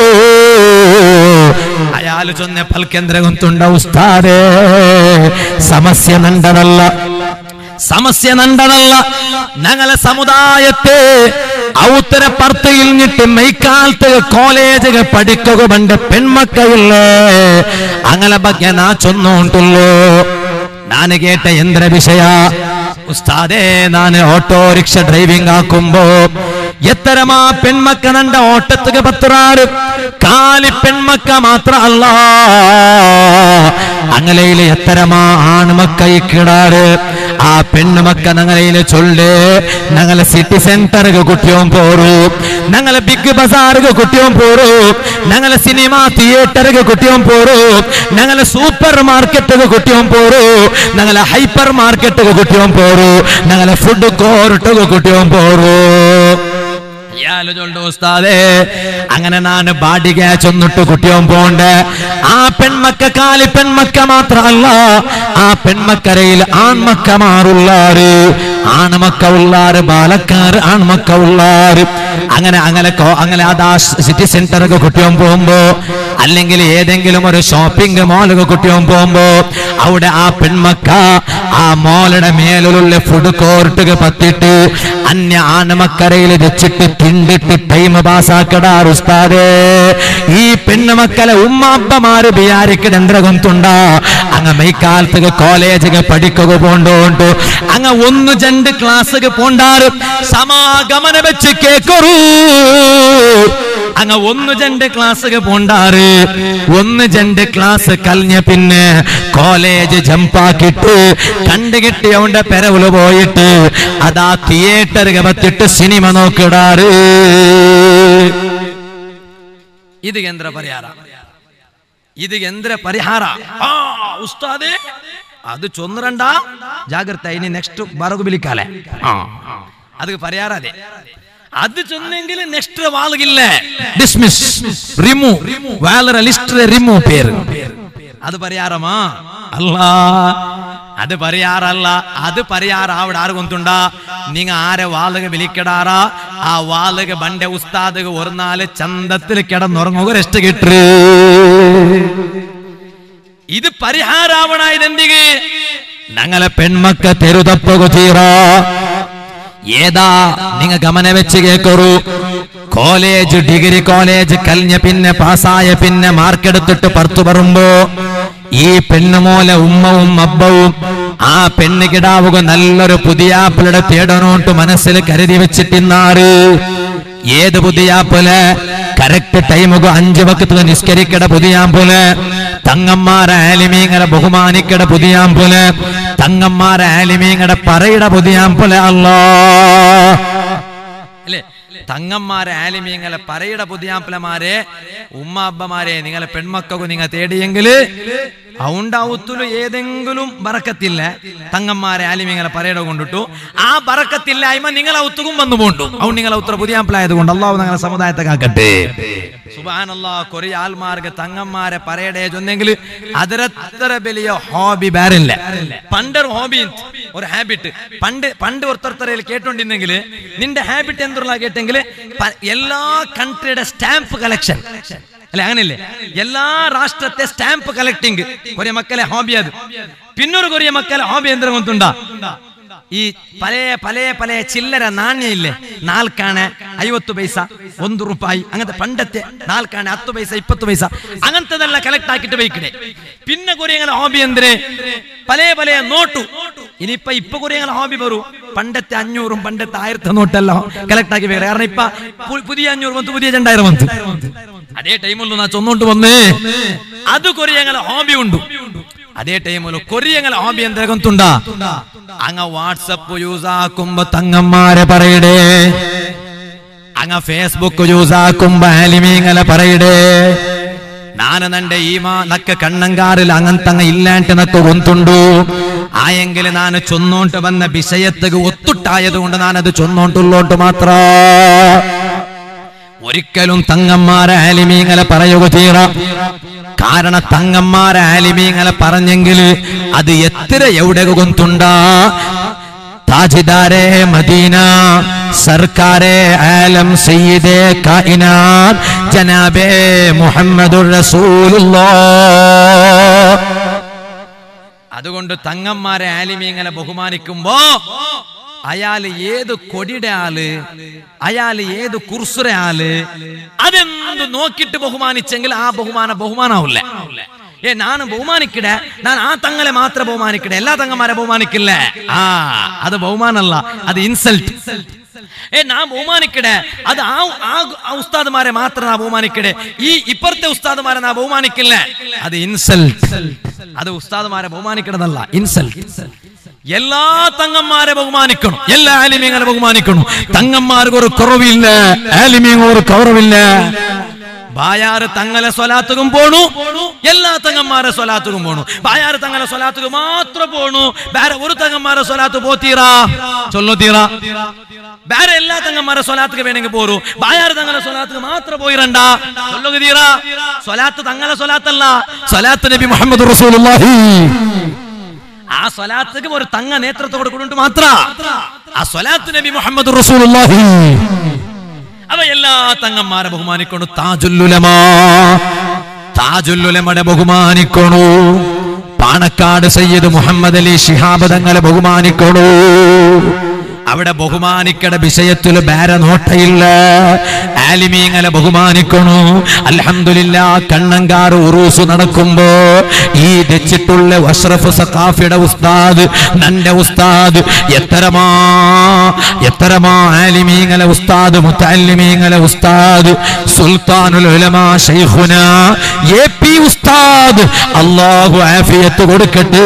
അയാള് ചൊന്ന പൽക്കെന്ദ്ര കൊന്തുണ്ട ഉസ്താദേ സമസ്യ നണ്ടതല്ല സമസ്യ നണ്ടതല്ല ഞങ്ങളെ സമുദായത്തെ ഔത്തര പർത്തയിൽ നിട്ട് മൈക്കാലത്ത് കോളേജ് പഠിക്കുക പണ്ട് പെൺമക്കയില്ലേ അങ്ങനെ ಬಗ್ಗೆ ನಾ ചൊന്നോണ്ടുള്ളൂ ನಾನು കേട്ട യന്ത്ര വിഷയ ഉസ്താദേ ನಾನು ഓട്ടോ റിക്ഷ ഡ്രൈവിംഗ് ആക്കുമ്പോ എത്തരമാ പെൺമക്ക നണ്ട ഓട്ടത്തുക പത്തുറാറ് കാലി പെൺമക്ക മാത്ര അല്ല അങ്ങലയില് എത്തരമാ ആൺമക്ക ഇക്കിടാറ് ആ പെണ്ണുമക്ക ഞങ്ങളയില് ചൊല്ല് ഞങ്ങളെ സിറ്റി സെന്ററുക കുട്ടിയോം പോറു ഞങ്ങളെ ബിഗ് ബസാറുക കുട്ടിയോം പോറു ഞങ്ങളെ സിനിമ തിയേറ്ററുക കുട്ടിയോം പോറു ഞങ്ങളെ സൂപ്പർ മാർക്കറ്റുക കുട്ടിയോം പോറു ഞങ്ങളെ ഹൈപ്പർ മാർക്കറ്റുക കുട്ടിയോം പോറു ഞങ്ങളെ ഫുഡ് കോർട്ടുക കുട്ടിയോം പോറു ഇയാള് ചൊല്ലു ഉസ്താദേ അങ്ങനെ ನಾನು ಬಾಡಿಗೆ ചൊന്നിട്ട് കുട്ടിയോൻ പോണ്ട് ആ പെൺമക്ക കാലി പെൺമക്ക മാത്രമല്ല ആ പെൺമക്കരയിൽ ആൺമക്ക മാറുള്ളാറ് ആൺമക്ക ഉള്ളാറ് ബാലക്കാർ ആൺമക്ക ഉള്ളാറ് അങ്ങനെ അങ്ങനെ കോ- അങ്ങനെ അതാ സിറ്റി സെന്ററൊക്കെ കുട്ടിയോൻ പോകുമ്പോ അല്ലെങ്കിൽ ഏതെങ്കിലും ഒരു ഷോപ്പിംഗ് മാളുകൾ കുട്ടിയും പോകുമ്പോ അവിടെ ആ പെൺമക്ക ആ മോളുടെ മേലുള്ള ഫുഡ് കോർട്ടുക പത്തിട്ട് അന്യ ആണമക്കരയിൽ വെച്ചിട്ട് തിണ്ടിട്ട് ടൈം പാസ്സാക്കടാ ഉസ്താദേ ഈ പെണ്ണുമക്കളെ ഉമ്മാപ്പമാര് വിചാരിക്കട എന്തൊണ്ട അങ്ങ മൈക്കാലത്ത് കോളേജ് പഠിക്കുക പോണ്ടോണ്ട് അങ്ങ ഒന്ന് രണ്ട് ക്ലാസ് പോണ്ടാറ് സമാഗമന വെച്ച് കേക്കറൂ അങ്ങ ഒന്ന് രണ്ട് ക്ലാസ് പോണ്ടാറ് ഒന്ന് രണ്ട് ക്ലാസ് കലിഞ്ഞ പിന്നെ കോളേജ് ജമ്പാക്കിട്ട് കണ്ടുകിട്ടിയവന്റെ പെരവില് പോയിട്ട് അതാ തിയേറ്റർ പത്തിട്ട് സിനിമ നോക്കിടാറ് ഇത് കേന്ദ്ര പരിഹാര ഇത് കേന്ദ്ര പരിഹാര ആ ഉസ്താദേ അത് ചൊന്നരണ്ട ജാഗ്രത ഇനി നെക്സ്റ്റ് ബറകു ബിലിക്കാലെ ആ അത് പരിഹാര അതെ അത് ചൊന്നെങ്കിൽ നെക്സ്റ്റ് വാളുകില്ല ഡിസ്മിസ് റിമൂവ് വേറെ ലിസ്റ്റ് റിമൂവ് പേര് അത് പരിഹാരമാ അല്ല അത് പരിഹാരല്ല അത് പരിഹാര അവിടെ ആറ് കൊണ്ടുണ്ട നിങ്ങ ആരെ വാളുക വിളിക്കടാറാ ആ വാളുക ബണ്ട ഉസ്താദ് ഒരു നാല് ചന്തത്തിൽ കിടന്നുറങ്ങുക റെസ്റ്റ് കിട്ടു ഇത് പരിഹാരാവണായതെന്തിಗೆ ഞങ്ങളെ പെൺമക്ക തെരുതപ്പുക തീറ ഏതാ നിങ്ങ ഗമന വെച്ച് കേക്കറു കോളേജ് ഡിഗ്രി കോളേജ് കലിഞ്ഞ പിന്നെ പാസ്സായ പിന്നെ മാർക്കെടുത്തിട്ട് പുറത്തു പറയുമ്പോ ഈ പെണ്ണുമോല ഉമ്മവും അബ്ബവും ആ പെണ്ണ് കിടാവുക നല്ലൊരു പുതിയാപ്പിളുടെ തേടനോട്ട് മനസ്സിൽ കരുതി വെച്ചിട്ടിന്നാറ് ഏത് പുതിയാപ്പില് കറക്റ്റ് ടൈമുക അഞ്ചു വക്കത്ത് നിസ്കരിക്കട പുതിയാമ്പുല് തങ്ങന്മാരെ ആലിമീങ്ങളെ ബഹുമാനിക്കട പുതിയാമ്പുല് തങ്ങന്മാരെ ആലിമീങ്ങളുടെ പറയുടെ പുതിയാമ്പുല് അല്ലോ അല്ലേ തങ്ങന്മാരെ ആലിമീങ്ങളെ പറയുടെ പുതിയാമ്പലമാരെ ഉമ്മ അബ്ബമാരെ നിങ്ങളെ പെൺമക്കൾക്ക് നിങ്ങൾ തേടിയെങ്കിൽ ഔണ്ടാവുത്തുലു ഏതെങ്കിലും ബറക്കത്തില്ല തങ്ങന്മാരെ ആലിമീങ്ങളെ പറയുടെ കൊണ്ടിട്ടു ആ ബറക്കത്തില്ലായ്മ നിങ്ങളെ ഔത്തുക്കും വന്നു പോണ്ടു ഔ നിങ്ങളെ ഉത്തര പുതിയാമ്പലായത് കൊണ്ട് അള്ളാഹു നിങ്ങളെ സമുദായത്തെ കാക്കട്ടെ സുബാനല്ലാ കൊറേ ആൾമാർക്ക് തങ്ങന്മാരെ പറയടേ ചൊന്നെങ്കിൽ അതിരത്ര വലിയ ഹോബി വേറില്ല പണ്ടൊരു ഹോബി ഒരു ഹാബിറ്റ് പണ്ട് പണ്ട് ഒരുത്തരയിൽ കേട്ടോണ്ടിരുന്നെങ്കിൽ നിന്റെ ഹാബിറ്റ് എന്തുള്ള കേട്ടെങ്കിൽ പ- എല്ലാ കൺട്രിയുടെ സ്റ്റാമ്പ് കളക്ഷൻ അല്ലെ അങ്ങനെയല്ലേ എല്ലാ രാഷ്ട്രത്തെ സ്റ്റാമ്പ് കളക്ടിങ് കൊറേ മക്കളെ ഹോബി അത് പിന്നൊരു കൊറിയ മക്കളെ ഹോബി എന്തെങ്കിലും കൊണ്ടുണ്ടാ ഈ പല പല പല ചില്ലര നാണ്യയില്ലേ നാൽക്കാണ് ಐವತ್ತು ಪೈಸ ಒಂದು ರೂಪಾಯಿ അങ്ങനത്തെ പണ്ടത്തെ നാൽക്കാണ് ಹತ್ತು ಪೈಸ ಇಪ್ಪತ್ತು ಪೈಸ അങ്ങനത്തെതെല്ലാം കളക്ട് ആക്കിട്ട് വയ്ക്കണേ പിന്നെ കുറിയങ്ങളെ ഹോബി എന്തിന് പല പല നോട്ടു ഇനിയിപ്പൊ ഇപ്പൊ കുറിയങ്ങളെ ഹോബി വരൂ പണ്ടത്തെ അഞ്ഞൂറും പണ്ടത്തെ ആയിരത്തെ നോട്ടെല്ലാം കളക്ട് ആക്കി വെക്കണം കാരണം ഇപ്പൊ പു- പുതിയ അഞ്ഞൂറ് വന്ന് പുതിയ രണ്ടായിരം വന്ന് അതേ ടൈമിൽ നാ ചൊന്നോണ്ട് വന്നേ അത് കൊറിയങ്ങളെ ഹോബി ഉണ്ട് ಅದೇ ಟೈಮಲ್ಲಿ ಕೊರಿಯಂಗಲ ಹಾಬಿ ಅಂದ್ರೆ ಗೊತ್ತುಂಡ ಹಂಗ ವಾಟ್ಸಪ್ ಯೂಸ್ ಹಾಕುಂಬ ತಂಗಮ್ಮಾರೆ ಪರೈಡೆ ಹಂಗ ಫೇಸ್ಬುಕ್ ಯೂಸ್ ಹಾಕುಂಬ ಆಲಿಮೀಂಗಲ ಪರೈಡೆ ನಾನು ನಂಡೆ ಈಮಾ ನಕ್ಕ ಕಣ್ಣಂಗಾರಿಲ್ಲ അങ്ങന്തങ്ങ ഇല്ലാണ്ട് നക്ക് ഗൊന്തുണ്ടു ആയെങ്കിൽ ನಾನು ചൊന്നോണ്ട് വന്ന വിഷയത്തുക ഒത്തുട്ടായതുകൊണ്ട് ഞാനത് ചൊന്നോണ്ടുള്ളോണ്ട് മാത്ര ഒരിക്കലും തങ്ങന്മാരെ ആലിമീങ്ങളെ പറയുക തീറ കാരണം തങ്ങന്മാരെ ആലിമീങ്ങളെ പറഞ്ഞെങ്കിൽ അത് എത്ര എവിടെ ഗൊന്തുണ്ട താജിദാരെ മദീന സർക്കാരെ ആലം സയ്യിദേ കായിനാത് ജനാബേ മുഹമ്മദുർ റസൂലുള്ളാഹ് അതുകൊണ്ട് തങ്ങന്മാരെ ആലിമീങ്ങളെ ബഹുമാനിക്കുമ്പോ അയാള് ഏത് കൊടിയുടെ ആള് അയാള് ഏത് കുർസുര ആള് അതെന്ത് നോക്കിയിട്ട് ബഹുമാനിച്ചെങ്കിൽ ആ ബഹുമാന ബഹുമാനാവില്ല ഏ ನಾನು ബഹുമാനിക്കടെ ഞാൻ ആ തങ്ങളെ മാത്രം ബഹുമാനിക്കടെ എല്ലാ തങ്ങന്മാരെ ബഹുമാനിക്കില്ല ആ അത് ബഹുമാനല്ല അത് ഇൻസൾട്ട് ഏ നാം ബഹുമാനിക്കടെ അത് ആ ആ- ആ ഉസ്താദുമാരെ മാത്രം നാ ബഹുമാനിക്കടെ ഈ ഇപ്പുറത്തെ ഉസ്താദുമാരെ നാ ബഹുമാനിക്കില്ല അത് ഇൻസൾട്ട് അത് ഉസ്താദുമാരെ ബഹുമാനിക്കണതല്ല ഇൻസൾട്ട് എല്ലാ തങ്ങന്മാരെ ബഹുമാനിക്കണം എല്ലാ ആലിമീങ്ങളെ ബഹുമാനിക്കണം തങ്ങന്മാർക്ക് ഒരു കുറവില്ല ആലിമീങ്ങൾ ഒരു കുറവില്ല ബായാറ് തങ്ങളെ സ്വലാത്തുകും പോണു എല്ലാ തങ്ങന്മാരെ സ്വലാത്തുകും പോണു ബായാറ് തങ്ങളെ സ്വലാത്തുക മാത്രം പോണു വേറെ ഒരു തങ്ങന്മാരെ സ്വലാത്ത് പോത്തീറാ ചൊല്ലോ തീറാ വേറെ എല്ലാ തങ്ങന്മാരെ സ്വലാത്തുക വേണമെങ്കിൽ പോരു ബായാറ് തങ്ങളെ സ്വലാത്തുക മാത്രം പോയിരണ്ട ചൊല്ലുക തീറാ സ്വലാത്ത് തങ്ങളെ സ്വലാത്തല്ല സ്വലാത്ത് നബി മുഹമ്മദ് റസൂലുള്ളാഹി ആ സ്വലാത്തുക്ക് ഒരു തങ്ങ നേതൃത്വം കൊടുക്കുന്നുണ്ട് മാത്ര ആ സ്വലാത്ത് നബി മുഹമ്മദ് റസൂലുള്ളാഹി അവ എല്ലാ തങ്ങന്മാരെ ബഹുമാനിക്കൊണ്ട് താജുല്ലുലമാ താജുല്ലുലമടെ ബഹുമാനിക്കണു പാണക്കാട് സയ്യിദ് മുഹമ്മദ് അലി ശിഹാബ് തങ്ങളെ ബഹുമാനിക്കണു അവിടെ ബഹുമാനിക്കട വിഷയത്തിൽ നോട്ടയില്ല ആലിമീങ്ങളെ ബഹുമാനിക്കണു അൽഹംദുലില്ല കണ്ണങ്കാർ ഉറൂസ് നടക്കുമ്പോ ഈ വെച്ചിട്ടുള്ള അഷ്റഫ് സഖാഫിയുടെ ഉസ്താദ് നന്റെ ഉസ്താദ് എത്തരമാ എത്തരമാ ആലിമീങ്ങളെ ഉസ്താദ് മുത്തല്ലിമീങ്ങളെ ഉസ്താദ് സുൽത്താനുൽ ഉലമാ ശൈഖുന എ പി ഉസ്താദ് അല്ലാഹു ആഫിയത്ത് കൊടുക്കട്ടെ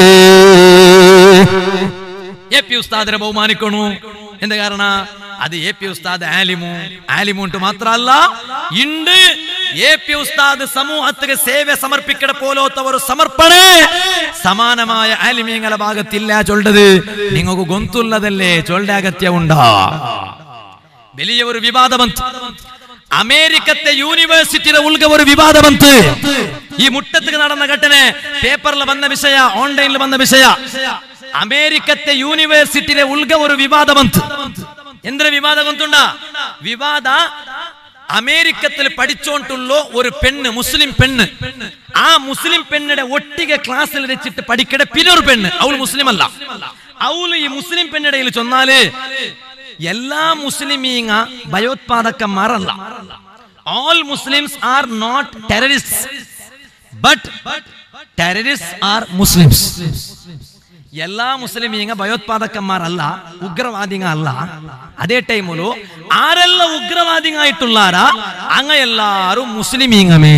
എ പി ഉസ്താദിനെ ബഹുമാനിക്കണു എന്ത് കാരണ അത് എ പി ഉസ്താദ് ആലിമു ആലിമുണ്ട് മാത്രല്ല ഇണ്ട് എ പി ഉസ്താദ് സമൂഹത്തിന് സേവ സമർപ്പിക്കട പോലോത്ത ഒരു സമർപ്പണ സമാനമായ ആലിമീങ്ങളെ ഭാഗത്തില്ല ചൊല്ലത് നിങ്ങൾക്ക് ഗൊന്തുള്ളതല്ലേ ചൊല്ലേണ്ട അഗത്യമുണ്ടോ വലിയ ഒരു വിവാദമന്ത് അമേരിക്കത്തെ യൂണിവേഴ്സിറ്റിയുടെ ഉൾഗ ഒരു വിവാദമന്ത് ഈ മുട്ടത്തിന് നടന്ന ഘട്ടന പേപ്പറിൽ വന്ന വിഷയ ഓൺലൈനിൽ വന്ന വിഷയ അമേരിക്കത്തെ യൂണിവേഴ്സിറ്റിയിലെ ഉൾഗ ഒരു വിവാദമന്ത് എന്തൊരു വിവാദമന്തുണ്ട വിവാദ അമേരിക്കത്തിൽ പഠിച്ചോണ്ടുള്ള ഒരു പെണ്ണ് മുസ്ലിം പെണ്ണ് ആ മുസ്ലിം പെണ്ണിടെ ഒട്ടിക ക്ലാസ്സിൽ വെച്ചിട്ട് പഠിക്കട പിന്നൊരു പെണ്ണ് അവൾ മുസ്ലിം അല്ല അവള് ഈ മുസ്ലിം പെണ്ണിടയിൽ ചൊന്നാല് എല്ലാ മുസ്ലിമീങ്ങ ഭയോത്പാദകന്മാരല്ല all Muslims are not terrorist but terrorist are Muslims എല്ലാ മുസ്ലിമീങ്ങ ഭയോത്പാദകന്മാരല്ല ഉഗ്രവാദിങ്ങ അല്ല ಅದೇ ಟೈಮು ಆರೆಲ್ಲ ಉಗ್ರವಾದಿಗ ಇಟ್ಟುಲ್ಲಾರ ಅಂಗ ಎಲ್ಲಾರು ಮುಸ್ಲಿಮೀಂಗಮೇ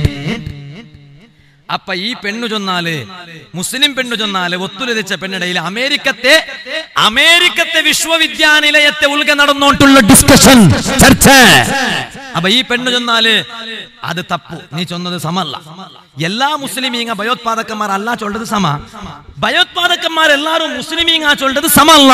അപ്പ ഈ പെണ്ണു ചൊന്നാല് മുസ്ലിം പെണ്ണു ചൊന്നാല് ഒത്തുലരിച്ച പെണ്ണിടയിൽ അമേരിക്കത്തെ അമേരിക്കത്തെ വിശ്വവിദ്യാനിലയത്തെ ഉൾഗ നടന്നോണ്ടുള്ള ഡിസ്കഷൻ ചർച്ച അപ്പൊ ഈ പെണ്ണു ചൊന്നാല് അത് തപ്പു നീ ചൊന്നത് സമല്ല എല്ലാ മുസ്ലിമീങ്ങ ഭയോത്പാദകന്മാർ അല്ല ചൊല്ലത് സമ ഭയോത്പാദകന്മാർ എല്ലാരും മുസ്ലിമീങ്ങ ചൊല്ലത് സമല്ല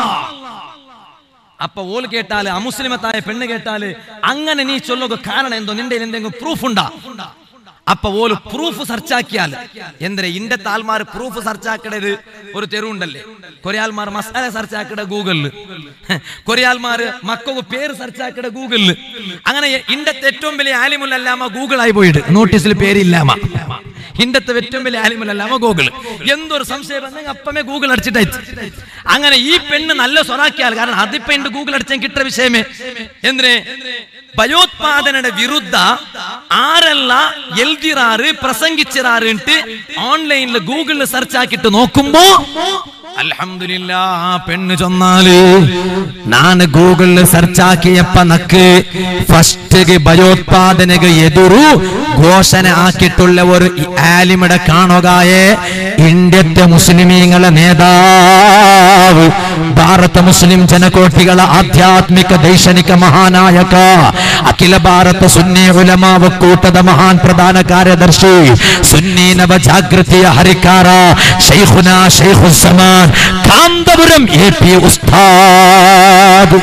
അപ്പൊ ഓൾ കേട്ടാല് അമുസ്ലിമത്തായ പെണ്ണ് കേട്ടാല് അങ്ങനെ നീ ചൊല്ലുക കാരണം എന്തോ നിന്റെ എന്തെങ്കിലും പ്രൂഫ് ഉണ്ടാ അപ്പൊ ഓല് പ്രൂഫ് സെർച്ച് ആക്കിയാൽ എന്തിനാ ഇന്റെ താൽമാർ പ്രൂഫ് സെർച്ച് ആക്കടത് ഒരു തെരുവുണ്ടല്ലേ കൊറിയാൽമാർ മസാല സെർച്ച് ആക്കട ഗൂഗിളില് കൊറിയാൽമാർ മക്കൾക്ക് പേര് സെർച്ച് ആക്കട ഗൂഗിളില് അങ്ങനെ ഇണ്ടത്തെ ഏറ്റവും വലിയ ആലിമുല്ലല്ലാമ ഗൂഗിൾ ആയി പോയിട്ട് നോട്ടീസിൽ പേരില്ലാമ ഇണ്ടത്തെ ഏറ്റവും വലിയ ആലിമുല്ലല്ലാമ ഗൂഗിൾ എന്തൊരു സംശയം വന്നെങ്കിൽ അപ്പമേ ഗൂഗിൾ അടിച്ചിട്ടായി അങ്ങനെ ഈ പെണ്ണ് നല്ല സ്വറാക്കിയാൽ കാരണം അതിപ്പോ എന്റെ ഗൂഗിൾ അടിച്ചാൽ കിട്ടുന്ന വിഷയമേ എന്തിനെ ഭയോത്പാദനയുടെ വിരുദ്ധ ആരല്ല എഴുതിറാറ് പ്രസംഗിച്ചിറാറ് ഓൺലൈനിൽ ഗൂഗിളിൽ സെർച്ച് ആക്കിയിട്ട് നോക്കുമ്പോ അൽഹംദുലില്ല ആ പെണ്ണ് ചൊന്നാല് ನಾನು ಗೂಗಲ್ ಸರ್ಚ್ ಹಾಕಿಯಪ್ಪ ನക്ക് ഫസ്റ്റ് ഭയോത്പാദനക എതിരു ഘോഷണ ആക്കിയിട്ടുള്ള ഒരു ആലിമിടെ കാണുകയെ ഇന്ത്യത്തെ മുസ്ലിമീങ്ങളെ നേതാവ് ಭಾರತ ಮುಸ್ಲಿಂ ಜನಕೋಟಿಗಳ ಆಧ್ಯಾತ್ಮಿಕ ದೈಕ್ಷಣಿಕ ಮಹಾನಾಯಕ ಅಖಿಲ ಭಾರತ ಸುನ್ನಿ ಉಲಮಾ ಒಕ್ಕೂಟದ ಮಹಾನ್ ಪ್ರಧಾನ ಕಾರ್ಯದರ್ಶಿ ಸುನ್ನಿ ನವ ಜಾಗೃತಿಯ ಹರಿಕಾರ ಶೈಖುನಾ ಶೈಖುಸ್ಸಮಾನ್ കാന്തപുരം എ പി ഉസ്താദ്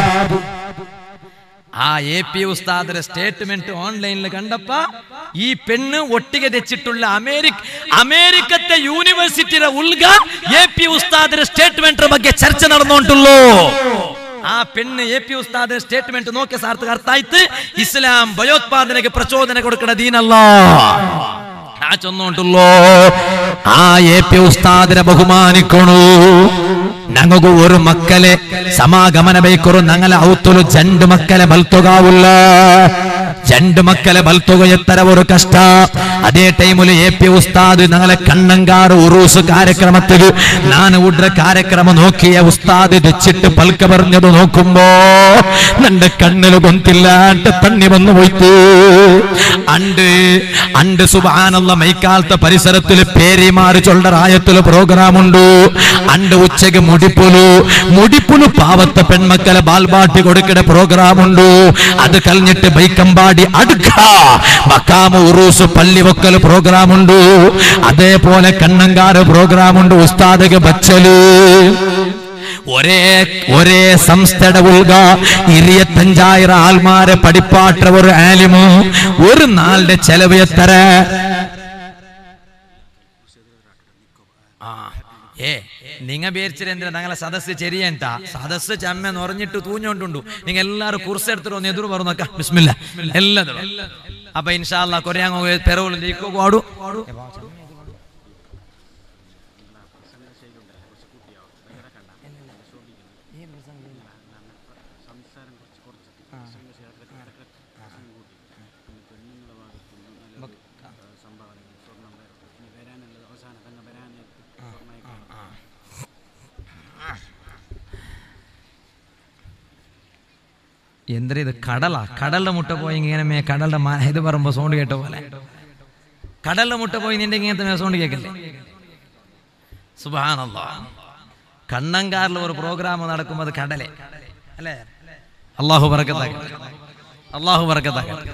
ആ എ പി ഉസ്താദിന്റെ സ്റ്റേറ്റ്മെന്റ് ഓൺലൈനിൽ കണ്ടപ്പ ഈ പെണ്ണ് ഒട്ടിക തെച്ചിട്ടുള്ള അമേരിക്ക അമേരിക്കത്തെ യൂണിവേഴ്സിറ്റിയുടെ ഉൾഗ എ പി ഉസ്താദിന്റെ സ്റ്റേറ്റ്മെന്റ് ಬಗ್ಗೆ ചർച്ച നടന്നുകൊണ്ടുള്ളൂ ആ പെണ്ണ് എ പി ഉസ്താദ് സ്റ്റേറ്റ്മെന്റ് നോക്കിയ സാർത്ഥക അർത്ഥാಯ್ತು ഇസ്ലാം ഭയോത്പാദനക്ക് പ്രചോദന കൊടുക്കണ ദീനല്ല ആ ചൊന്നോണ്ടുള്ളോ ആ എ പി ഉസ്താദിനെ ബഹുമാനിക്കണു ഞങ്ങൾക്ക് ഒരു മക്കളെ സമാഗമന ബൈക്കൊരു ഞങ്ങളെ ഔത്തുಲು ജണ്ട് മക്കളെ ബൽത്തുകാവുള്ള ജണ്ട് മക്കളെ ബൽത്തുക എത്ര ഒരു കഷ്ട അതേ ടൈമില് എ പി ഉസ്താദ് ഞങ്ങളെ കണ്ണങ്കാർ ഉറൂസ് കാര്യക്രമത്തിൽ ഞാൻ ഉഡ്ര കാര്യക്രമ നോക്കിയ ഉസ്താദ് വെച്ചിട്ട് പൽക്ക പറഞ്ഞത് നോക്കുമ്പോ നിന്റെ കണ്ണില് കൊന്തില്ലാണ്ട് തണ്ണി വന്നു പോയിട്ട് അണ്ട് അണ്ട് സുബാനുള്ള മൈക്കാലത്തെ പരിസരത്തില് പേരിമാറി ചൊല്ല റായത്തില് പ്രോഗ്രാം ഉണ്ട് അണ്ട് ഉച്ചക്ക് മുടിപ്പുലു മുടിപ്പുലു പാവത്തെ പെൺമക്കളെ ബാൽബാട്ടി കൊടുക്കണ പ്രോഗ്രാം ഉണ്ട് അത് കഴിഞ്ഞിട്ട് ബൈക്കമ്പാടി അടുക്ക മക്കാമ ഉറൂസ് പള്ളി വെക്കൽ പ്രോഗ്രാം ഉണ്ട് അതേപോലെ കണ്ണങ്കാറ് പ്രോഗ്രാം ഉണ്ട് ഉസ്താദക ബച്ചല് ഒരേ ഒരേ സംസ്ഥയുടെ ഉൾഗ ഇരുപത്തഞ്ചായിരം ആൾമാരെ പഠിപ്പാട്ട ഒരു ആലിമു ഒരു നാളുടെ ചെലവ് എത്ര ആ ഏ നിങ്ങ പേരിച്ചിട്ട് എന്തിനാ ഞങ്ങളെ സദസ്സ് ചെരിയണ്ട സദസ്സ് ചമ്മ നിറഞ്ഞിട്ട് തൂഞ്ഞോണ്ടുണ്ടു നിങ്ങ എല്ലാരും കുറിച്ച് എടുത്തിട്ട് ഒന്ന് എതിർ പറഞ്ഞേക്കാം ബിസ്മില്ല എല്ലാതും അപ്പൊ ഇൻഷാല്ല കൊറിയാങ്ങോ പെറവുలు നീക്കോട് എന്തൊരു ഇത് കടലാ കടലിന്റെ മുട്ട പോയി ഇങ്ങനെ മേ കടലിന്റെ മ- ഇത് പറയുമ്പോ സൗണ്ട് കേട്ട പോലെ കടലിന്റെ മുട്ട പോയി നിന്റെ ഇങ്ങനത്തെ മേ സൗണ്ട് കേൾക്കില്ലേ സുബാനല്ല കണ്ണങ്കാറിൽ ഒരു പ്രോഗ്രാം നടക്കുമ്പോൾ അത് കടലെ അല്ലേ അള്ളാഹു പറക്കത്താക്കട്ടെ അള്ളാഹു പറക്കത്താക്കട്ടെ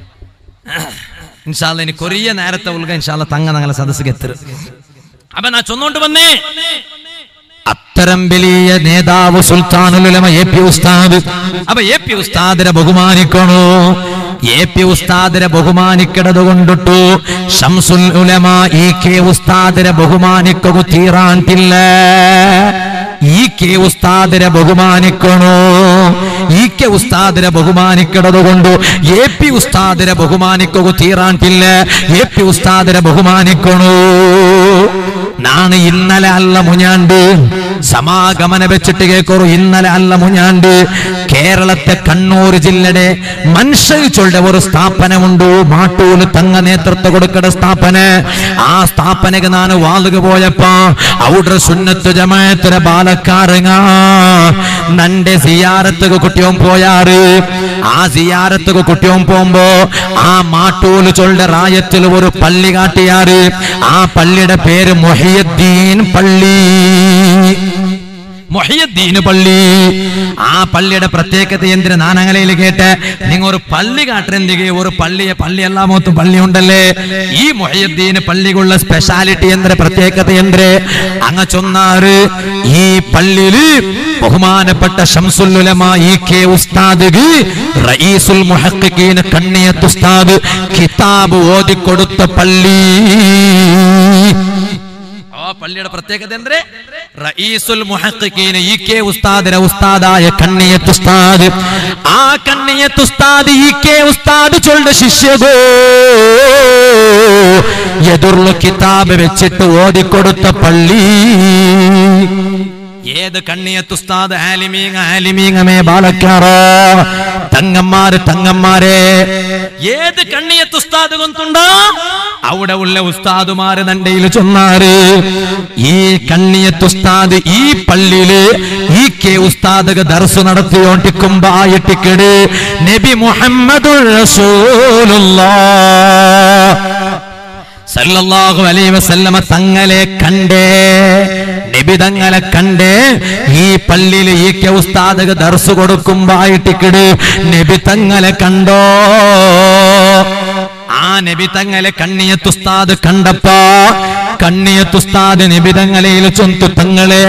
ഇൻഷാല്ല ഇനി കൊറിയ നേരത്തെ ഉൾക ഇൻഷാല്ല തങ്ങ ഞങ്ങളെ സദസ്സിക്ക് എത്തരും അപ്പൊ നാ ചൊന്നോണ്ട് വന്നേ അത്തരം വലിയ നേതാവ് സുൽത്താനുലമ എ പി ഉസ്താദ് അപ്പൊ എ പി ഉസ്താദിനെ ബഹുമാനിക്കണോ എ പി ഉസ്താദിനെ ബഹുമാനിക്കണത് കൊണ്ടിട്ടു ഷംസുൽ ഉലമ ഈ കെ ഉസ്താദിനെ ബഹുമാനിക്കുക തീറാണ്ടില്ല ഈ കെ ഉസ്താദിനെ ബഹുമാനിക്കണോ ഈ കെ ഉസ്താദിനെ ബഹുമാനിക്കണത് കൊണ്ട് എ പി ഉസ്താദിനെ ബഹുമാനിക്കുക തീറാണ്ടില്ല എ പി ഉസ്താദിനെ ബഹുമാനിക്കണോ നാണ് ഇന്നലെ അല്ല മുഞ്ഞാണ്ട് സമാഗമന വെച്ചിട്ട് കേക്കോറു ഇന്നലെ അല്ല മുഞ്ഞാണ്ട് കേരളത്തെ കണ്ണൂർ ജില്ലയുടെ മനുഷ്യച്ചുള്ള ഒരു സ്ഥാപനമുണ്ട് മാട്ടൂല് തങ്ങ നേതൃത്വം കൊടുക്കണ സ്ഥാപന ആ സ്ഥാപനക്ക് നാണ് വാളുക പോയപ്പോ അവിടെ സുന്നത്ത് ജമായത്തിലെ ബാലക്കാരങ്ങ നന്റെ സിയാരത്തുക കുട്ടിയോൻ പോയാറ് ആ സിയാരത്തുക കുട്ടിയോൻ പോകുമ്പോ ആ മാട്ടൂല് ചൊല്ല റായത്തിൽ ഒരു പള്ളി കാട്ടിയാറ് ആ പള്ളിയുടെ പേര് മൊഹിയദ്ദീൻ പള്ളി മൊഹിയദ്ദീൻ പള്ളി ആ പള്ളിയുടെ പ്രത്യേകത എന്തിന് നാനങ്ങലയിൽ കേട്ട് നിങ്ങൾ ഒരു പള്ളി കാട്ടുന്നെങ്കിൽ ഒരു പള്ളിയെ പള്ളി എല്ലാ മൊത്തം പള്ളി ഉണ്ടല്ലേ ഈ മൊഹിയദ്ദീൻ പള്ളിക്കുള്ള സ്പെഷ്യാലിറ്റി എന്തിന് പ്രത്യേകത എന്തിന് അങ്ങ ചൊന്നാറ് ഈ പള്ളിയില് ബഹുമാനപ്പെട്ട ഷംസുല്ലുലമ ഈ കെ ഉസ്താദ് റഈസുൽ മുഹഖിഖീൻ കണ്ണിയത്ത് ഉസ്താദ് കിതാബ് ഓതിക്കൊടുത്ത പള്ളി ആ പള്ളിയുടെ പ്രത്യേകത എന്തേ റഈസുൽ മുഹഖിഖീൻ ഈ കെ ഉസ്താദിനെ ഉസ്താദായ കണ്ണിയത്ത് ഉസ്താദ് ആ കണ്ണിയത്ത് ഉസ്താദ് ഈ കെ ഉസ്താദ് ചൊല്ലുന്ന ശിഷ്യകോ എതിർള്ള കിതാബ് വെച്ചിട്ട് ഓതിക്കൊടുത്ത പള്ളി ഏത് കണ്ണിയത്ത് ഉസ്താദ് ആലിമീങ്ങ ആലിമീങ്ങമേ ബാലക്കാറോ തങ്ങന്മാര് തങ്ങന്മാരെ ഏത് കണ്ണിയത്ത് ഉസ്താദ് കൊണ്ടുണ്ടോ അവിടെ ഉള്ള ഉസ്താദുമാര് നണ്ടയിൽ ചൊന്നാറ് ഈ കണ്ണിയത്ത് ഉസ്താദ് ഈ പള്ളിയില് ഈ കെ ഉസ്താദ് ദർസ് നടത്തിയോണ്ടിക്കുമ്പായിട്ടിക്കട് നബി മുഹമ്മദ് സല്ലല്ലാഹു അലൈഹി വസല്ലമ തങ്ങളെ കണ്ടേ നബി തങ്ങളെ കണ്ടേ ഈ പള്ളിയിൽ ഈ കെ ഉസ്താദ് ദർസ് കൊടുക്കുമ്പായിട്ടിക്കട് നബി തങ്ങളെ കണ്ടോ ആ നബി തങ്ങളെ കണ്ണിയത്തുസ്താദ് കണ്ടപ്പോ കണ്ണിയത്തുസ്താദ് നബി തങ്ങളയിൽ ചൊന്തു തങ്ങളെ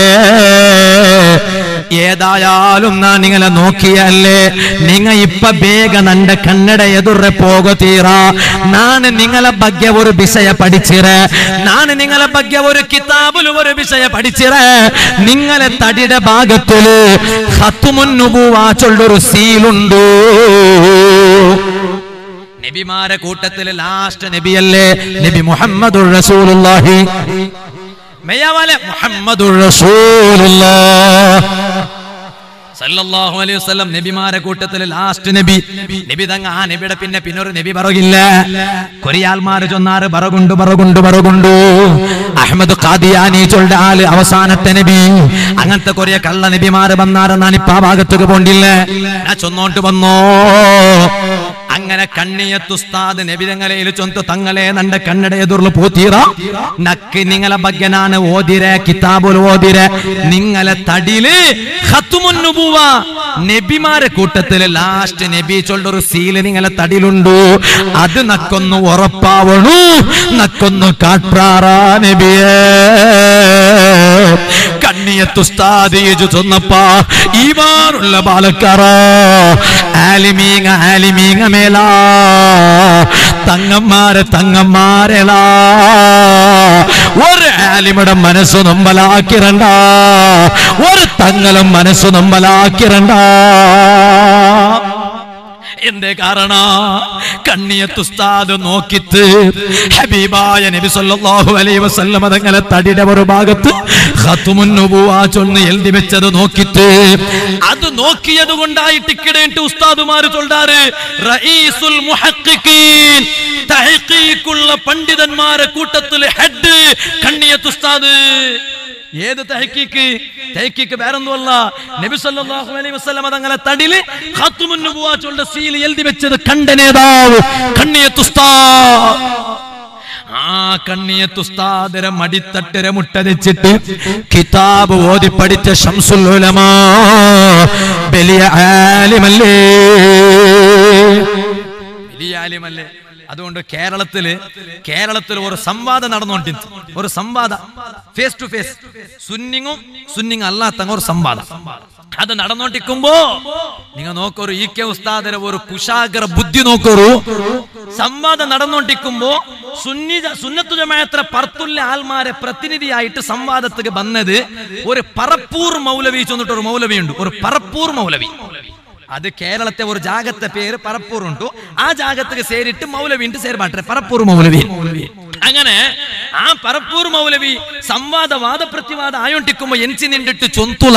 ഏതായാലും നാ നിങ്ങളെ നോക്കിയല്ലേ നിങ്ങ ഇപ്പൊ ಬೇಗ ನಂಡ ಕನ್ನಡ ಎದುರೆ ಹೋಗುತ್ತೀರ ನಾನು ನಿಗಳ ಬಗ್ಗೆ ഒരു ವಿಷಯ പഠിച്ചിರೆ ನಾನು നിങ്ങള ಬಗ್ಗೆ ഒരു കിതാബിൽ ഒരു വിഷയ പഠിച്ചിറെ നിങ്ങളെ തടിയുടെ ഭാഗത്തില് ഹത്തുമുന്നുപൂവാ ചൊല്ലൊരു സീലുണ്ടു നബിമാരെ കൂട്ടത്തില് ലാസ്റ്റ് നബിയല്ലേ നബി മുഹമ്മദുർ റസൂലുള്ളാഹി മെയ്യാവാലെ മുഹമ്മദുർ റസൂലുള്ളാഹ് സല്ലല്ലാഹു അലൈഹി വസല്ലം നബിമാരെ കൂട്ടത്തിൽ ലാസ്റ്റ് നബി നബി തങ്ങ ആ നബിയുടെ പിന്നെ പിന്നെ ഒരു നബി പറകില്ല കൊറിയാൽമാര് ചൊന്നാറ് പറകുണ്ടു പറകുണ്ടു പറകുണ്ടു അഹമ്മദ് ഖാദിയാനി ചൊല്ല ആള് അവസാനത്തെ നബി അങ്ങനത്തെ കൊറിയ കള്ള നബിമാര് വന്നാറ് നാനിപ്പ ആ ഭാഗത്തേക്ക് പോണ്ടില്ല ഞാൻ ചൊന്നോട്ട് വന്നോ അങ്ങനെ കണ്ണിയത്തുസ്താദ് നബിതങ്ങളയിൽ ചൊന്തു തങ്ങളെ നന്റെ കണ്ണട എതിർಲು പോത്തീറ നക്ക് നിങ്ങളെ ಬಗ್ಗೆ ನಾನು ಓದಿರೆ ಕಿತಾಬುಲ್ ಓದಿರೆ നിങ്ങളെ തടിയില് ഖത്തുമുന്നുബുവ നബിമാരെ കൂട്ടത്തില് ലാസ്റ്റ് നബി ചൊല്ലൊരു സീല് നിങ്ങളെ തടിയിലുണ്ടു അത് നക്കൊന്ന് ഉറപ്പാവണു നക്കൊന്ന് കാട്ടാറാ നബിയേ കണ്ണിയത്തുസ്താദ് ചൊന്നപ്പ ഈമാനുള്ള ബാലക്കാറ ആലിമീങ്ങ ആലിമീങ്ങ മേല തങ്ങന്മാരെ തങ്ങന്മാരെലാ ഒരു ആലിമയുടെ മനസ്സ് നമ്പലാക്കിരണ്ട ഒരു തങ്ങളും മനസ്സ് നമ്പലാക്കിരണ്ട എന്തേ കാരണ കണ്ണിയത്തുസ്താദ് നോക്കിത്ത് ഹബീബായ നബി സല്ലല്ലാഹു അലൈഹി വസല്ലം തങ്ങളെ തടിയുടെ ഒരു ഭാഗത്ത് ഖത്തുമുൻ നുബുവ ചൊന്ന് എഴുതി വെച്ചത് നോക്കിത്ത് അത് നോക്കിയത് കൊണ്ടായിട്ട് ഇക്കിടേട്ട് ഉസ്താദുമാര് ചൊല്ലാറ് റഈസുൽ മുഹഖിഖീൻ തഹഖീഖുള്ള പണ്ഡിതന്മാരെ കൂട്ടത്തിൽ ഹെഡ് കണ്ണിയത്തുസ്താദ് ഏത് തഹക്കീക്ക് തഹക്കീക്ക് വേറൊന്നുമല്ല നബി സല്ലല്ലാഹു അലൈഹി വസല്ലം തങ്ങളെ തടില് ഖത്തുമുൻ നുബുവാച്ചുള്ള സീൽ എഴുതി വെച്ചത് കണ്ട നേതാവ് കണ്ണിയത്തുസ്താദ് ആ കണ്ണിയത്തുസ്താദര മടിത്തട്ടര മുട്ടതിച്ചിട്ട് കിതാബ് ഓതി പഠിച്ച ഷംസുൽ ഉലമാ വലിയ ആലിമല്ലേ വലിയ ആലിമല്ലേ അതുകൊണ്ട് കേരളത്തില് കേരളത്തിൽ ഒരു സംവാദം നടന്നുകൊണ്ടിരുന്നു ഒരു സംവാദം ഫേസ് ടു ഫേസ് സുന്നിങ്ങും സുന്നിങ് അല്ലാത്ത ഒരു സംവാദം അത് നടന്നോണ്ടിരിക്കുമ്പോ നിങ്ങൾ നോക്കൊരു ഇ കെ ഉസ്താദര ഒരു കുശാഗ്ര ബുദ്ധി നോക്കൊരു സംവാദം നടന്നോണ്ടിരിക്കുമ്പോ സുന്നി സുന്നത്തു ജമാഅത്ര പർത്തുള്ള ആൾമാരെ പ്രതിനിധിയായിട്ട് സംവാദത്തിന് വന്നത് ഒരു പറപ്പൂർ മൗലവി ചെന്നിട്ട് ഒരു മൗലവി ഉണ്ട് ഒരു പറപ്പൂർ മൗലവി അത് കേരളത്തെ ഒരു ജാഗത്തെ പേര് പറപ്പൂർ ഉണ്ടു ആ ജാഗത്തേക്ക് സേരിട്ട് മൗലവി ഉണ്ട് സേർ മാട്ടെ പറപ്പൂർ മൗലവി അങ്ങനെ ആ പറപ്പൂർ മൗലവി സംവാദ വാദപ്രതിവാദ ആയോണ്ടിക്കുമ്പോ എൻസി നിണ്ടിട്ട് ചൊന്തുല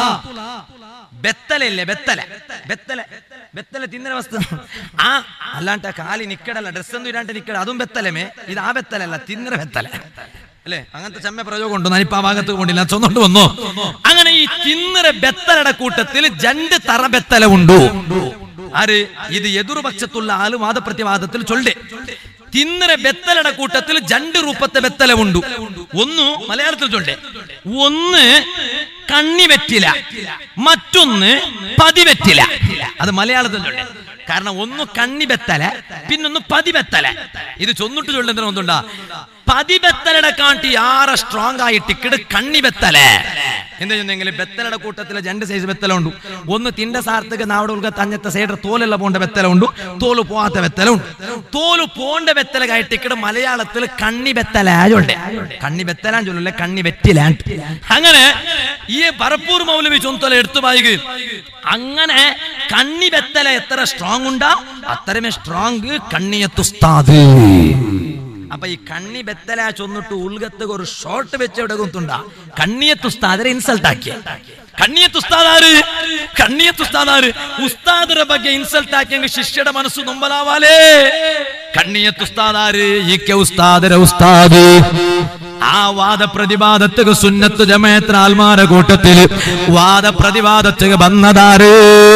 ബെത്തലല്ലേ ബെത്തല ബെത്തല ബെത്തല തിന്നര വസ്തു ആ അല്ലാണ്ട് കാലി നിക്കടല്ല ഡ്രസ് ഒന്നും ഇടാണ്ട് നിക്കട അതും ബെത്തലമേ ഇത് ആ ബെത്തലല്ല തിന്നര ബെത്തല അല്ലേ അങ്ങനത്തെ ചെമ്മ പ്രയോഗം ഉണ്ട് ഞാനിപ്പോ ആ ഭാഗത്ത് കൊണ്ടില്ല ചൊന്നോണ്ട് വന്നോ അങ്ങനെ ഈ തിന്നര ബെത്തലയുടെ കൂട്ടത്തിൽ രണ്ട് തറ ബെത്തല ഉണ്ടു ആര് ഇത് എതിർപക്ഷത്തുള്ള ആള് വാദപ്രതിവാദത്തിൽ ചൊല്ലേ തിന്നര ബെത്തലയുടെ കൂട്ടത്തിൽ രണ്ട് രൂപത്തെ ബെത്തല ഉണ്ട് ഒന്ന് മലയാളത്തിൽ ചൊല്ലേ ഒന്ന് കണ്ണി വെറ്റില മറ്റൊന്ന് പതിവെറ്റില അത് മലയാളത്തിൽ ചൊല്ലേ കാരണം ഒന്ന് കണ്ണി ബെത്തല പിന്നൊന്ന് പതിബെത്തല ഇത് ചൊന്നിട്ട് ചൊല്ലുന്നതിന് ഒന്നുണ്ടാ പതിബെത്തലയുടെ കാട്ടി ആറെ സ്ട്രോങ് ആയിട്ട് ഇക്കിട് കണ്ണി ബെത്തല എന്താ ചെന്നെങ്കിൽ ബെത്തലയുടെ കൂട്ടത്തിലെ രണ്ട് സൈസ് ബെത്തല ഉണ്ട് ഒന്ന് തിന്റെ സാർത്തക്ക് നാവിടെ ഉൾക്ക തഞ്ഞത്തെ സൈഡ് തോലല്ല പോണ്ട ബെത്തല ഉണ്ട് തോല് പോവാത്ത ബെത്തല ഉണ്ട് തോല് പോണ്ട ബെത്തല കായിട്ട് ഇക്കിട് മലയാളത്തിൽ കണ്ണി ബെത്തല ഉണ്ട് കണ്ണി ബെത്തലാൻ ചൊല്ലല്ലേ കണ്ണി വെറ്റിലാണ്ട് അങ്ങനെ ഈ പറപ്പൂർ മൗലവി ചൊന്തല എടുത്തു പായുക അങ്ങനെ കണ്ണി ബെത്തല എത്ര സ്ട്രോങ് ഉണ്ടാ അത്രമേ സ്ട്രോങ് കണ്ണിയത്തുസ്താദ് അപ്പൊ ഈ കണ്ണി ബെത്തല ചൊന്നിട്ട് ഉൾഗത്ത് ഒരു ഷോർട്ട് വെച്ച് എവിടെ കുത്തുണ്ട കണ്ണിയത്തുസ്താദരെ ഇൻസൾട്ട് ആക്കിയ കണ്ണിയത്തുസ്താദാര് കണ്ണിയത്തുസ്താദാര് ഉസ്താദരെ ಬಗ್ಗೆ ഇൻസൾട്ട് ആക്കിയെങ്കിൽ ശിഷ്യയുടെ മനസ്സ് നൊമ്പലാവാലേ കണ്ണിയത്തുസ്താദാര് ഈ കെ ഉസ്താദരെ ഉസ്താദ് ആ വാദപ്രതിവാദത്തുക സുന്നത്ത് ജമയത്ര ആൽമാര കൂട്ടത്തിൽ വാദപ്രതിവാദത്തുക വന്നതാറ്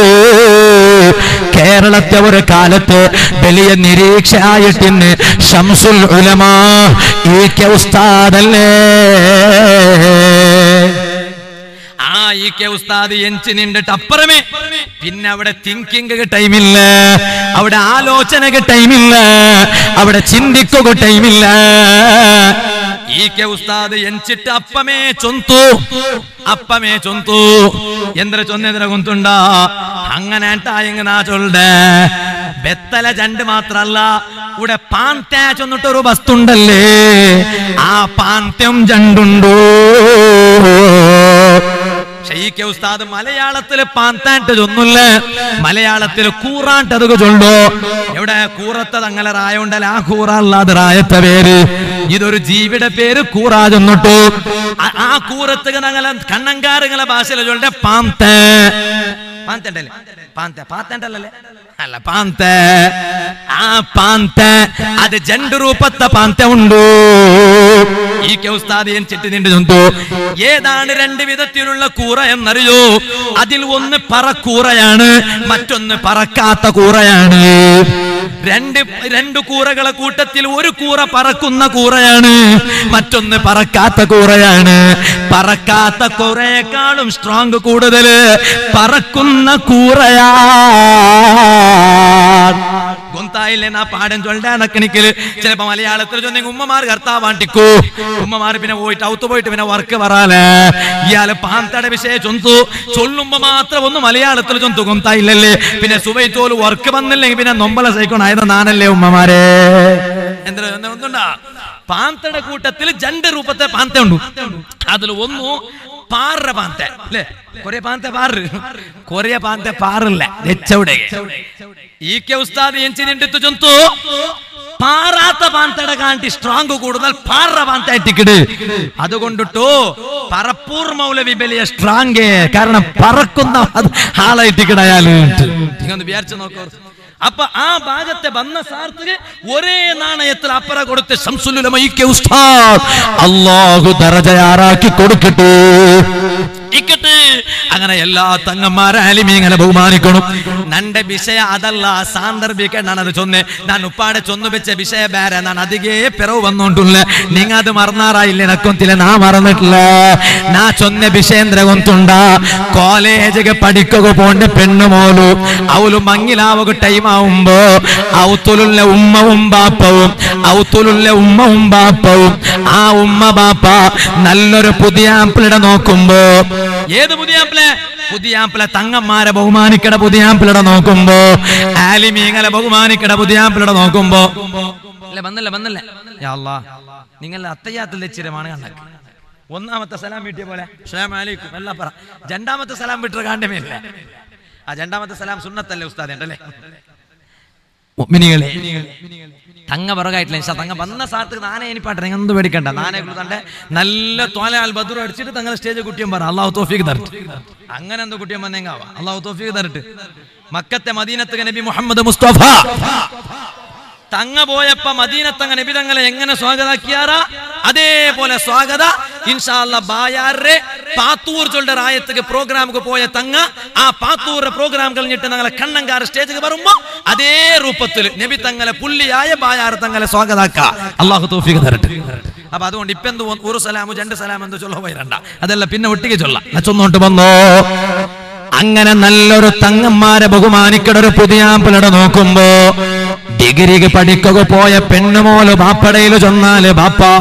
കേരളത്തെ ഒരു കാലത്ത് വലിയ നിരീക്ഷയായിട്ടിന്ന് ഷംസുൽ ഉലമാ ഈ കെ ഉസ്താദല്ലേ ആ ഈ കെ ഉസ്താദ് എഞ്ചി നിന്നിട്ട് അപ്പുറമേ പിന്നെ അവിടെ തിങ്കിങ് ടൈമില്ല അവിടെ ആലോചനക്ക് ടൈമില്ല അവിടെ ചിന്തിക്കുക ടൈമില്ല ഈ കെ ഉസ്താദ് എഞ്ചിട്ട് അപ്പമേ ചൊന്തു അപ്പമേ ചൊന്തു എന്ത്ര ചൊന്നെതിരെ കൊന്തുണ്ട അങ്ങനെ ആയെങ്കിൽ നാ ചൊല്ലെ ബെത്തല ജണ്ട് മാത്രല്ല ഇവിടെ പാന്ത ചൊന്നിട്ടൊരു വസ്തുണ്ടല്ലേ ആ പാന്ത്യം ജണ്ടുണ്ടോ ഷെയ്ഖ് ഉസ്താദ് മലയാളത്തില് പാന്താണ്ട് ചൊന്നില്ല മലയാളത്തില് കൂറാണ്ട് അതൊക്കെ ചൊല്ലോ എവിടെ കൂറത്തത് അങ്ങനെ റായുണ്ടല്ല ആ കൂറ അല്ലാതെ റായത്തെ പേര് ഇതൊരു ജീവിയുടെ പേര് കൂറാ ചൊന്നിട്ടു ആ- ആ കൂറത്ത് ഞങ്ങളെ കണ്ണങ്കാരങ്ങളെ ഭാഷയിലെ ചൊല്ലെ പാന്ത പാന്തണ്ടല്ലേ പാന്ത പാത്തണ്ടല്ലേ അല്ല പാന്ത ആ പാന്ത അത് ജണ്ട് രൂപത്തെ പാന്ത ഉണ്ടു ഈ ഉസ്താദ് ചിട്ടി നിണ്ട് ചൊന്തു ഏതാണ് രണ്ട് വിധത്തിലുള്ള കൂറ എന്നറിയോ അതിൽ ഒന്ന് പറക്കൂറയാണ് മറ്റൊന്ന് പറക്കാത്ത കൂറയാണ് രണ്ട് രണ്ട് കൂറകളെ കൂട്ടത്തിൽ ഒരു കൂറ പറക്കുന്ന കൂറയാണ് മറ്റൊന്ന് പറക്കാത്ത കൂറയാണ് പറക്കാത്ത കൂറയെക്കാളും സ്ട്രോങ് കൂടുതൽ പറക്കുന്ന കൂറയാ ഗൊന്തായില്ലേ നാ പാടം ചൊല്ലാ നക്കണിക്കല് ചിലപ്പോ മലയാളത്തിൽ ചൊന്നെങ്കിൽ ഉമ്മമാർ കർത്താവാണ്ടിക്കൂ ഉമ്മമാർ പിന്നെ പോയിട്ട് ഔത്ത് പോയിട്ട് പിന്നെ വർക്ക് വരാലേ ഇയാള് പാന്തയുടെ വിഷയ ചൊന്തു ചൊല്ലുമ്പോ മാത്രം ഒന്ന് മലയാളത്തിൽ ചൊന്തു ഗൊന്തായില്ലല്ലേ പിന്നെ സുബൈത്തോല് വർക്ക് വന്നില്ലെങ്കിൽ പിന്നെ നൊമ്പല സൈക്കോണായത് നാനല്ലേ ഉമ്മമാരെ എന്താ ഒന്നുണ്ടാ പാന്തയുടെ കൂട്ടത്തിൽ രണ്ട് രൂപത്തെ പാന്ത ഉണ്ട് അതിൽ ഒന്നു ಪಾರ್ರ ಪಾಂತೆ ಅಲ್ಲೇ ಕೊರೆ ಪಾಂತೆ ಪಾರ್ರು ಕೊರೆಯ ಪಾಂತೆ ಪಾರಲ್ಲ ಹೆಚ್ಚವಡೆಗೆ ಈಕೆ ಉಸ್ತಾದ್ ಎಂಚಿನಿಂಡಿತ್ತು ಜಂತು പാറാത്ത പാന്തയുടെ കാണ്ടി സ്ട്രോങ് കൂടുതൽ പാറ പാന്ത ടിക്കറ്റ് അതുകൊണ്ടിട്ടു പറപ്പൂർ മൗലവി വലിയ സ്ട്രോങ് കാരണം പറക്കുന്ന ആളായി ടിക്കറ്റ് അയാള് നിങ്ങൊന്ന് വിചാരിച്ചു നോക്കൂ അപ്പൊ ആ ഭാഗത്തെ വന്ന സാർത്തിക്ക് ഒരേ നാണയത്തിൽ അപ്പറ കൊടുത്ത് ശംസുലുലമയിക്കെ ഉസ്താദ് അള്ളാഹു ദറജയാറാക്കി കൊടുക്കട്ടെ ഇക്കട്ടെ അങ്ങനെ എല്ലാ തങ്ങന്മാരെ അലിമീങ്ങനെ ബഹുമാനിക്കണം നന്റെ വിഷയ അതല്ല സാന്ദർഭിക അത് ചൊന്നെ ഞാൻ ഉപ്പാടെ ചൊന്നു വെച്ച വിഷയ ಬೇರೆ ನಾನು ಅದಿಗೆ ಪೆರವು ಬಂದೋಂಟುಲ್ಲ ನಿಂಗ ಅದು ಮರ್ನಾರ ಇಲ್ಲಿ ನಕ್ಕೊಂತಿಲ್ಲ ನಾ ಮറന്നിട്ടില്ല ನಾ ಚೊನ್ನೆ ವಿಷೇಂದ್ರ ಗೊಂತುಂಡ ಕಾಲೇಜಿಗೆ ಪಡಿಕೋಗ പോണ്ട പെണ്ണുമോലു അവള് മങ്ങിലാവുക ടൈം ആവുമ്പോ ഔത്തുലുള്ള ഉമ്മവും ബാപ്പവും ഔത്തുലുള്ള ഉമ്മവും ബാപ്പവും ആ ഉമ്മ ബാപ്പ നല്ലൊരു പുതിയ ആപ്പിളിടെ നോക്കുമ്പോ ഏത് പുതിയ ആപ്പിളെ പുതിയ ആപ്പിളെ തങ്ങന്മാരെ ബഹുമാനിക്കട പുതിയ ആപ്പിളിടെ നോക്കുമ്പോ ആലിമീങ്ങളെ ബഹുമാനിക്കട പുതിയ ആപ്പിളിടെ നോക്കുമ്പോ അല്ല വന്നല്ല വന്നല്ല യാ അല്ലാ നിങ്ങളുടെ അത്തയ്യാത്തിൽ തെച്ചിരമാണ് കണ്ടത് ഒന്നാമത്തെ സലാം വീട്ടിയ പോലെ അസ്സലാമു അലൈക്കും എല്ലാം പറ രണ്ടാമത്തെ സലാം വിട്ട കാണ്ടമേല്ല ആ രണ്ടാമത്തെ സലാം സുന്നത്തല്ലേ ഉസ്താദ് ഉണ്ടല്ലേ മുഅ്മിനീകളെ തങ്ങ പുറകായിട്ടില്ല ഇൻഷാ തങ്ങ വന്ന സാത്ത് നാനേ എനിപ്പാട്ടെ നിങ്ങൾ ഒന്നും പേടിക്കണ്ട നാനേ തന്റെ നല്ല തോല ആൽ ബദൂർ അടിച്ചിട്ട് തങ്ങളെ സ്റ്റേജ് കുട്ടിയും പറ അള്ളാഹു തോഫീക്ക് തരട്ടെ അങ്ങനെ എന്തോ കുട്ടിയും വന്നെങ്കാവാ അള്ളാഹു തോഫീക്ക് തരട്ടെ മക്കത്തെ മദീനത്ത് നബി മുഹമ്മദ് മുസ്തഫ തങ്ങ പോയപ്പ മദീനത്തങ്ങ നബി തങ്ങളെ എങ്ങനെ സ്വാഗതാക്കിയാറ അതേപോലെ സ്വാഗത ഇൻഷാല്ല ബായാറെ പാത്തൂർ ചൊല്ലുടെ റായത്തുക്ക് പ്രോഗ്രാമുക്ക് പോയ തങ്ങ ആ പാത്തൂർ പ്രോഗ്രാം കഴിഞ്ഞിട്ട് ഞങ്ങളെ കണ്ണങ്കാർ സ്റ്റേജിൽ വരുമ്പോ അതേ രൂപത്തിൽ നബി തങ്ങളെ പുള്ളിയായ ബായാറ് തങ്ങളെ സ്വാഗതാക്ക അള്ളാഹു തോഫിക്ക് തരട്ടെ അപ്പൊ അതുകൊണ്ട് ഇപ്പൊ എന്ത് ഒരു സലാമു രണ്ട് സലാം എന്തോ ചൊല്ല പോയിരണ്ട അതല്ല പിന്നെ ഒട്ടിക്ക് ചൊല്ല ചൊന്നോട്ട് വന്നോ അങ്ങനെ നല്ലൊരു തങ്ങന്മാരെ ബഹുമാനിക്കട ഒരു പുതിയ ആമ്പിളട നോക്കുമ്പോ ഡിഗ്രിക്ക് പഠിക്കുക പോയ പെണ്ണുമോല് ബാപ്പടയില് ചൊന്നാല് ബാപ്പാ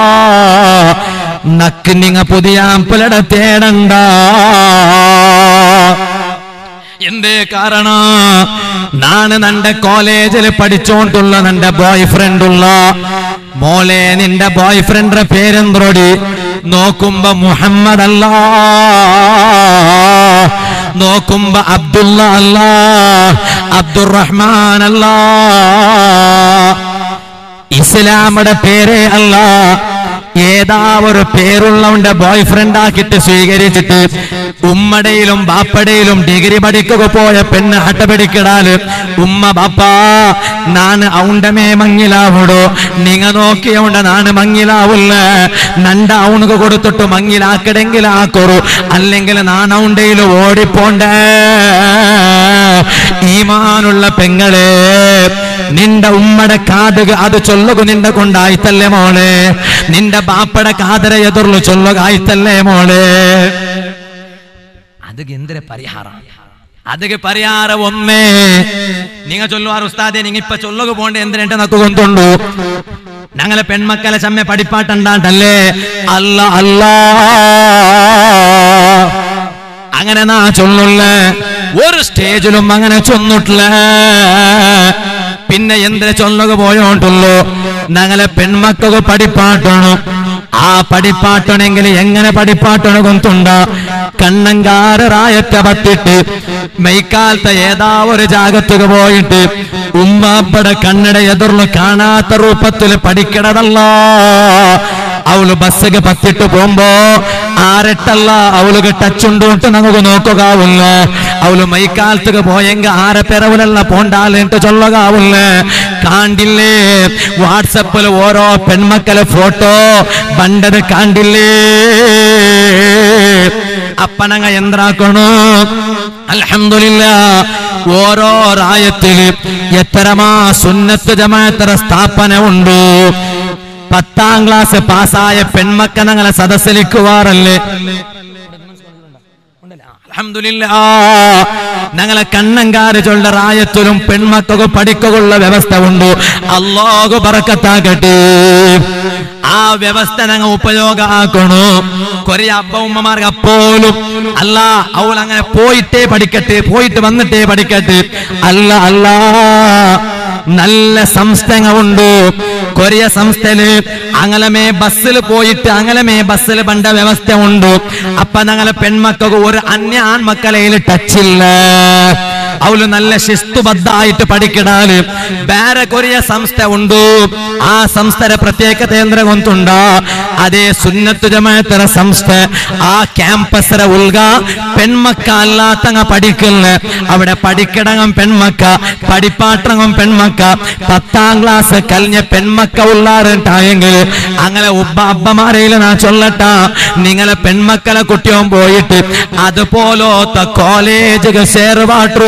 നക്ക് നിങ്ങ പുതിയ ആമ്പിളട തേടണ്ട എന്തേ കാരണ നാണ് നന്റെ കോളേജിൽ പഠിച്ചോണ്ടുള്ള നന്റെ ബോയ് ഫ്രണ്ടുള്ള മോളെ നിന്റെ ബോയ് ഫ്രണ്ടിന്റെ പേരെന്തോടി നോക്കുമ്പോ മുഹമ്മദ് അല്ല നോക്കുമ്പോ അബ്ദുള്ള അല്ല അബ്ദുറഹ്മാൻ അല്ല ഇസ്ലാമുടെ പേരേ അല്ല ഏതാ ഒരു പേരുള്ളവന്റെ ബോയ് ഫ്രണ്ട് ആക്കിയിട്ട് സ്വീകരിച്ചിട്ട് ഉമ്മടയിലും ബാപ്പടയിലും ഡിഗ്രി പഠിക്കുക പോയ പെണ്ണ് ഹട്ടപിടിക്കിടാല് ഉമ്മ ബാപ്പാ നാണ് ഔണ്ടമേ മങ്ങിലാവിടോ നിങ്ങ നോക്കിയൗണ്ട നാണ് മങ്ങിലാവില്ല നണ്ട ഔണുക കൊടുത്തിട്ട് മങ്ങിലാക്കടെങ്കിൽ ആക്കൊറു അല്ലെങ്കിൽ നാണൗണ്ടയിൽ ഓടിപ്പോണ്ടേ ഈമാനുള്ള പെങ്ങളെ നിന്റെ ഉമ്മടെ കാതുക അത് ചൊല്ലുക നിന്റെ കൊണ്ടായിത്തല്ലേ മോളെ നിന്റെ ബാപ്പടെ കാതര എതിർന്നു ചൊല്ലുക ആയിത്തല്ലേ മോളെ അത് എന്തൊരു പരിഹാരം ಅದಕ್ಕೆ ಪರಿಹಾರ ಒಮ್ಮೆ ನಿಂಗ ಚೊಲ್ಲುವಾರ ಉಸ್ತಾದೆ ನಿಂಗ ಇಪ್ಪ ಚೊಲ್ಲೋಗ പോണ്ടേ എന്തിനെട്ട് നക്കുകൊണ്ടുണ്ടു ഞങ്ങളെ പെൺമക്കളെ ചമ്മ പഠിപ്പാട്ടുണ്ടാണ്ടല്ലേ അല്ല അല്ല അങ്ങനെ നാ ചൊല്ലുള്ള ഒരു സ്റ്റേജിലും അങ്ങനെ ചൊന്നിട്ടില്ല പിന്നെ എന്തിനെ ചൊല്ലുക പോയോണ്ടുള്ളൂ ഞങ്ങളെ പെൺമക്കൾക്ക് പഠിപ്പാട്ടണം ആ പഠിപ്പാട്ടണെങ്കിൽ എങ്ങനെ പഠിപ്പാട്ടണ കൊന്തുണ്ട കണ്ണങ്കാറായൊക്കെ പത്തിട്ട് മെയ്ക്കാലത്തെ ഏതാ ഒരു ജാഗത്തുക പോയിട്ട് ഉമ്മാപ്പടെ കണ്ണട എതിർന്നു കാണാത്ത രൂപത്തിൽ പഠിക്കണതല്ല അവള് ബസ്സിಗೆ പത്തിട്ട് പോകുമ്പോ ആരട്ടല്ല അവൾക്ക് ടച്ച് ഉണ്ടോട്ട് നമുക്ക് നോക്കുകയാവില്ല അവള് മൈക്കാലത്തുക പോയെങ്ക ആരെ പെരവിലല്ല പോണ്ടാലിട്ട് ചൊല്ലുകാവില്ല കാണ്ടില്ലേ വാട്സപ്പിൽ ഓരോ പെൺമക്കളെ ഫോട്ടോ ബണ്ടത് കാണ്ടില്ലേ അപ്പനങ്ങ എന്താക്കണോ അൽഹംദുലില്ല ഓരോ റായത്തില് എത്തരമാ സുന്നത്ത് ജമാഅത്തര സ്ഥാപന ഉണ്ട് പത്താം ക്ലാസ് പാസ്സായ പെൺമക്ക ഞങ്ങളെ സദസ്സിലിക്കുവാറല്ലേ അൽഹംദുലില്ലാ ഞങ്ങളെ കണ്ണങ്കാര് ചൊല്ല റായത്തിലും പെൺമക്കൾക്ക് പഠിക്കുള്ള വ്യവസ്ഥ ഉണ്ട് അള്ളാഹു പറക്കത്താകട്ടെ ആ വ്യവസ്ഥ ഞങ്ങൾ ഉപയോഗമാക്കണു കൊറേ അപ്പ ഉമ്മമാർക്ക് അപ്പോലും അല്ല അവൾ അങ്ങനെ പോയിട്ടേ പഠിക്കട്ടെ പോയിട്ട് വന്നിട്ടേ പഠിക്കട്ടെ അല്ല അല്ല നല്ല സംസ്ഥങ്ങളുണ്ട് കൊറിയ സംസ്ഥയില് അങ്ങലമേ ബസ്സിൽ പോയിട്ട് അങ്ങലമേ ബസ്സിൽ പണ്ട വ്യവസ്ഥ ഉണ്ട് അപ്പൊ ഞങ്ങളെ പെൺമക്കൾക്ക് ഒരു അന്യ ആൺമക്കളയിൽ ടച്ചില്ല അവള് നല്ല ശിസ്തുബദ്ധായിട്ട് പഠിക്കിടാല് ಬೇರೆ ಕೊರಿಯ ಸಂಸ್ಥೆ ಉಂಟು ಆ ಸಂಸ್ಥೆಯ ಪ್ರತ್ಯೇಕತೆ ಅಂದ್ರೆ ಗೊತ್ತುಂಡ ಅದೇ ಸುನ್ನತ್ತು ಜಮಾತರ ಸಂಸ್ಥೆ ആ ക്യാമ്പസര ഉൽക പെൺമക്ക അല്ലാത്തങ്ങ പഠിക്കല് അവിടെ പഠിക്കിടങ്ങം പെൺമക്ക പഠിപ്പാട്ടങ്ങം പെൺമക്ക പത്താം ക്ലാസ് കഴിഞ്ഞ പെൺമക്ക ഉള്ളാറുണ്ടായെങ്കിൽ അങ്ങനെ ഉಬ್ಬ അബ്ബമാരയില് ഞാൻ ചൊല്ലട്ട നിങ്ങളെ പെൺമക്കളെ കുട്ടിയും പോയിട്ട് അതുപോലത്തെ കോളേജ് സേർവാട്ടു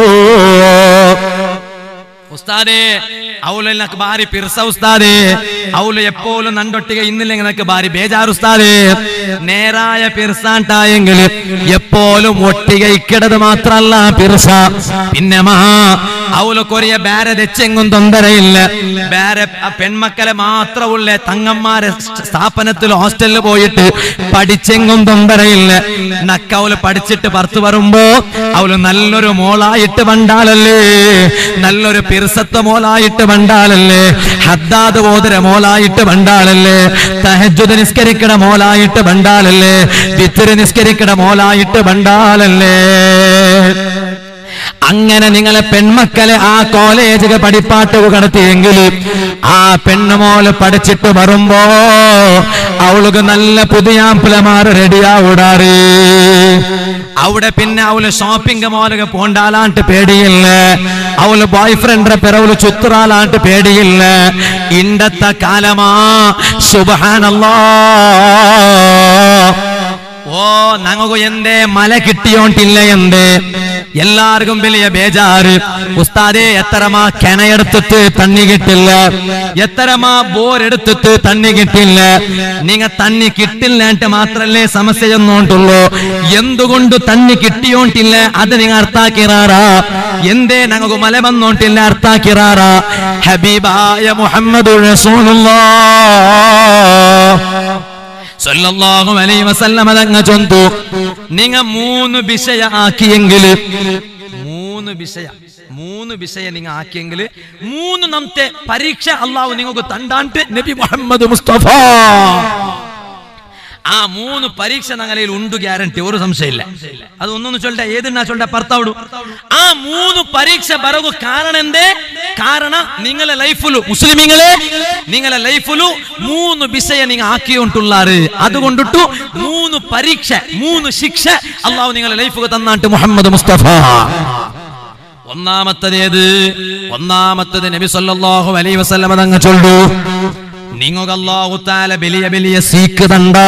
ഉസ്താദേ ಅವಳು నాకు ಬಾರಿ ಪಿರ್ಸ ಉಸ್ತಾದೆ ಅವಳು എപ്പോഴും നണ്ടൊട്ടിക ഇന്നില്ലെങ്കിൽ നിനക്ക് ബാരി ബേജാറ് ഉസ്താദേ നേരായ പിർസാണ്ടായെങ്കിൽ എപ്പോഴും ഒട്ടിക ഇക്കിടത് മാത്രല്ല പിർസ പിന്നെ മാ അവള് കൊറിയ ಬೇರೆ തെച്ചെങ്ങും തൊന്തരയില്ല ಬೇರೆ ആ പെൺമക്കളെ മാത്രമുള്ള തങ്ങന്മാരെ സ്ഥാപനത്തിൽ ഹോസ്റ്റലിൽ പോയിട്ട് പഠിച്ചെങ്ങും തൊന്തരയില്ല നക്ക അവള് പഠിച്ചിട്ട് പുറത്തു വരുമ്പോ അവള് നല്ലൊരു മോളായിട്ട് വണ്ടാലല്ലേ നല്ലൊരു പിർസത്ത മോളായിട്ട് വണ്ടാലല്ലേ ഹദ്ദാദ് പോതര മോളായിട്ട് വണ്ടാലല്ലേ തഹജുദ് നിസ്കരിക്കണ മോളായിട്ട് വണ്ടാലല്ലേ വിത്തിരി നിസ്കരിക്കണ മോളായിട്ട് വണ്ടാലല്ലേ അങ്ങനെ നിങ്ങളെ പെൺമക്കളെ ആ കോളേജ് പഠിപ്പാട്ട് കടത്തിയെങ്കിൽ ആ പെണ്ണുമോള് പഠിച്ചിട്ട് വരുമ്പോ അവൾക്ക് നല്ല പുതിയാപ്പിളമാർ റെഡിയാവിടാറ് അവിടെ പിന്നെ അവള് ഷോപ്പിംഗ് മോലൊക്കെ പോണ്ടാലാണ്ട് പേടിയില്ല അവള് ബോയ് ഫ്രണ്ടിന്റെ പിറവള് ചുത്തുറാലാണ്ട് പേടിയില്ല ഇണ്ടത്തെ കാലമാ സുബഹാനല്ലോ ഓ ഞങ്ങൾക്ക് എന്തേ മല കിട്ടിയോണ്ടില്ല എന്തേ എല്ലാവർക്കും വലിയ ബേജാറ് ഉസ്താദേ എത്രമാ കിണയെടുത്തിട്ട് തണ്ണി കിട്ടില്ല എത്രമാ ബോരെടുത്തിട്ട് തണ്ണി കിട്ടില്ല നിങ്ങ തണ്ണി കിട്ടില്ലാണ്ട് മാത്രല്ലേ സമസ്യ ചെന്നോണ്ടുള്ളൂ എന്തുകൊണ്ട് തണ്ണി കിട്ടിയോണ്ടില്ല അത് നിങ്ങൾ അർത്ഥാക്കിറാറാ എന്തേ ഞങ്ങൾക്ക് മല വന്നോണ്ടില്ല അർത്ഥാക്കിറാറാ ഹബീബായ മുഹമ്മദ് റസൂലുള്ളാ സല്ലല്ലാഹു അലൈഹി വസല്ലമ തങ്ങ ചൊന്തു നിങ്ങ മൂന്ന് വിഷയ ആക്കിയെങ്കിൽ മൂന്ന് വിഷയ മൂന്ന് വിഷയ നിങ്ങ ആക്കിയെങ്കിൽ മൂന്ന് നമത്തെ പരീക്ഷ അള്ളാഹു നിങ്ങൾക്ക് തണ്ടാണ്ട് നബി മുഹമ്മദ് മുസ്തഫ ആ മൂന്ന് പരീക്ഷ ഞങ്ങളിൽ ഉണ്ട് ഗ്യാരണ്ടി ഒരു സംശയമില്ല അത് ഒന്നൊന്ന് ചൊല്ല ഏതിനാ ചൊല്ല ഭർത്താവിടും ആ മൂന്ന് പരീക്ഷ ബറകു കാരണം എന്തേ കാരണം നിങ്ങളെ ലൈഫിലു മുസ്ലിമിങ്ങളെ നിങ്ങളെ ലൈഫിലു മൂന്ന് വിഷയ നിങ്ങൾ ആക്കിയോണ്ടുള്ളാറ് അതുകൊണ്ടിട്ടു മൂന്ന് പരീക്ഷ മൂന്ന് ശിക്ഷ അള്ളാഹു നിങ്ങളെ ലൈഫ് തന്നാട്ട് മുഹമ്മദ് മുസ്തഫ ഒന്നാമത്തതേത് ഒന്നാമത്തത് നബി സല്ലല്ലാഹു അലൈഹി വസല്ലമ തങ്ങ ചൊല്ലു നിങ്ങൾക്ക് അല്ലാഹു താല വലിയ വലിയ സീക്ക് തണ്ട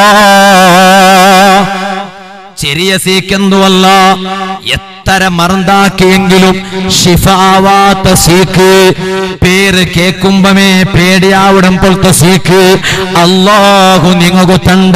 ചെറിയ സീക്കെന്തുമല്ല എത്ര മറന്നാക്കിയെങ്കിലും ഷിഫാവാത്ത സീക്ക് പേര് കേക്കുമ്പമേ പേടിയാവിടം പോലത്തെ സീക്ക് അല്ലാഹു നിങ്ങൾക്ക് തണ്ട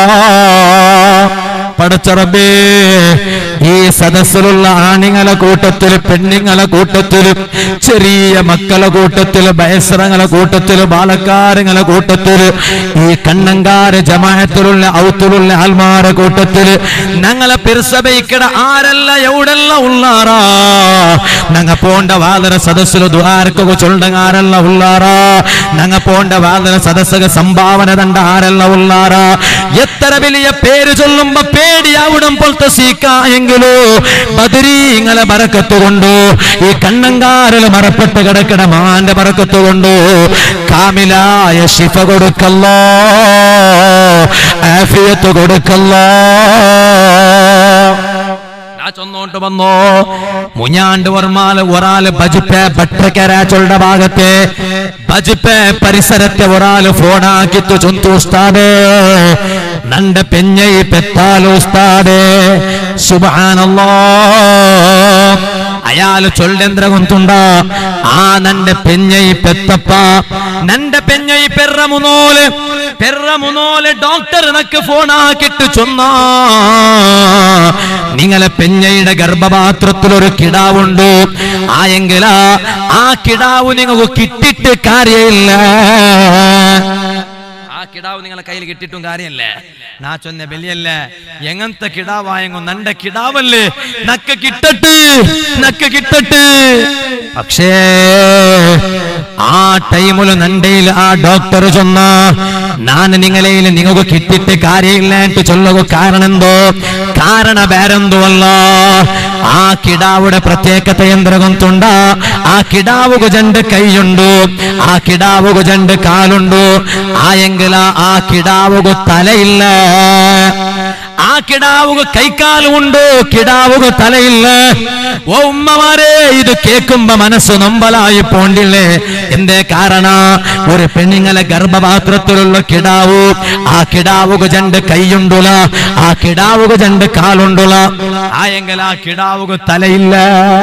പടച്ചറബേ ഈ സദസ്സിലുള്ള ആണിങ്ങളെ കൂട്ടത്തില് പെണ്ണുങ്ങളെ കൂട്ടത്തില് ചെറിയ മക്കളെ കൂട്ടത്തില് ബയസ്രങ്ങളെ കൂട്ടത്തില് ബാലക്കാരങ്ങളെ കൂട്ടത്തില് ഈ കണ്ണങ്കാര ജമാഅത്തിലുള്ള ഔത്തിലുള്ള ആൽമാരെ കൂട്ടത്തില് ഞങ്ങളെ പിർസബൈക്കട ആരല്ല എവിടെല്ല ഉള്ളാറാ ഞങ്ങ പോണ്ട വാദന സദസ്സില് ദ്വാരക്കൊക്കെ ചൊല്ലങ്ങാരല്ല ഉള്ളാറാ ഞങ്ങ പോണ്ട വാദന സദസ്സക സംഭാവന തണ്ട ആരല്ല ഉള്ളാറാ എത്ര വലിയ പേര് ചൊല്ലുമ്പോ പേടിയാവിടം പോലത്തെ സീക്കായെങ്കിലോ ബദരീങ്ങളെ ബറക്കത്ത് കൊണ്ടു ഈ കണ്ണങ്കാരല് മറപ്പെട്ട് കിടക്കണ മാന്റെ ബറക്കത്ത് കൊണ്ടു കാമിലായ ശിഫ കൊടുക്കല്ലോ ആഫിയത്ത് കൊടുക്കല്ലോ ഞാൻ ചൊന്നോണ്ട് വന്നോ മുഞ്ഞാണ്ട് വർമാല് ഒരാള് ബജിപ്പെ ഭട്ടക്കരാച്ചൊളുടെ ഭാഗത്തെ ബജിപ്പെ പരിസരത്തെ ഒരാള് ഫോണാക്കിത്തു ചൊന്തു ഉസ്താദേ നണ്ട പെഞ്ഞൈ പെത്താലു ഉസ്താദേ സുബാനല്ലോ അയാള് ചൊല്ലെന്ത്ര കൊന്തുണ്ട ആ നന്റെ പെഞ്ഞൈ പെത്തപ്പ നന്റെ പെഞ്ഞൈ പെറ മുനോല് പെറ മുനോല് ഡോക്ടർ എനക്ക് ഫോണാക്കിട്ട് ചൊന്നാ നിങ്ങളെ പെഞ്ഞയുടെ ഗർഭപാത്രത്തിൽ ഒരു കിടാവുണ്ട് ആയെങ്കിലാ ആ കിടാവ് നിങ്ങൾക്ക് കിട്ടിട്ട് കാര്യമില്ല ആ കിടാവ് നിങ്ങളെ കയ്യിൽ കിട്ടിയിട്ടും കാര്യമല്ലേ നാ ചൊന്ന ബലിയല്ല എങ്ങനത്തെ കിടാവായെങ്കോ നന്റെ കിടാവല്ലേ നക്ക് കിട്ടട്ട് നക്ക് കിട്ടട്ട് പക്ഷേ ആ ടൈമില് നണ്ടയിൽ ആ ഡോക്ടർ ചൊന്ന ನಾನು ನಿಂಗಲೈಲಿ ನಿಮಗೂ ಕಿಟ್ಟಿಟ್ಟು ಕಾರ್ಯ ಇಲ್ಲ ಅಂತ ಚೊಲ್ಲಗು ಕಾರಣ ಎಂದೋ ಕಾರಣ ಬೇರೆಂದು ಅಲ್ಲ ಆ ಕಿಡಾವುಡ ಪ್ರತ್ಯೇಕತೆ ಎಂದ್ರೆ ಗೊತ್ತುಂಡ ಆ ಕಿಡಾವುಗು ಜಂಡ ಕೈಯುಂಡು ಆ ಕಿಡಾವುಗು ಜಂಡ ಕಾಲುಂಡು ಆ ಎಂಗಿಲ ಆ ಕಿಡಾವುಗು ತಲೆ ಇಲ್ಲ ആ കിടാവുക കൈക്കാല് ഉണ്ട് കിടാവുക തലയില്ല ഓ ഉമ്മമാരെ ഇത് കേൾക്കുമ്പോ മനസ്സ് നൊമ്പലായി പോണ്ടില്ലേ എന്തേ കാരണ ഒരു പെണ്ണിങ്ങളെ ഗർഭപാത്രത്തിലുള്ള കിടാവു ആ കിടാവുക ജണ്ട് കൈയുണ്ടുല ആ കിടാവുക ജണ്ട് കാലുണ്ടുല ആയെങ്കിൽ ആ കിടാവുക തലയില്ല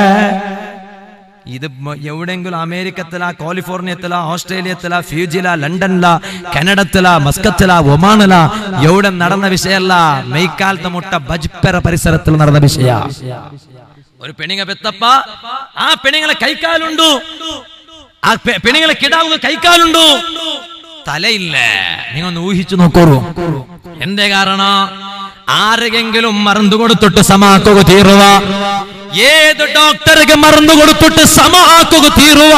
ഇത് മ- എവിടെയെങ്കിലും അമേരിക്കത്തില കാലിഫോർണിയത്തില ഓസ്ട്രേലിയത്തില ഫ്യൂജില ലണ്ടനില കനഡത്തില മസ്കത്തില ഒമാനില എവിടെ നടന്ന വിഷയമല്ല മെയ്ക്കാലത്തെ മുട്ട ബജ്പെറ പരിസരത്തിൽ നടന്ന വിഷയ ഒരു പെണിങ്ങ പെത്തപ്പ ആ പെണിങ്ങളെ കൈക്കാലുണ്ടു ആ പെ- പെണിങ്ങളെ കിടാവുക കൈക്കാലുണ്ടു തലയില്ല നിങ്ങൾ ഒന്ന് ഊഹിച്ചു നോക്കൂ എന്തേ കാരണം ആരെങ്കിലും മറന്നു കൊടുത്തിട്ട് സമാക്കുക തീറുക ഏത് ഡോക്ടർക്ക് മറന്നു കൊടുത്തിട്ട് സമാക്കുക തീറുക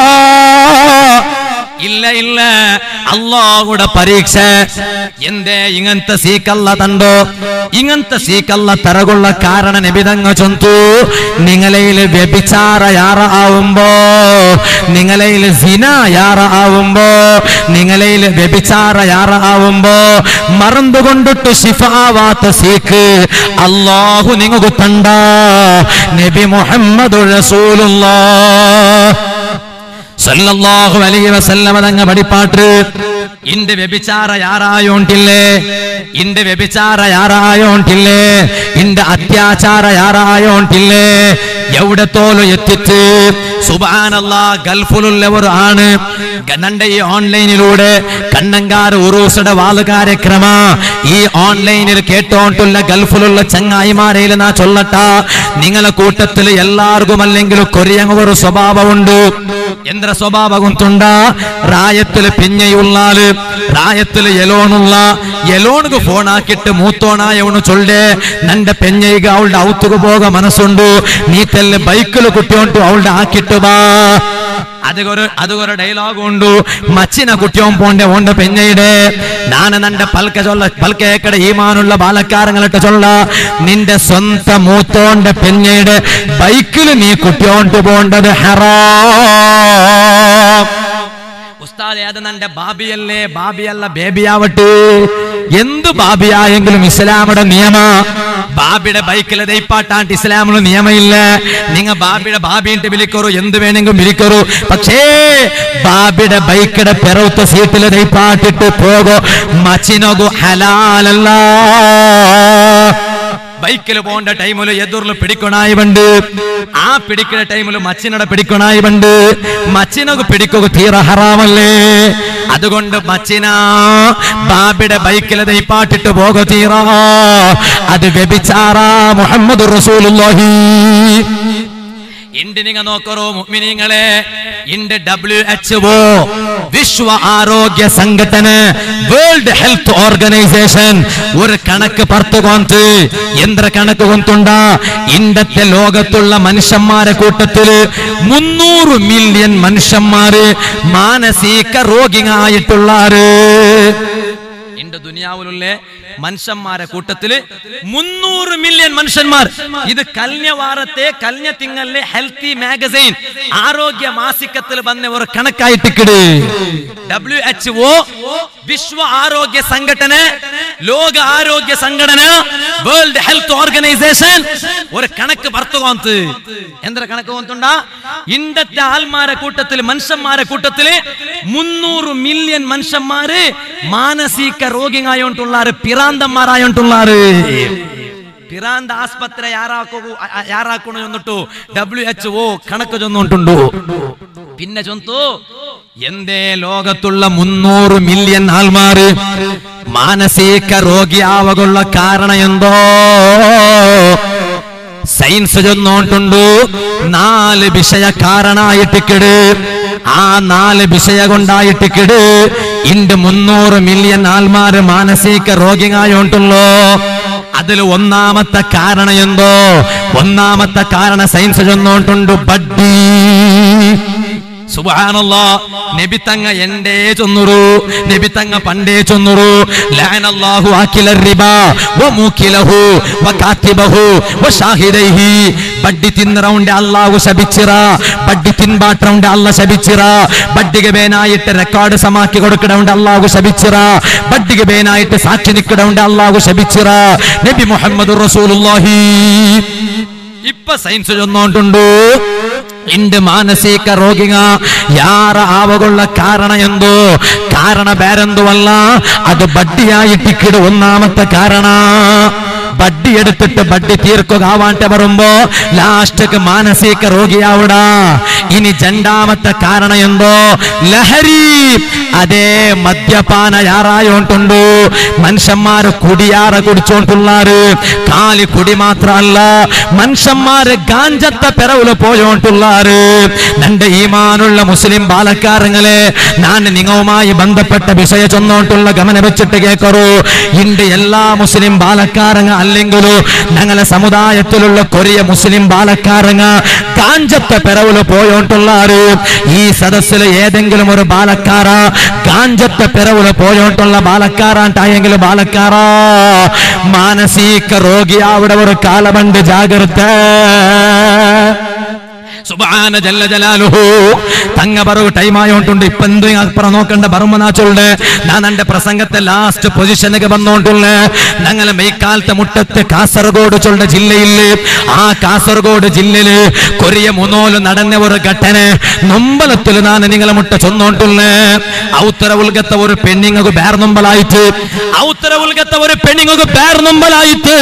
ഇല്ല ഇല്ല അള്ളാഹുടെ പരീക്ഷ എന്തേ ഇങ്ങനത്തെ സീക്കല്ല തണ്ടോ ഇങ്ങനത്തെ സീക്കല്ല തരകുള്ള കാരണ നിബിതങ്ങ ചൊന്തു നിങ്ങളയിൽ വ്യഭിചാര യാറ ആവുമ്പോ നിങ്ങളയിൽ സിന യാറ ആവുമ്പോ നിങ്ങളയിൽ വ്യഭിചാര യാറ ആവുമ്പോ മറന്നുകൊണ്ടിട്ട് ശിഫാവാത്ത സീക്ക് അള്ളാഹു നിങ്ങൾക്ക് തണ്ട നബി മുഹമ്മദ് റസൂലുള്ള സല്ലല്ലാഹു അലൈഹി വസല്ലമ തങ്ങ പടിപ്പാട്ട് ഇന്റെ വ്യഭിചാര യാറായോണ്ടില്ലേ ഇന്റെ വ്യഭിചാര യാറായോണ്ടില്ലേ ഇന്റെ അത്യാചാര യാറായോണ്ടില്ലേ എവിടെ തോലും എത്തിച്ച് സുബാനല്ല ഗൾഫിലുള്ളവർ ആണ് നന്റെ ഈ ഓൺലൈനിലൂടെ കണ്ണങ്കാർ ഉറൂസയുടെ വാല് കാര്യക്രമ ഈ ഓൺലൈനിൽ കേട്ടോണ്ടുള്ള ഗൾഫിലുള്ള ചങ്ങായിമാരയിൽ നാ ചൊല്ലട്ട നിങ്ങളെ കൂട്ടത്തിൽ എല്ലാവർക്കും അല്ലെങ്കിൽ കൊറിയങ്ങ ഒരു സ്വഭാവമുണ്ട് എന്ത്ര സ്വഭാവം തുണ്ട റായത്തിൽ പിഞ്ഞയുള്ളാല് റായത്തിൽ എലോണുള്ള എലോണുക്ക് ഫോൺ ആക്കിയിട്ട് മൂത്തോണായവണ് ചൊല്ലേ നന്റെ പെഞ്ഞയ്ക്ക് അവളുടെ ഔത്തുക്ക് പോക മനസ്സുണ്ട് നീ തെല്ല് ബൈക്കിൽ കുട്ടിയോണ്ട് അവളുടെ ആക്കിട്ട് ബാ അതൊരു അതൊരു ഡയലോഗ് ഉണ്ട് മച്ചിന കുട്ടിയോൻ പോണ്ടെ ഓണ്ട പെഞ്ഞയുടെ നാന് നന്റെ പൽക്ക ചൊല്ല പൽക്കേക്കടെ ഈമാനുള്ള ബാലക്കാരങ്ങളിട്ട് ചൊല്ല നിന്റെ സ്വന്തം മൂത്തോണ്ട പെഞ്ഞയുടെ ബൈക്കിൽ നീ കുട്ടിയോണ്ട് പോണ്ടത് ഹറാ ഉസ്താദെ അത് നന്റെ ബാബിയല്ലേ ബാബിയല്ല ബേബിയാവട്ടെ എന്ത് ബാബിയായെങ്കിലും ഇസ്ലാമുടെ നിയമ ബാബിയുടെ ബൈക്കിൽ ദൈപ്പാട്ടാണ്ട് ഇസ്ലാമിന് നിയമമില്ല നിങ്ങ ബാബിയുടെ ബാബിന്റെ വിളിക്കറു എന്ത് വേണമെങ്കിലും വിളിക്കറു പക്ഷേ ബാബിയുടെ ബൈക്കിയുടെ പെറവത്ത സീറ്റിൽ ദൈപ്പാട്ടിട്ട് പോകോ മച്ചിനോകു ഹലാലല്ല ബൈക്കിൽ പോകേണ്ട ടൈമില് എതിർല് പിടിക്കണായി പണ്ട് ആ പിടിക്കുന്ന ടൈമില് മച്ചിനടെ പിടിക്കണായി പണ്ട് മച്ചിനൊക്കെ പിടിക്കുക തീറ ഹറാമല്ലേ അതുകൊണ്ട് മച്ചിന ബാബിയുടെ ബൈക്കിൽ ദൈപ്പാട്ടിട്ട് പോക തീറ അത് വ്യഭിചാറ മുഹമ്മദ് റസൂലുള്ളാഹി ഇണ്ട് നിങ്ങ നോക്കറോ മുഅ്മിനീങ്ങളെ ഇണ്ട് ഡബ്ല്യു എച്ച് ഒ വിശ്വ ആരോഗ്യ സംഘടന വേൾഡ് ഹെൽത്ത് ഓർഗനൈസേഷൻ ഒരു കണക്ക് പർത്തുകൊന്ത് എന്ത്ര കണക്ക് കൊന്തുണ്ട ഇണ്ടത്തെ ലോകത്തുള്ള മനുഷ്യന്മാരെ കൂട്ടത്തില് മുന്നൂറ് മില്യൺ മനുഷ്യന്മാര് മാനസിക രോഗിയായിട്ടുള്ളാര് എന്റെ ദുനിയാവിലുള്ള മനുഷ്യന്മാരെ കൂട്ടത്തില് മുന്നൂറ് മില്യൺ മനുഷ്യന്മാർ ഇത് കല്ഞ്ഞ വാരത്തെ കല്ഞ്ഞ തിങ്ങലിലെ ഹെൽത്തി മാഗസൈൻ ആരോഗ്യ മാസികത്തിൽ വന്ന ഒരു കണക്കായിട്ടിക്കിട് ഡബ്ല്യു എച്ച് ഒ വിശ്വ ആരോഗ്യ സംഘടന ലോക ആരോഗ്യ സംഘടന വേൾഡ് ഹെൽത്ത് ഓർഗനൈസേഷൻ ഒരു കണക്ക് പറത്തുകോന്ത് എന്ത്ര കണക്ക് കോന്തുണ്ട ഇണ്ടത്തെ ആൽമാരെ കൂട്ടത്തില് മനുഷ്യന്മാരെ കൂട്ടത്തില് മുന്നൂറ് മില്യൺ മനുഷ്യന്മാര് മാനസിക രോഗിയായോണ്ടുള്ളാറ് പിറാന്തന്മാരായോണ്ടുള്ളാറ് പിറാന്ത ആസ്പത്രി ಯಾರಾಕೋ ಯಾರಾಕೋಣ ಚೊಂದುಟ್ಟು ಡಬ್ಲ್ಯೂ ಎಚ್ ಒ ಕಣക്ക് ചൊന്നുണ്ടുണ്ടു പിന്നെ ചൊന്തു എന്തേ ലോകത്തുള്ള മുന്നൂറ് മില്യൺ ആൾമാര് മാനസിക രോഗിയാവകുള്ള കാരണം എന്തോ സയൻസ് ചൊന്നോണ്ടുണ്ടു നാല് വിഷയ കാരണായിട്ടിക്കിട് ആ നാല് വിഷയ കൊണ്ടായിട്ടിക്കിട് ഇണ്ട് മുന്നൂറ് മില്യൺ ആൾമാര് മാനസിക രോഗിയായോണ്ടുള്ളോ അതിൽ ഒന്നാമത്തെ കാരണം എന്തോ ഒന്നാമത്തെ കാരണം സയൻസ് ചൊന്നോണ്ടുണ്ട് ബഡ്ഡി സുബ്ഹാനല്ലാ നബി തങ്ങ എന്റെ ചൊന്നുറു നബി തങ്ങ പണ്ടേ ചൊന്നുറു ലാനല്ലാഹു ആക്കില റിബ വ മൂക്കിലഹു വ കാത്തിബഹു വ ഷാഹിദൈഹി ಬಡ್ಡಿ ತಿನ್ನರೌಂಡೆ ಅಲ್ಲಾಹು ಶಬಿച്ചിರ ಬಡ್ಡಿ ತಿನ್ಬಾಟ್ರೌಂಡೆ ಅಲ್ಲ ಶಬಿച്ചിರ ಬಡ್ಡಿಗೆ ಬೇನಾಯಿಟ್ಟು ರೆಕಾರ್ಡ್ ಸಮಾಕಿ കൊടുക്കടൗണ്ട് അല്ലാഹു ശപിച്ചിറ ബഡ്ഡിಗೆ ಬೇನಾಯಿಟ್ಟು സാക്ഷി നിക്കടൗണ്ട് അല്ലാഹു ശപിച്ചിറ നബി മുഹമ്മദ് റസൂലുള്ളാഹി ഇപ്പൊ സയൻസ് ചൊന്നോണ്ടുണ്ടു ಇಂದು ಮಾನಸಿಕ ರೋಗಿಗ ಯಾರ ಆವಗೊಳ್ಳ ಕಾರಣ ಎಂದು ಕಾರಣ ಬೇರೆಂದು ಅಲ್ಲ ಅದು ಬಡ್ಡಿಯಾಯಿಟ್ಟಿಕ್ಕಿಡು ഒന്നാമത്തെ കാരണ ബഡ്ഡി എടുത്തിട്ട് ബഡ്ഡി തീർക്കുക ആവാണ്ടെ വരുമ്പോ ലാസ്റ്റക്ക് മാനസിക രോഗിയാവിട ഇനി രണ്ടാമത്തെ കാരണം എന്തോ ലഹരി അതേ മദ്യപാന യാറായോണ്ടുണ്ടു മനുഷ്യന്മാര് കുടിയാറ കുടിച്ചോണ്ടുള്ളാറ് കാലി കുടി മാത്രല്ല മനുഷ്യന്മാര് ഗാഞ്ചത്ത പെറവില് പോയോണ്ടുള്ളാറ് നന്റെ ഈമാനുള്ള മുസ്ലിം ബാലക്കാരങ്ങളെ ഞാൻ നിങ്ങളുമായി ബന്ധപ്പെട്ട വിഷയ ചൊന്നോണ്ടുള്ള ഗമന വെച്ചിട്ട് കേക്കറു ഇണ്ട് എല്ലാ മുസ്ലിം ബാലക്കാരങ്ങ അല്ലെങ്കിലും ഞങ്ങളെ സമുദായത്തിലുള്ള കൊറിയ മുസ്ലിം ബാലക്കാരങ്ങ കാഞ്ചത്തെ പെറവില് പോയോണ്ടുള്ളാറ് ഈ സദസ്സിൽ ഏതെങ്കിലും ഒരു ബാലക്കാര കാഞ്ചത്തെ പെറവില് പോയോണ്ടുള്ള ബാലക്കാരാണ്ടായെങ്കിലും ബാലക്കാര മാനസിക രോഗി അവിടെ ഒരു കാലമുണ്ട് ജാഗ്രത സുബാന ജല്ല ജലാലുഹു തങ്ങ പറവ് ടൈം ആയോണ്ടുണ്ട് ഇപ്പൊ എന്ത് അപ്പുറം നോക്കണ്ട ബറുമനാച്ചുണ്ട് ഞാൻ എന്റെ പ്രസംഗത്തെ ലാസ്റ്റ് പൊസിഷനൊക്കെ വന്നോണ്ടുള്ള ഞങ്ങളെ മെയ്ക്കാലത്തെ മുട്ടത്ത് കാസർഗോഡ് ചൊല്ല ജില്ലയില് ആ കാസർഗോഡ് ജില്ലയില് കൊറിയ മുന്നോല് നടന്ന ഒരു ഘട്ടന നൊമ്പലത്തിൽ ഞാൻ നിങ്ങളെ മുട്ട ചൊന്നോണ്ടുള്ള ഔത്തര ഉൽഗത്തെ ഒരു പെണ്ണിങ്ങക്ക് ബേർനൊമ്പലായിട്ട് ഔത്തര ഉൽഗത്തെ ഒരു പെണ്ണിങ്ങക്ക് ബേർനൊമ്പലായിട്ട്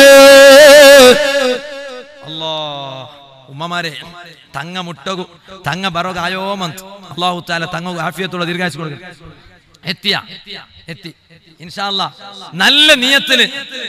അല്ലാ ഉമ്മമാരെ തങ്ങ മുട്ടകു തങ്ങ ബറോഗായോ മന്ത് അള്ളാഹു താല തങ്ങ ആഫിയത്തുള്ള ദീർഘായുസ് കൊടുക്കുക എത്തിയ എത്തി ഇൻഷാല്ല നല്ല നിയത്തില്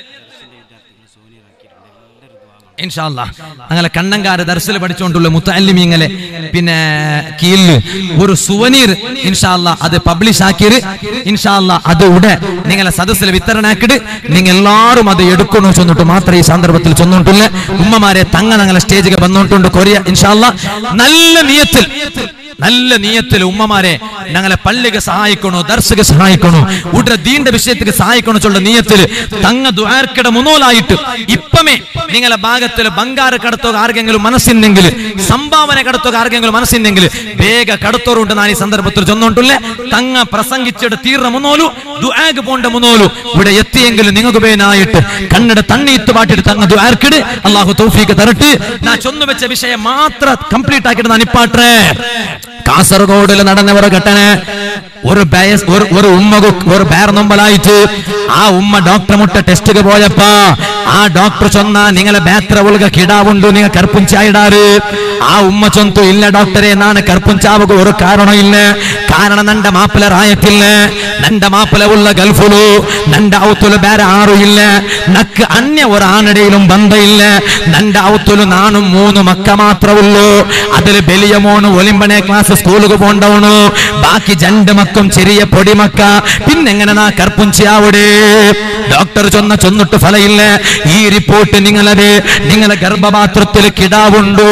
ഇൻഷാല്ല അങ്ങനെ കണ്ണങ്കാര ദർശന പഠിച്ചുകൊണ്ടുള്ള മുത്തല്ലിമീങ്ങളെ പിന്നെ കീഴില് ഒരു സുവനീർ ഇൻഷാല്ല അത് പബ്ലിഷ് ആക്കിയത് ഇൻഷാല്ല അത് ഉടെ നിങ്ങളെ സദസ്സിൽ വിതരണാക്കിയിട്ട് നിങ്ങൾ എല്ലാവരും അത് എടുക്കണോ ചെന്നിട്ട് മാത്രമേ ഈ സന്ദർഭത്തിൽ ചെന്നോണ്ടില്ല ഉമ്മമാരെ തങ്ങ ഞങ്ങളെ സ്റ്റേജിൽ വന്നോട്ടുണ്ട് കൊറിയ ഇൻഷാല്ല നല്ല നിയത്തിൽ നല്ല നീയത്തിൽ ഉമ്മമാരെ ഞങ്ങളെ പള്ളിക്ക് സഹായിക്കണോ ദർശക സഹായിക്കണോ ഉടനെ ദീന്റെ വിഷയത്തിക്ക് സഹായിക്കണോ ചൊല്ല നീയത്തിൽ തങ്ങ ദ്വാർക്കിട മുന്നോലായിട്ട് ഇപ്പമേ നിങ്ങളെ ഭാഗത്തിൽ ബംഗാറ് കടത്തുക ആർക്കെങ്കിലും മനസ്സിന്നെങ്കിൽ സംഭാവന കടത്തുക ആർക്കെങ്കിലും മനസ്സിന്നെങ്കിൽ വേഗ കടത്തോറുണ്ട് ഞാൻ ഈ സന്ദർഭത്തിൽ ചെന്നോണ്ടില്ലേ തങ്ങ പ്രസംഗിച്ചിട്ട് തീർന്ന മുന്നോലു ദുആഗ് പോണ്ട മുന്നോലു ഇവിടെ എത്തിയെങ്കിൽ നിങ്ങൾക്ക് പേനായിട്ട് കണ്ണട തണ്ണീത്ത് പാട്ടിട്ട് തങ്ങ ദ്വാർക്കിട് അള്ളാഹു തൗഫീക്ക് തരട്ട് ഞാൻ ചൊന്നു വെച്ച വിഷയം മാത്രം കംപ്ലീറ്റ് ആക്കിയിട്ട് ഞാൻ ഇപ്പാട്ടെ കാസർഗോഡിൽ നടന്ന ഒരു ഘട്ടന ഒരു ബയസ് ഒരു ഒരു ഉമ്മ ഒരു ബേർനൊമ്പലായിട്ട് ആ ഉമ്മ ഡോക്ടർ മുട്ട ടെസ്റ്റിക്ക് പോയപ്പോ ആ ഡോക്ടർ ചൊന്ന നിങ്ങളെ ബേത്ര ഉൾക കിടാവുണ്ടു നിങ്ങൾ കർപ്പുഞ്ചായിടാറ് ആ ഉമ്മ ചൊന്തു ഇല്ല ഡോക്ടറെ നാണ് കർപ്പുഞ്ചാവുക ഒരു കാരണം ഇല്ല കാരണം നന്റെ മാപ്പിള റായത്തില്ല നന്റെ മാപ്പിള ഉള്ള ഗൾഫുലു നന്റെ ഔത്തുല് ಬೇರೆ ആരും ഇല്ല നക്ക് അന്യ ഒരു ആണിടയിലും ബന്ധമില്ല നന്റെ ഔത്തുല് നാണും മൂന്ന് മക്ക മാത്രമുള്ളൂ അതിൽ വലിയ മോണ് ഒലിമ്പണെ ക്ലാസ് സ്കൂളിൽ പോണ്ടവണു ബാക്കി രണ്ട് മക്കും ചെറിയ പൊടിമക്ക പിന്നെങ്ങനെ നാ കർപ്പുഞ്ചിയാവിടെ ഡോക്ടർ ചൊന്ന ചൊന്നിട്ട് ഫലയില്ല ഈ റിപ്പോർട്ട് നിങ്ങളത് നിങ്ങളെ ഗർഭപാത്രത്തിൽ കിടാവുണ്ടോ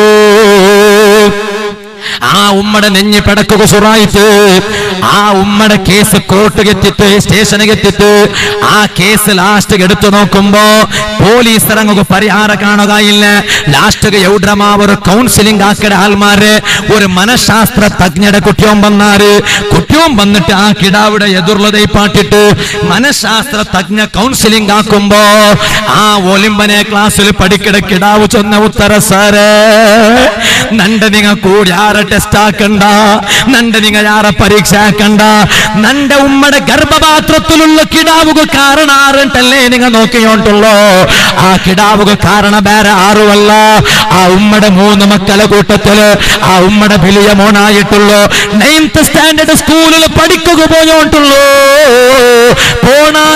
ആ ഉമ്മടെ നെഞ്ഞി പെടക്കുക സുറായിട്ട് ആ ഉമ്മടെ കേസ് കോർട്ട് എത്തിട്ട് സ്റ്റേഷനിൽ എത്തിട്ട് ആ കേസ് ലാസ്റ്റ് എടുത്തു നോക്കുമ്പോ പോലീസ് ഇറങ്ങുക പരിഹാരം കാണുകയില്ല ലാസ്റ്റ് എവിടമാ ഒരു കൗൺസിലിംഗ് ആക്കട ആൾമാര് ഒരു മനഃശാസ്ത്ര തജ്ഞയുടെ കുട്ടിയോം വന്നാറ് കുട്ടിയോം വന്നിട്ട് ആ കിടാവിടെ എതിർലതൈ പാട്ടിട്ട് മനഃശാസ്ത്ര തജ്ഞ കൗൺസിലിംഗ് ആക്കുമ്പോ ആ ഒലിമ്പനെ ക്ലാസ്സിൽ പഠിക്കട കിടാവ് ചൊന്ന ഉത്തര സാറ് നണ്ട നിങ്ങ കൂടി ആരെ ടെസ്റ്റ് ആക്കണ്ട നണ്ട നിങ്ങ ആരെ പരീക്ഷ ആക്കണ്ട നന്റെ ഉമ്മയുടെ ഗർഭപാത്രത്തിലുള്ള കിടാവുക കാരണം ആറുണ്ടല്ലേ നിങ്ങ നോക്കിയോണ്ടുള്ളോ ആ കിടാവുക കാരണം വേറെ ആറുമല്ല ആ ഉമ്മയുടെ മൂന്ന് മക്കളെ കൂട്ടത്തില് ആ ഉമ്മയുടെ വലിയ മോനായിട്ടുള്ളൂ നയൻത്ത് സ്റ്റാൻഡേർഡ് സ്കൂളിൽ പഠിക്കുക പോയോണ്ടുള്ളൂ പോണാൽ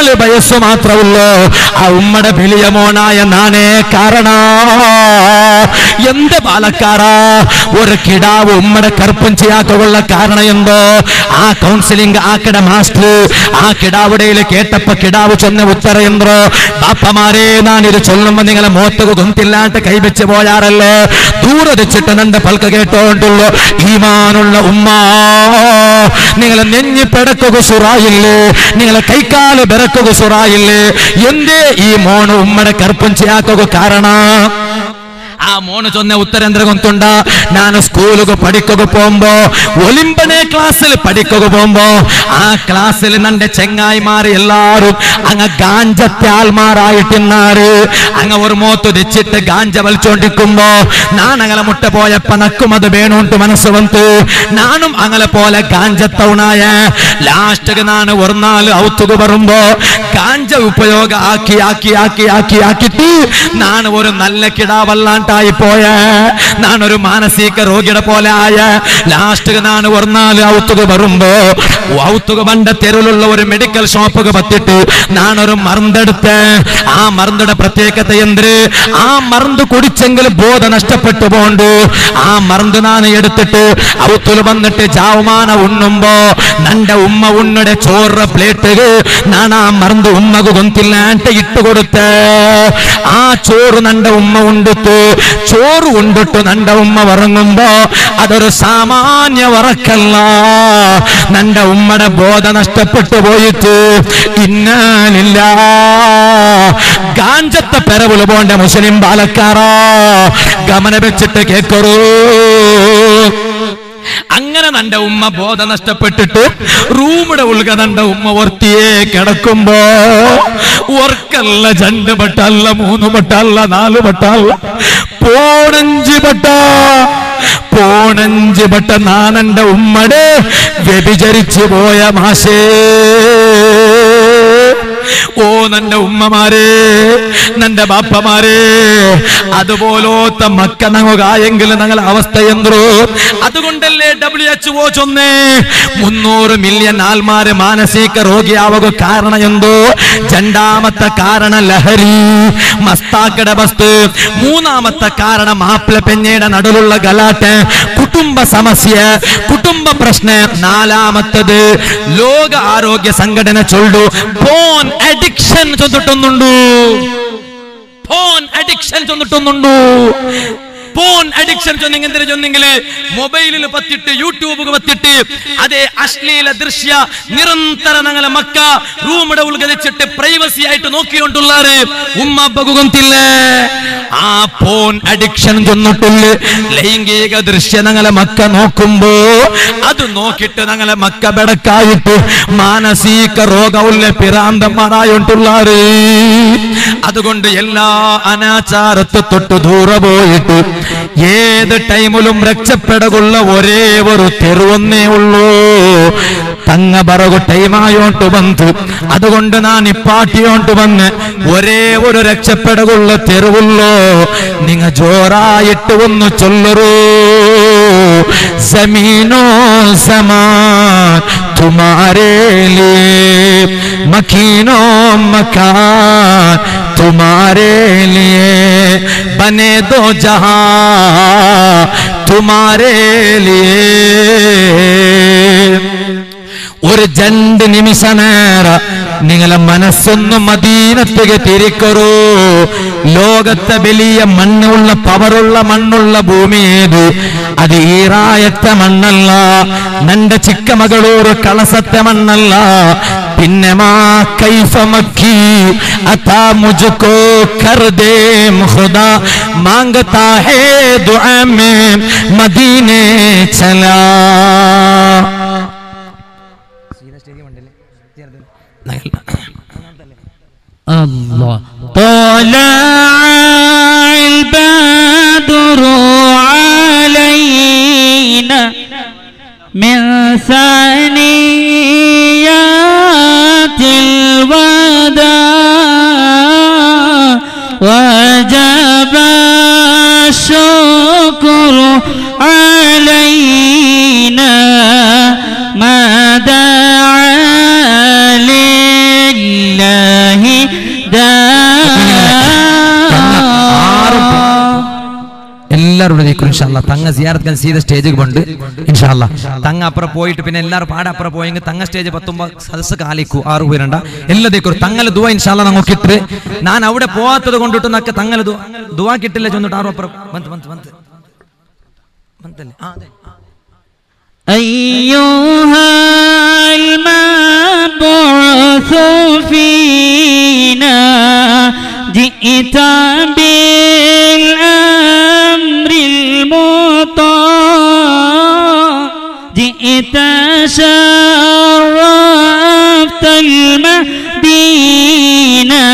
നാല് വയസ്സ് മാത്രമുള്ളൂ ആ ഉമ്മയുടെ വലിയ മോനായ നാനേ കാരണ എന്ത് പാലക്കാരാ ഒരു കിടാവ് ഉമ്മയുടെ കറുപ്പും ചെയ്യാക്കുള്ള കാരണം എന്തോ ആ കൗൺസിലിംഗ് ആക്കട മാസ്റ്റർ ആ കിടാവുടയിൽ കേട്ടപ്പോ കിടാവ് ചൊന്ന ഉത്തരം എന്തോ ബാപ്പമാരെ ഞാൻ ഇത് ചൊല്ലുമ്പോ നിങ്ങളെ മോത്തക ഗുന്തില്ലാണ്ട് കൈവച്ച് പോയാറല്ലേ ദൂരെ വെച്ചിട്ട് നന്റെ പൽക്ക കേട്ടോണ്ടുള്ളൂ ഈമാനുള്ള ഉമ്മ നിങ്ങളെ നെഞ്ഞി പെടക്കുക സുറായില്ലേ നിങ്ങളെ കൈക്കാല് ബെറക്കുക സുറായില്ലേ എന്തേ ഈ മോണ് ഉമ്മയുടെ കറുപ്പും ചെയ്യാക്കുക കാരണ ആ മോണ് ചൊന്ന ഉത്തരേന്ദ്ര കൊന്തുണ്ട ನಾನು ಸ್ಕೂಲಿಗೆ പഠിക്കുക പോകുമ്പോ ഒലിമ്പനെ ക്ലാസ്സിൽ പഠിക്കുക പോകുമ്പോ ആ ക്ലാസ്സിൽ നന്റെ ചെങ്ങായിമാർ എല്ലാരും അങ്ങ് ഗാഞ്ചത്തെ ആൾമാരായിട്ടിന്നാറ് അങ്ങ് ഒരു മോത്ത് വെച്ചിട്ട് ഗാഞ്ച വലിച്ചോണ്ടിരിക്കുമ്പോ ഞാൻ അങ്ങനെ മുട്ട പോയപ്പോ നക്കും അത് വേണോണ്ട് മനസ്സ് വന്നു നാനും അങ്ങനെ പോലെ ഗാഞ്ചത്തവണായ ലാസ്റ്റ് ನಾನು ഒരു നാല് ഔത്തുക വരുമ്പോ ഗാഞ്ച ഉപയോഗ ആക്കി ആക്കി ആക്കി ആക്കി ആക്കിട്ട് ನಾನು ഒരു നല്ല കിടാവല്ലാണ്ടായി പോയ നാനൊരു മാനസിക രോഗിയുടെ പോലെ ആയ ലാസ്റ്റ് ನಾನು ഒരു നാല് ഔത്തുക വരുമ്പോ ഔത്തുക പണ്ട തെരുവിലുള്ള ഒരു മെഡിക്കൽ ഷോപ്പൊക്കെ പത്തിട്ട് നാനൊരു മരുന്നെടുത്ത് ആ മരുന്നിന്റെ പ്രത്യേകത എന്ത് ആ മരുന്ന് കുടിച്ചെങ്കിൽ ബോധ നഷ്ടപ്പെട്ടു പോണ്ട് ആ മരുന്ന് ನಾನು എടുത്തിട്ട് ഔത്തുല് വന്നിട്ട് ജാവുമാന ഉണ്ണുമ്പോ നന്റെ ഉമ്മ ഉണ്ണുടെ ചോറ പ്ലേറ്റ് ನಾನು ಆ ಮರಂದು ಉಮ್ಮಗು ಗೊಂತಿಲ್ಲ ಅಂತ ಇಟ್ಟು ಕೊಡುತ್ತೆ ಆ ಚೋರು ನಂಡ ಉಮ್ಮ ಉಂಡಿತ್ತು ചോറ് ഉണ്ടിട്ട് നന്റെ ഉമ്മ ഉറങ്ങുമ്പോ അതൊരു സാമാന്യ വറക്കല്ല നന്റെ ഉമ്മയുടെ ബോധ നഷ്ടപ്പെട്ടു പോയിട്ട് ഇന്നാലില്ല ഗാഞ്ചത്തെ പെരവുല് പോണ്ട മുസ്ലിം ബാലക്കാറോ ഗമന വെച്ചിട്ട് കേക്കറൂ അങ്ങനെ നന്റെ ഉമ്മ ബോധ നഷ്ടപ്പെട്ടിട്ട് റൂമിടെ ഉൾക നന്റെ ഉമ്മ ഒർത്തിയേ കിടക്കുമ്പോ ഒർക്കല്ല രണ്ട് പട്ടല്ല മൂന്ന് പട്ടല്ല നാല് പട്ടല്ല പോണഞ്ച് പട്ട പോണഞ്ച് പട്ട നാനന്റെ ഉമ്മടെ വ്യഭിചരിച്ചു പോയ മാഷേ ഓ നന്റെ ഉമ്മമാരെ നന്റെ ബാപ്പമാരെ അതുപോലോത്ത മക്ക ഞങ്ങായെങ്കിൽ ഞങ്ങളെ അവസ്ഥ എന്തോ അതുകൊണ്ടല്ലേ ഡബ്ല്യു എച്ച് ഒ ചൊന്നേ മുന്നൂറ് മില്യൺ ആൾമാര് മാനസിക രോഗിയാവുക കാരണം എന്തോ രണ്ടാമത്തെ കാരണ ലഹരി മസ്താക്കട ബസ് മൂന്നാമത്തെ കാരണം മാപ്പിള പെഞ്ഞയുടെ നടുലുള്ള ഗലാട്ട് കുടുംബ സമസ്യ കുടുംബ പ്രശ്നം നാലാമത്തത് ലോക ആരോഗ്യ സംഘടന ചൊല്ലു ഫോൺ അഡിക്ഷൻ ചൊന്നിട്ടൊന്നുണ്ടു ഫോൺ അഡിക്ഷൻ ചൊന്നിട്ടൊന്നുണ്ടു ഫോൺ അഡിക്ഷൻ ചൊന്നിങ്ങനെ ചൊന്നെങ്കില് മൊബൈലിൽ പത്തിട്ട് യൂട്യൂബ് പത്തിട്ട് അതേ അശ്ലീല ദൃശ്യ നിരന്തര ഞങ്ങളെ മക്ക റൂമിടെ ഉൾഗതിച്ചിട്ട് പ്രൈവസി ആയിട്ട് നോക്കിക്കൊണ്ടുള്ളാറ് ഉമ്മ ബകുകൊന്തില്ലേ ആ ഫോൺ അഡിക്ഷൻ ചൊന്നിട്ടുള്ള ലൈംഗിക ദൃശ്യ ഞങ്ങളെ മക്ക നോക്കുമ്പോ അത് നോക്കിയിട്ട് ഞങ്ങളെ മക്ക ബെടക്കായിട്ട് മാനസിക രോഗമുള്ള പിറാന്തന്മാരായിട്ടുള്ളാറ് അതുകൊണ്ട് എല്ലാ അനാചാരത്തെ തൊട്ട് ദൂരെ പോയിട്ട് ഏത് ടൈമിലും രക്ഷപ്പെടുകുള്ള ഒരേ ഒരു തെരുവൊന്നേ ഉള്ളൂ തങ്ങ ബറകു ടൈമായോണ്ട് വന്നു അതുകൊണ്ട് ഞാൻ ഇപ്പാട്ടിയോണ്ട് വന്ന് ഒരേ ഒരു രക്ഷപ്പെടുകുള്ള തെരുവുള്ളൂ നിങ്ങ ജോറായിട്ട് ഒന്ന് ചൊല്ലറൂ ജമീനോ സമാൻ തുമാരേ लिए मकीनो मकान तुम्हारे लिए बने दो जहां तुम्हारे लिए ഒരു രണ്ട് നിമിഷ നേര നിങ്ങളെ മനസ്സൊന്ന് മദീനത്തേക്ക് തിരിക്കറൂ ലോകത്തെ വലിയ മണ്ണുള്ള പവറുള്ള മണ്ണുള്ള ഭൂമി ഏത് അത് ഈറായത്തെ മണ്ണല്ല നന്റെ ചിക്കമകളൂർ കളസത്തെ മണ്ണല്ല പിന്നെ മാ കൈഫ മക്കി അതാ മുझको कर दे खुदा मांगता है दुआ में मदीने चला الله طلع البدر علينا من ثنيات الوداع وجب الشكر علينا ما دعا لله ഇൻഷാല്ല തങ്ങ സിയാറത്ത് സീത സ്റ്റേജിൽ കൊണ്ട് ഇൻഷാല്ല തങ്ങ അപ്പുറം പോയിട്ട് പിന്നെ എല്ലാവരും പാടെ അപ്പുറം പോയെങ്കിൽ തങ്ങ സ്റ്റേജ് പത്തുമ്പോ സദസ് കാലിക്കു ആറ് പേരുണ്ട എല്ലാതേക്കും തങ്ങൽ ദുവ ഇൻഷാല്ല നോക്കിട്ട് ഞാൻ അവിടെ പോവാത്തത് കൊണ്ടിട്ട് നക്ക തങ്ങൽ ദുവാ കിട്ടില്ല ചെന്നിട്ട് ആറും അപ്പുറം വന്ന് വന്ന് വന്ന് വന്നല്ലേ ആ അതെ أيها المبعوث فينا جئت بالأمر المطاع جئت شرفت المدينة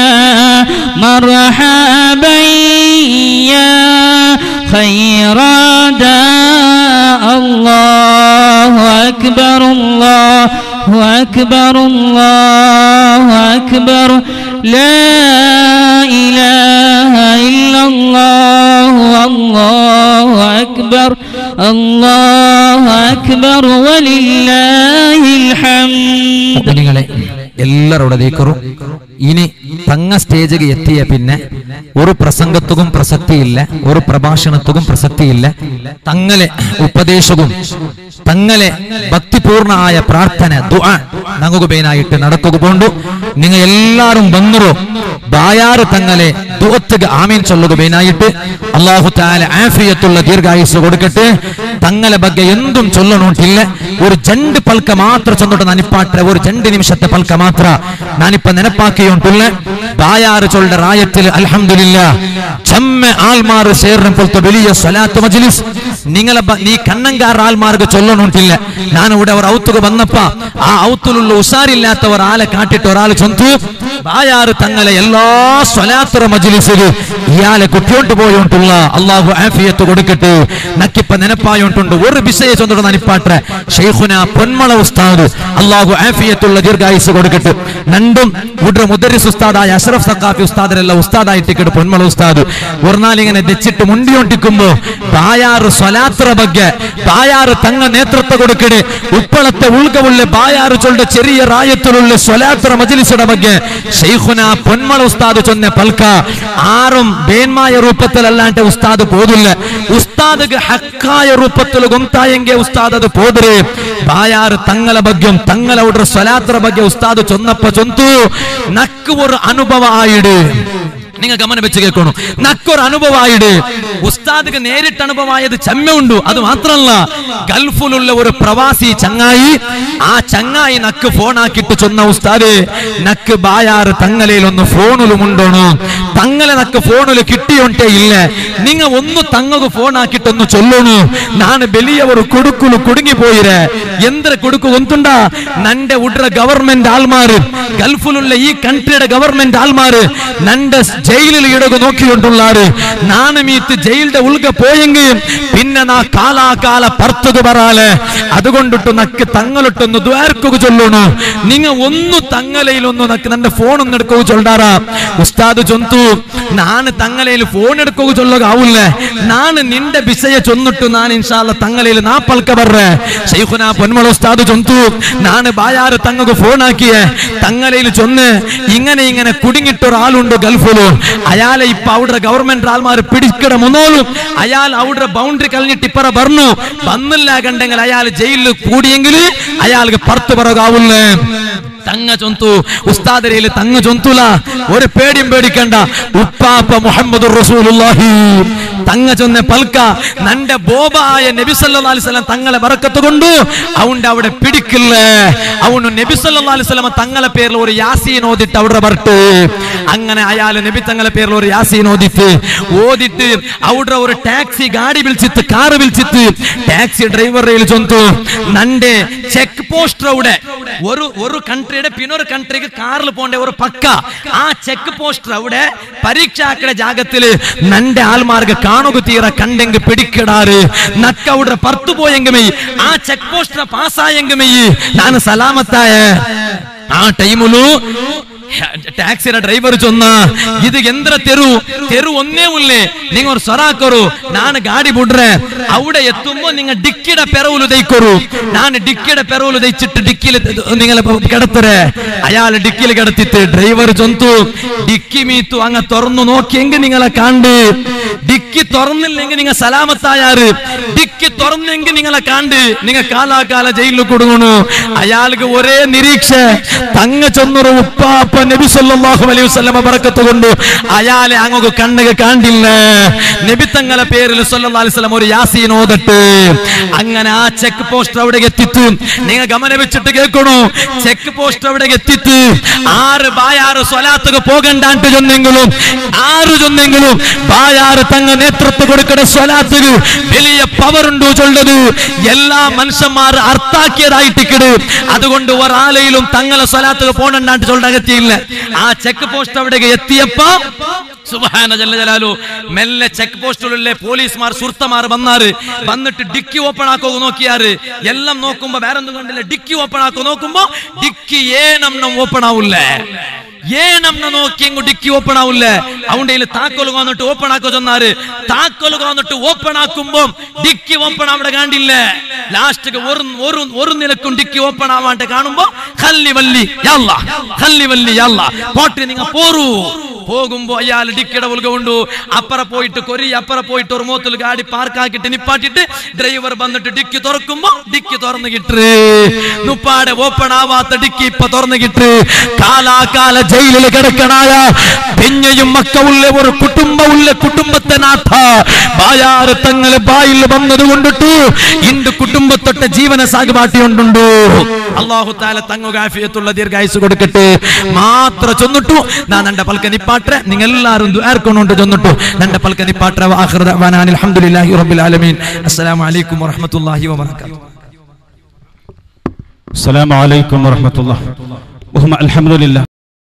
مرحبا يا خير داء الله أكبر الله أكبر الله أكبر لا إله إلا الله الله أكبر الله أكبر ولله الحمد നിങ്ങളെ എല്ലാവരുടെ ദീക്കറും ഇനി തങ്ങ സ്റ്റേജിൽ എത്തിയ പിന്നെ ഒരു പ്രസംഗത്തുക്കും പ്രസക്തിയില്ല ഒരു പ്രഭാഷണത്തുക്കും പ്രസക്തിയില്ല തങ്ങളെ ഉപദേശവും തങ്ങളെ ഭക്തിപൂർണമായ പ്രാർത്ഥന ദുആ നമുക്ക് പേനായിട്ട് നടക്കുക പോണ്ടു നിങ്ങൾ എല്ലാരും വന്നുറോ ബായാറ് തങ്ങളെ ദുഃഖത്തുക ആമീൻ ചൊല്ലുക പേനായിട്ട് അള്ളാഹു താല ആഫിയത്തുള്ള ദീർഘായുസ് കൊടുക്കട്ടെ തങ്ങളെ ಬಗ್ಗೆ എന്തും ചൊല്ലണോട്ടില്ല ഒരു ജണ്ട് പൽക്ക മാത്ര ചൊന്നിട്ട് നനിപ്പാട്ടെ ഒരു ജണ്ട് നിമിഷത്തെ പൽക്ക മാത്ര ഞാനിപ്പ നെനപ്പാക്കിയോണ്ടുള്ള ബായാറ് ചൊല്ലുടെ റായത്തിൽ അൽഹംദുലില്ല ചമ്മ ആൾമാറ് ചേർന്ന പോലത്തെ വലിയ സ്വലാത്ത് മജ്ലിസ് നിങ്ങളെ ബ- നീ കണ്ണങ്കാർ ആൾമാർക്ക് ചൊല്ലണോട്ടില്ല ഞാൻ ഇവിടെ ഒരു ഔത്തുക വന്നപ്പ ആ ഔത്തിലുള്ള ഉഷാറില്ലാത്ത ഒരാളെ കാട്ടിട്ട് ഒരാൾ ചൊന്തു ബായാറ് തങ്ങളെ എല്ലാ സ്വലാത്തുറ മജ്ലിസില് ഇയാളെ കുട്ടിയോണ്ട് പോയോണ്ടുള്ള അള്ളാഹു ആഫിയത്ത് കൊടുക്കട്ടെ നക്കിപ്പ നെനപ്പായോണ്ടുണ്ട് ഒരു വിഷയ ചൊന്നിട്ട് നനിപ്പാട്ടെ ഷെയ്ഖുന പൊന്മള ഉസ്താദ് അള്ളാഹു ആഫിയത്തുള്ള ദീർഘായുസ് കൊടുക്കട്ടെ രണ്ടും ഇവിടെ മുദരിസ് ഉസ്താദായ അഷ്റഫ് സക്കാഫി ഉസ്താദരെല്ലാം ഉസ്താദായിട്ടിക്കട്ട് പൊന്മള ഉസ്താദ് ഒരു നാൾ ഇങ്ങനെ ദച്ചിട്ട് മുണ്ടിയോണ്ടിക്കുമ്പോ ബായാറ് സ്വലാത്ര ಬಗ್ಗೆ ബായാറ് തങ്ങ നേതൃത്വ കൊടുക്കಡೆ ഉപ്പളത്തെ ഉൾകവുള്ള ബായാറ് ചൊല്ലുടെ ചെറിയ റായത്തിലുള്ള സ്വലാത്ര മജ്ലിസുടെ ಬಗ್ಗೆ ഷെയ്ഖുന പൊന്മള ഉസ്താദ് ചൊന്ന പൽക്ക ആറും ಬೇನ್ಮಾಯ ರೂಪತ್ತಲ್ಲಂಟೆ ಉಸ್ತಾದ್ ಪೋದಿಲ್ಲ ಉಸ್ತಾದ್ಗೆ ಹಕ್ಕಾಯ ರೂಪತ್ತಲು ಗೊಂತಾಯಂಗೆ ಉಸ್ತಾದ್ ಅದು ಪೋದ್ರೆ ಬಾಯಾರು ತಂಗಲ ಬಗ್ಗೆ ತಂಗಲ ಉಡ್ರ ಸ್ವಲಾತ್ರ ಬಗ್ಗೆ ಉಸ್ತಾದ್ ಚೊನ್ನಪ್ಪ ಚೊಂತು ನಕ್ಕು ഒരു ಅನುಭವ ಆಯಿಡು നിങ്ങൾ ഗമനം വെച്ച് കേൾക്കണു നക്കൊരു അനുഭവമായിട്ട് ഉസ്താദിക്ക് നേരിട്ട് അനുഭവമായത് ചെമ്മയുണ്ട് അത് മാത്രമല്ല ഗൾഫിലുള്ള ഒരു പ്രവാസി ചങ്ങായി ആ ചങ്ങായി നക്ക് ഫോണാക്കിട്ട് ചൊന്ന ഉസ്താദ് നക്ക് ബായാറ് തങ്ങലയിൽ ഒന്ന് ഫോണിലും ഉണ്ടോണു തങ്ങളെ നക്ക് ഫോണിൽ കിട്ടിയോണ്ടേ ഇല്ല നിങ്ങ ഒന്ന് തങ്ങക്ക് ഫോണാക്കിട്ടൊന്ന് ചൊല്ലണു ನಾನು ಬೆಲಿಯವರು ಕುಡುಕುಲು ಕುಡುಗಿ പോയിരെ ಎಂದ್ರ ಕುಡುಕು ಒಂತುಂಡ ನಂಡೆ ಉಡ್ರ ಗವರ್ಮೆಂಟ್ ಆಲ್ಮಾರು ಗಲ್ಫುലുള്ള ഈ കൺട്രിയുടെ ഗവൺമെന്റ് ആൾമാര് നന്റെ ജയിലിൽ ഇടകു നോക്കിക്കൊണ്ടുള്ളാറ് നാനും ഈത്ത് ജയിലിന്റെ ഉൾക പോയെങ്കിൽ പിന്നെ നാ കാലാകാല പർത്തുക പറയാല് അതുകൊണ്ടിട്ട് നക്ക് തങ്ങളിട്ടൊന്ന് ദ്വാർക്കുക ചൊല്ലണു നിങ്ങ ഒന്ന് തങ്ങലയിലൊന്നു നക്ക് നന്റെ ഫോൺ ഒന്ന് എടുക്കുക ചൊല്ലാറ ഉസ്താദ് ചൊന്തു ನಾನು ತಂಗಲೆಯಲ್ಲಿ ಫೋನ್ ಹಿಡ್ಕೋಗು ಚೊಲ್ಲೋಗ ಆವುಲ್ಲ ನಾನು ನಿಂಡೆ ಬಿಸಯ ಚೊನ್ನುಟ್ಟು ನಾನು ಇನ್ಶಾಲ್ಲ ತಂಗಲೆಯಲ್ಲಿ ನಾ ಪಲ್ಕ ಬರ್ರೆ ಶೈಖುನ പൊന്മള ഉസ്താദ് ചൊന്തു ನಾನು ബായാറ് തങ്ങക്ക് ഫോൺ ആക്കിയേ തങ്ങലയിൽ ചൊന്ന് ഇങ്ങനെ ഇങ്ങനെ കുടുങ്ങിട്ട് ഒരാളുണ്ട് ഗൾഫില് അയാളെ ഇപ്പൊ അവിടെ ഗവൺമെന്റ് ആൾമാര് പിടിക്കട മുന്നോളും അയാൾ അവിടെ ബൗണ്ടറി കളഞ്ഞിട്ട് ഇപ്പറ പറഞ്ഞു വന്നില്ല കണ്ടെങ്കിൽ അയാൾ ജയിലിൽ കൂടിയെങ്കിൽ അയാൾക്ക് പുറത്തു പറകാവുള്ളേ തങ്ങ ചൊന്തു ഉസ്താദരയിൽ തങ്ങ ചൊന്തുല ഒരു പേടിയും പേടിക്കണ്ട ഉപ്പാപ്പ മുഹമ്മദ് റസൂലുള്ളാഹി തങ്ങ ചൊന്ന പൽക്ക നന്റെ ബോബായ നബി സല്ലല്ലാഹു അലൈഹി വസല്ലം തങ്ങളെ ബറക്കത്ത് കൊണ്ട് അവന്റെ അവിടെ പിടിക്കില്ലേ അവನು നബി സല്ലല്ലാഹു അലൈഹി വസല്ലം തങ്ങളെ പേരിൽ ഒരു യാസീൻ ഓതിട്ട് അവിടെ ബർട്ട് അങ്ങനെ അയാൾ നബി തങ്ങളെ പേരിൽ ഒരു യാസീൻ ഓതിട്ട് ഓതിട്ട് അവിടെ ഒരു ടാക്സി ഗാഡി വിളിച്ചിട്ട് കാറ് വിളിച്ചിട്ട് ടാക്സി ഡ്രൈവറിൽ ചൊന്തു നന്റെ ചെക്ക് പോസ്റ്റ് അവിടെ ഒരു ഒരു കൺട്രിയുടെ പിന്നൊരു കൺട്രിക്ക് കാറിൽ പോണ്ട ഒരു പക്ക ആ ചെക്ക് പോസ്റ്റ് അവിടെ പരീക്ഷാക്കടെ ജാഗത്തില് നന്റെ ആൾമാർക്ക് കാണുക തീര കണ്ടെങ്കി പിടിക്കിടാറ് നക്ക അവിടെ പുറത്തു പോയെങ്കിൽ ആ ചെക്ക് പോസ്റ്റിനെ പാസ്സായെങ്കിൽ ನಾನು ಸಲಾಮತ್ತಾಯ ಆ ಟೈಮುಲು ಟ್ಯಾಕ್ಸಿಯ ಡ್ರೈವರ್ ಚೊನ್ನ ಇದು ಎಂದ್ರ ತೆರು ತೆರು ಒಂದೇ ಉಲ್ಲೆ ನಿಂಗ ಅವ್ರು ಸೊರಾಕರು ನಾನು ಗಾಡಿ ಬಿಡ್ರೆ അവിടെ എത്തുമ്പോ നിങ്ങൾ ഡിക്കിയുടെ പെറവുല് ദയിക്കൊരു ഞാൻ ഡിക്കിയുടെ പെറവുല് ദയിച്ചിട്ട് ഡിക്കിയിൽ നിങ്ങൾ കിടത്തരെ അയാൾ ഡിക്കിയിൽ കിടത്തിട്ട് ഡ്രൈവർ ചൊന്തു ഡിക്കി മീത്തു അങ്ങ തുറന്നു നോക്കിയെങ്കിൽ നിങ്ങളെ കണ്ട് ഡിക്കി തുറന്നില്ലെങ്കിൽ നിങ്ങൾ സലാമത്തായാറ് ഡിക്കി തുറന്നെങ്കിൽ നിങ്ങളെ കണ്ട് നിങ്ങൾ കാലാകാല ജയിലിൽ കൊടുക്കണു അയാൾക്ക് ഒരേ നിരീക്ഷ തങ്ങ ചൊന്നൊരു ഉപ്പാപ്പ നബി സല്ലല്ലാഹു അലൈഹി വസല്ലമ ബറക്കത്ത് കൊണ്ട് അയാളെ അങ്ങ് കണ്ണുക കാണ്ടില്ല നബി തങ്ങളെ പേരിൽ സല്ലല്ലാഹു അലൈഹി വസല്ലം ഒരു യാസീൻ ഓതട്ട് അങ്ങനെ ആ ചെക്ക് പോസ്റ്റ് അവിടെ എത്തിത്ത് നിങ്ങൾ ഗമന വെച്ചിട്ട് കേൾക്കണു ചെക്ക് പോസ്റ്റ് അവിടെ എത്തിത്ത് ആറ് ബായാറ് സ്വലാത്തുക പോകണ്ടാണ്ട് ചൊന്നെങ്കിലും ആറ് ചൊന്നെങ്കിലും ബായാറ് തങ്ങ നേതൃത്വം കൊടുക്കുന്ന സ്വലാത്തുക വലിയ പവർ ഉണ്ടോ ചൊല്ലത് എല്ലാ മനുഷ്യന്മാർ അർത്ഥാക്കിയതായിട്ടിക്കട് അതുകൊണ്ട് ഒരാളയിലും തങ്ങളെ സ്വലാത്തുക പോകണ്ടാണ്ട് ചൊല്ല അകത്തിയില്ല ആ ചെക്ക് പോസ്റ്റ് അവിടെ എത്തിയപ്പോ സുബഹാന ജല്ല ജലാലു മെല്ലെ ചെക്ക് പോസ്റ്റിലുള്ള പോലീസുമാർ സുഹൃത്തമാർ വന്നാറ് വന്നിട്ട് ഡിക്കി ഓപ്പൺ ആക്കോ നോക്കിയാറ് എല്ലാം നോക്കുമ്പോ വേറൊന്നും കണ്ടില്ല ഡിക്കി ഓപ്പൺ ആക്കോ നോക്കുമ്പോ ഡിക്കി ഏനം ഓപ്പൺ ആവൂല്ലേ ಏನಮ್ನ നോക്കി എങ്ങും ഡിക്കി ഓപ്പൺ ആവില്ലേ അവന്റെ കയ്യിൽ താക്കോല് വന്നിട്ട് ഓപ്പൺ ആക്കോ ചെന്നാറ് താക്കോല് വന്നിട്ട് ഓപ്പൺ ആക്കുമ്പോ ഡിക്കി ഓപ്പൺ അവിടെ കണ്ടില്ല ലാസ്റ്റ് ഒരു ഒരു ഒരു നിലക്കും ഡിക്കി ഓപ്പൺ ആവാണ്ട് കാണുമ്പോ ഹല്ലി വല്ലി യല്ല ഹല്ലി വല്ലി യല്ല പോട്ടെ നിങ്ങ പോറൂ പോകുമ്പോ അയാൾ ഡിക്കിയുടെ ഉൽക ഉണ്ടു അപ്പറ പോയിട്ട് കൊരി അപ്പറ പോയിട്ട് ഒരു മൂത്തിൽ ഗാഡി പാർക്ക് ആക്കിട്ട് നിപ്പാട്ടിട്ട് ഡ്രൈവർ വന്നിട്ട് ഡിക്കി തുറക്കുമ്പോ ഡിക്കി തുറന്നു കിട്ടു നുപ്പാടെ ഓപ്പൺ ആവാത്ത ഡിക്കി ഇപ്പൊ തുറന്നു കിട്ടു കാലാകാല ജയിലിൽ കിടക്കണായ പിന്നെയും മക്ക ഉള്ള ഒരു കുടുംബ ഉള്ള കുടുംബത്തെ നാഥ ബായാറ് തങ്ങളെ ബായിൽ വന്നത് കൊണ്ടിട്ടു ഇണ്ട് കുടുംബത്തൊട്ട ജീവന സാഗുപാട്ടി കൊണ്ടുണ്ടു അള്ളാഹു താല തങ്ങു കാഫിയത്തുള്ള ദീർഘായുസ് കൊടുക്കട്ടെ മാത്ര ചൊന്നിട്ടു നാ നന്റെ പൽക്ക നിപ്പാട്ടെ നിങ്ങൾ എല്ലാരും ദ്വാർക്കൊണ്ടുണ്ട് ചൊന്നിട്ടു നന്റെ പൽക്ക നിപ്പാട്ടെ വാഹൃദ വനാൻ അൽഹംദുലില്ലാഹി റബ്ബിൽ ആലമീൻ അസ്സലാമു അലൈക്കും വറഹ്മത്തുള്ളാഹി വബറകാതുഹു السلام عليكم ورحمة الله وهم الحمد لله